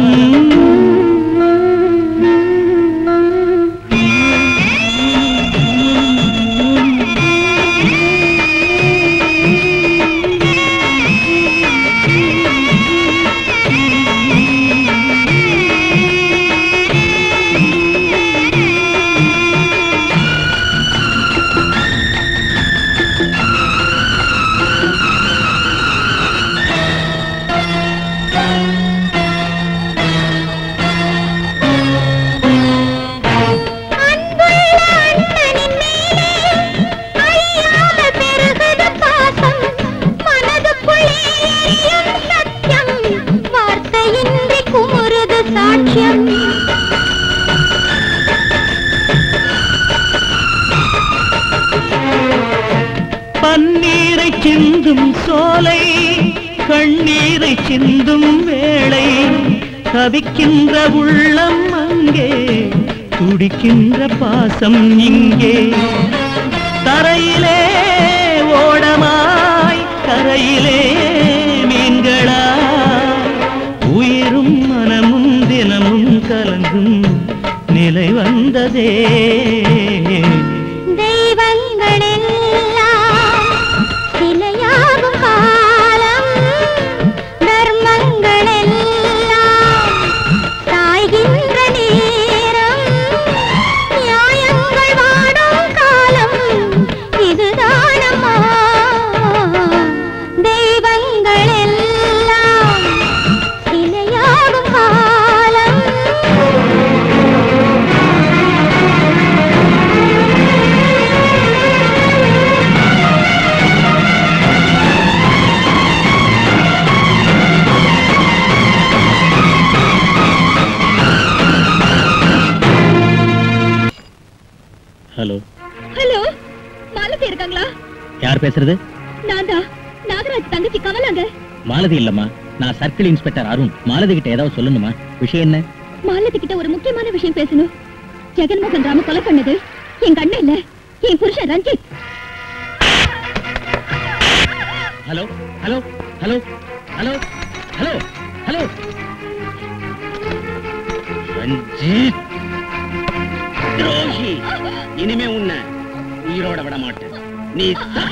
அன்புள்ள அண்ணனின் மேலே அழியாமல் பெருகுது பாசம் மனதுக்குள்ளே எரியும் சத்தியம் வார்த்தையின்றி குமுறுது சாட்சியம் பன்னீரை சிந்தும் சோலை கண்ணீரை சிந்தும் வேளை தவிக்கின்ற உள்ளம் அங்கே துடிக்கின்ற பாசம் இங்கே தரையிலே ஓடமாய் கரையிலே மீன்களாய் உயிரும் மனமும் தினமும் கலங்கும் நிலை வந்ததே தெய்வங்கள் எல்லாம் சிலையாகும் காலம் தர்மங்கள் எல்லாம் சாய்கின்ற நேரம் நியாயங்கள் வாடும் காலம் இதுதானம்மா தெய்வங்கள் எல்லாம் சிலையாகும் காலம் ஹலோ ஹலோ மாலதி இருக்காங்களா யார் பேசுறது நான் தான் நாகராஜ் தங்கச்சி கமலாங்க மாலதி இல்லம்மா நான் சர்க்கிள் இன்ஸ்பெக்டர் அருண் மாலதி கிட்ட ஏதாவது சொல்லணுமா விஷயம் என்ன மாலதி கிட்ட ஒரு முக்கியமான விஷயம் பேசணும் ஜெகன்மோகன் ராம கொலை பண்ணது எங்க அண்ணன் இல்ல என் புருஷன் Ranjith hello hello hello hello hello hello Ranjith துரோகி இனிமே உன்னை உயிரோட விட மாட்டேன் நீ சா-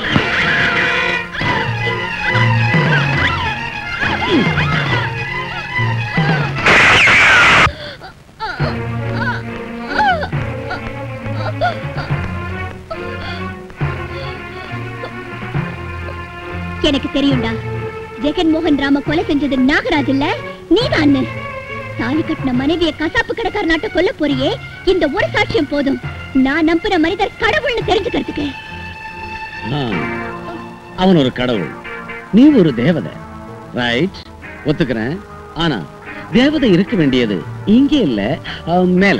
எனக்கு தெரியும்டா ஜெகன்மோகன் ராம கொலை செஞ்சது நாகராஜ் இல்ல நீதான் தாலி கட்டின மனைவிய கசாப்பு கடைக்கார நாட்ட கொல்ல போறியே இந்த ஒரு சாட்சியம் போதும் நான் நம்புற மனிதர் கடவுள்னு தெரிஞ்சுக்கிறதுக்கு ஆ, அவன் ஒரு கடவுள் நீ ஒரு தேவதை ரைட் ஒத்துக்கிறேன் ஆனா தேவதை இருக்க வேண்டியது இங்கே இல்ல அஹ், மேல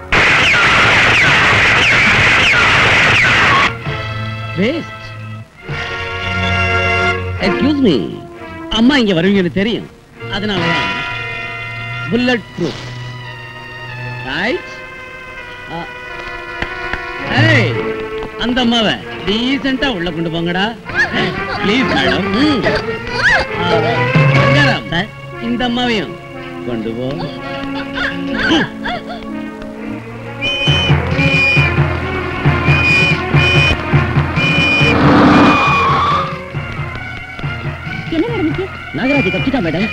வேஸ்ட் எக்ஸ்கியூஸ் மீ அம்மா இங்க வருவீங்கன்னு தெரியும் அதனால புல்லட் ப்ரூஃப் ரைட் ஏய் அந்த அம்மாவை டீசெண்டா உள்ள கொண்டு போங்கடா ப்ளீஸ் மேடம் சார் இந்த அம்மாவையும் கொண்டு போ என்ன நடந்துச்சு நாகராஜ் தப்பிட்டா மேடம்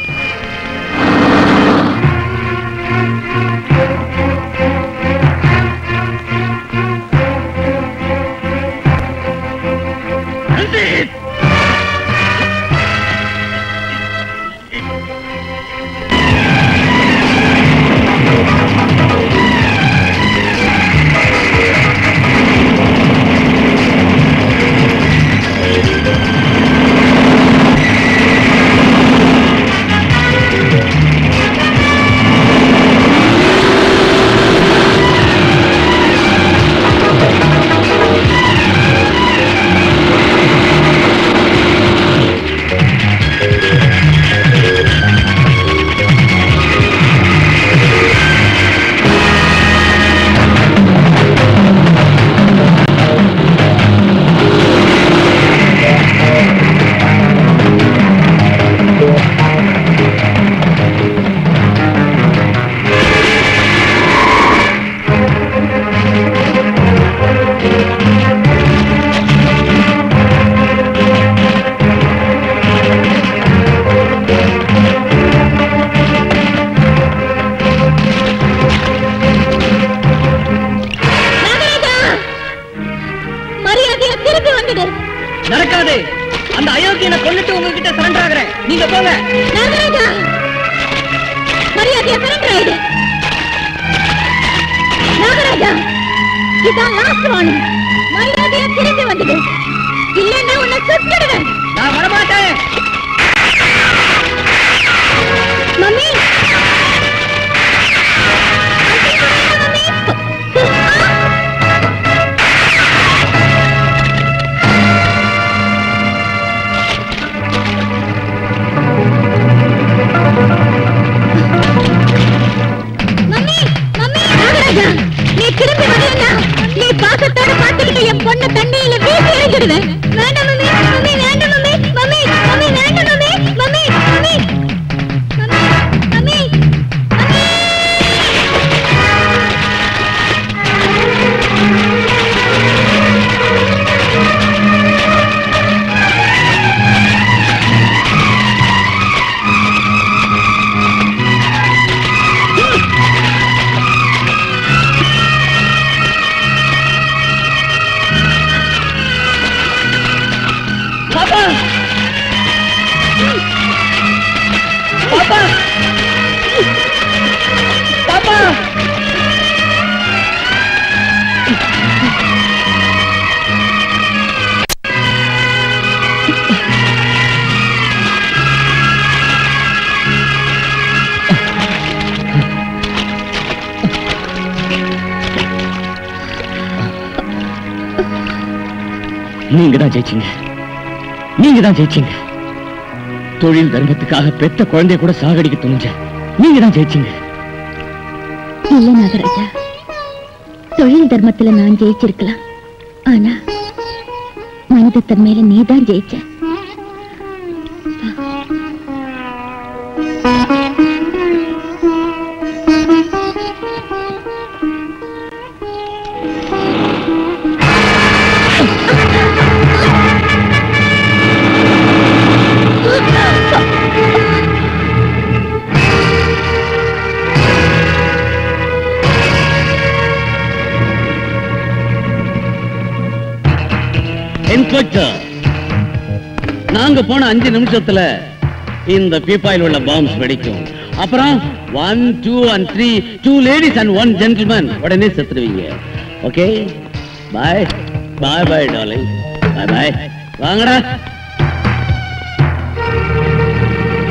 மரியாதையா திரும்பி வந்துடு நடக்காது அந்த அயோக்கியனை கொல்லிட்டு உங்ககிட்ட சரண்டர் ஆகுறேன் நீங்க போங்க நாகராஜா மரியாதையா சரண்டர் ஆயிடு நாகராஜா இதான் லாஸ்ட் வார்னிங் மரியாதையா திரும்பி வந்துடு இல்லைன்னா உன்னை சுட்டுடுவேன் நான் வரமாட்டேன் மம்மி மம்மி மம்மி நாகராஜா நீ திரும்பி வரலன்னா நீ பாசத்தோட பார்த்துக்கிட்டு என் பொண்ணு தண்ணியில வீசி எறிஞ்சிடுவேன் வேண்டாம் மம்மி மம்மி வேண்டாம் மம்மி மம்மி மம்மி வேண்டாம் mummy mummy mummy mummy mummy பாப்பா பாப்பா பாப்பா நீங்க தான் ஜெயிச்சீங்க நீங்க தான் ஜெயிச்சீங்க தொழில் தர்மத்துக்காக பெத்த குழந்தைய கூட சாகடிக்க துணிஞ்ச நீங்க தான் ஜெயிச்சீங்க இல்ல நாகராஜா தொழில் தர்மத்துல நான் ஜெயிச்சிருக்கலாம் ஆனா மனித தன்மையில நீதான் ஜெயிச்ச இன்ஸ்பெக்டர் நாங்க போன அஞ்சு நிமிஷத்துல இந்த பீப்பாயில் உள்ள பாம்ஸ் வெடிக்கும் அப்புறம் one two and three two ladies and one gentleman உடனே செத்துருவீங்க ஓகே பாய் பாய் பாய் டாலிங் பாய் பாய் வாங்கடா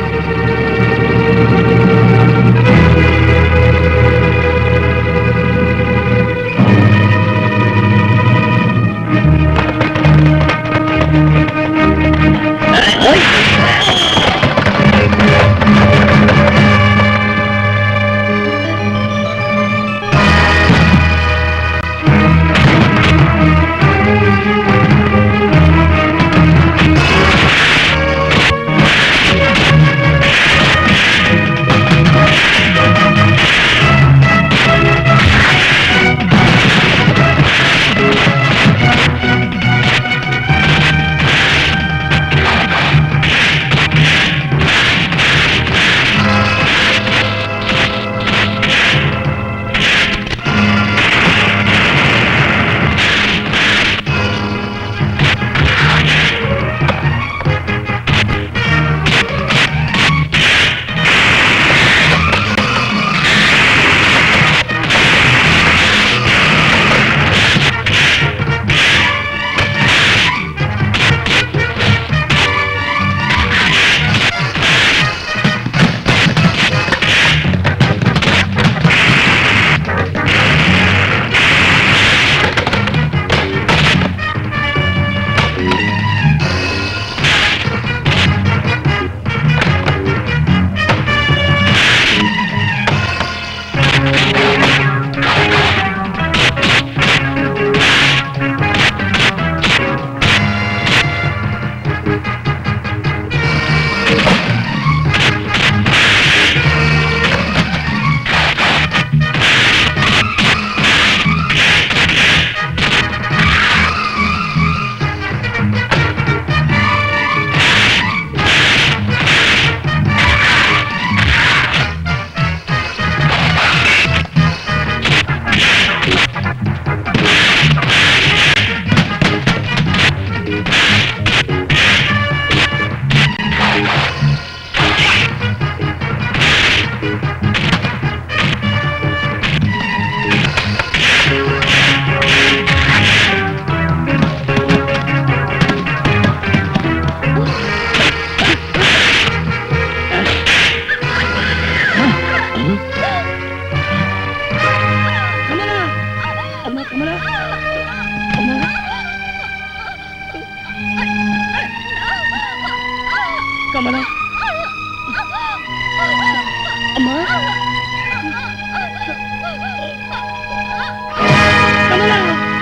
கமலா அம்மா கமலா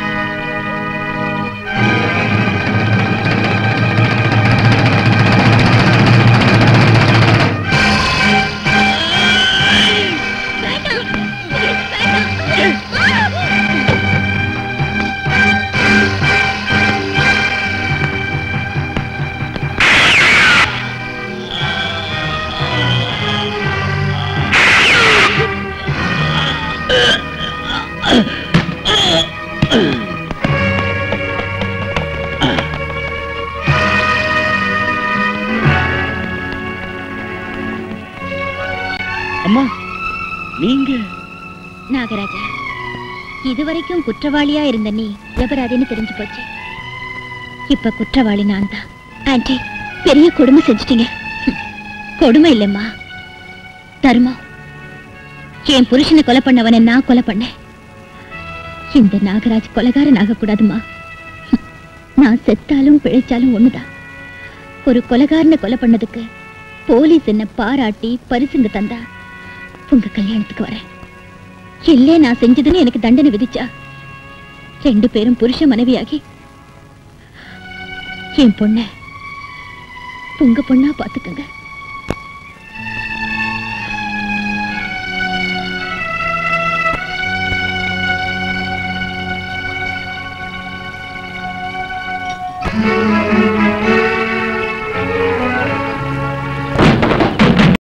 அம்மா நீங்க நாகராஜா இதுவரைக்கும் குற்றவாளியா இருந்த நீ நிரபராதின்னு தெரிஞ்சு போச்சு இப்ப குற்றவாளி நான் தான் ஆன்ட்டி பெரிய கொடுமை செஞ்சிட்டீங்க ஹம், கொடுமை இல்லம்மா தர்மம் என் புருஷனை கொலை பண்ணவனை நான் கொலை பண்ணேன் இந்த நாகராஜ் கொலைகாரன் ஆகக்கூடாதுமா ஹம், நான் செத்தாலும் பிழைச்சாலும் ஒண்ணுதான் ஒரு கொலைகாரனை கொலை பண்ணதுக்கு போலீஸ் என்ன பாராட்டி பரிசுங்க தந்தா உங்க கல்யாணத்துக்கு வரேன் இல்லே நான் செஞ்சதுன்னு எனக்கு தண்டனை விதிச்சா ரெண்டு பேரும் புருஷ மனைவியாகி என் பொண்ண உங்க பொண்ணா பாத்துக்கங்க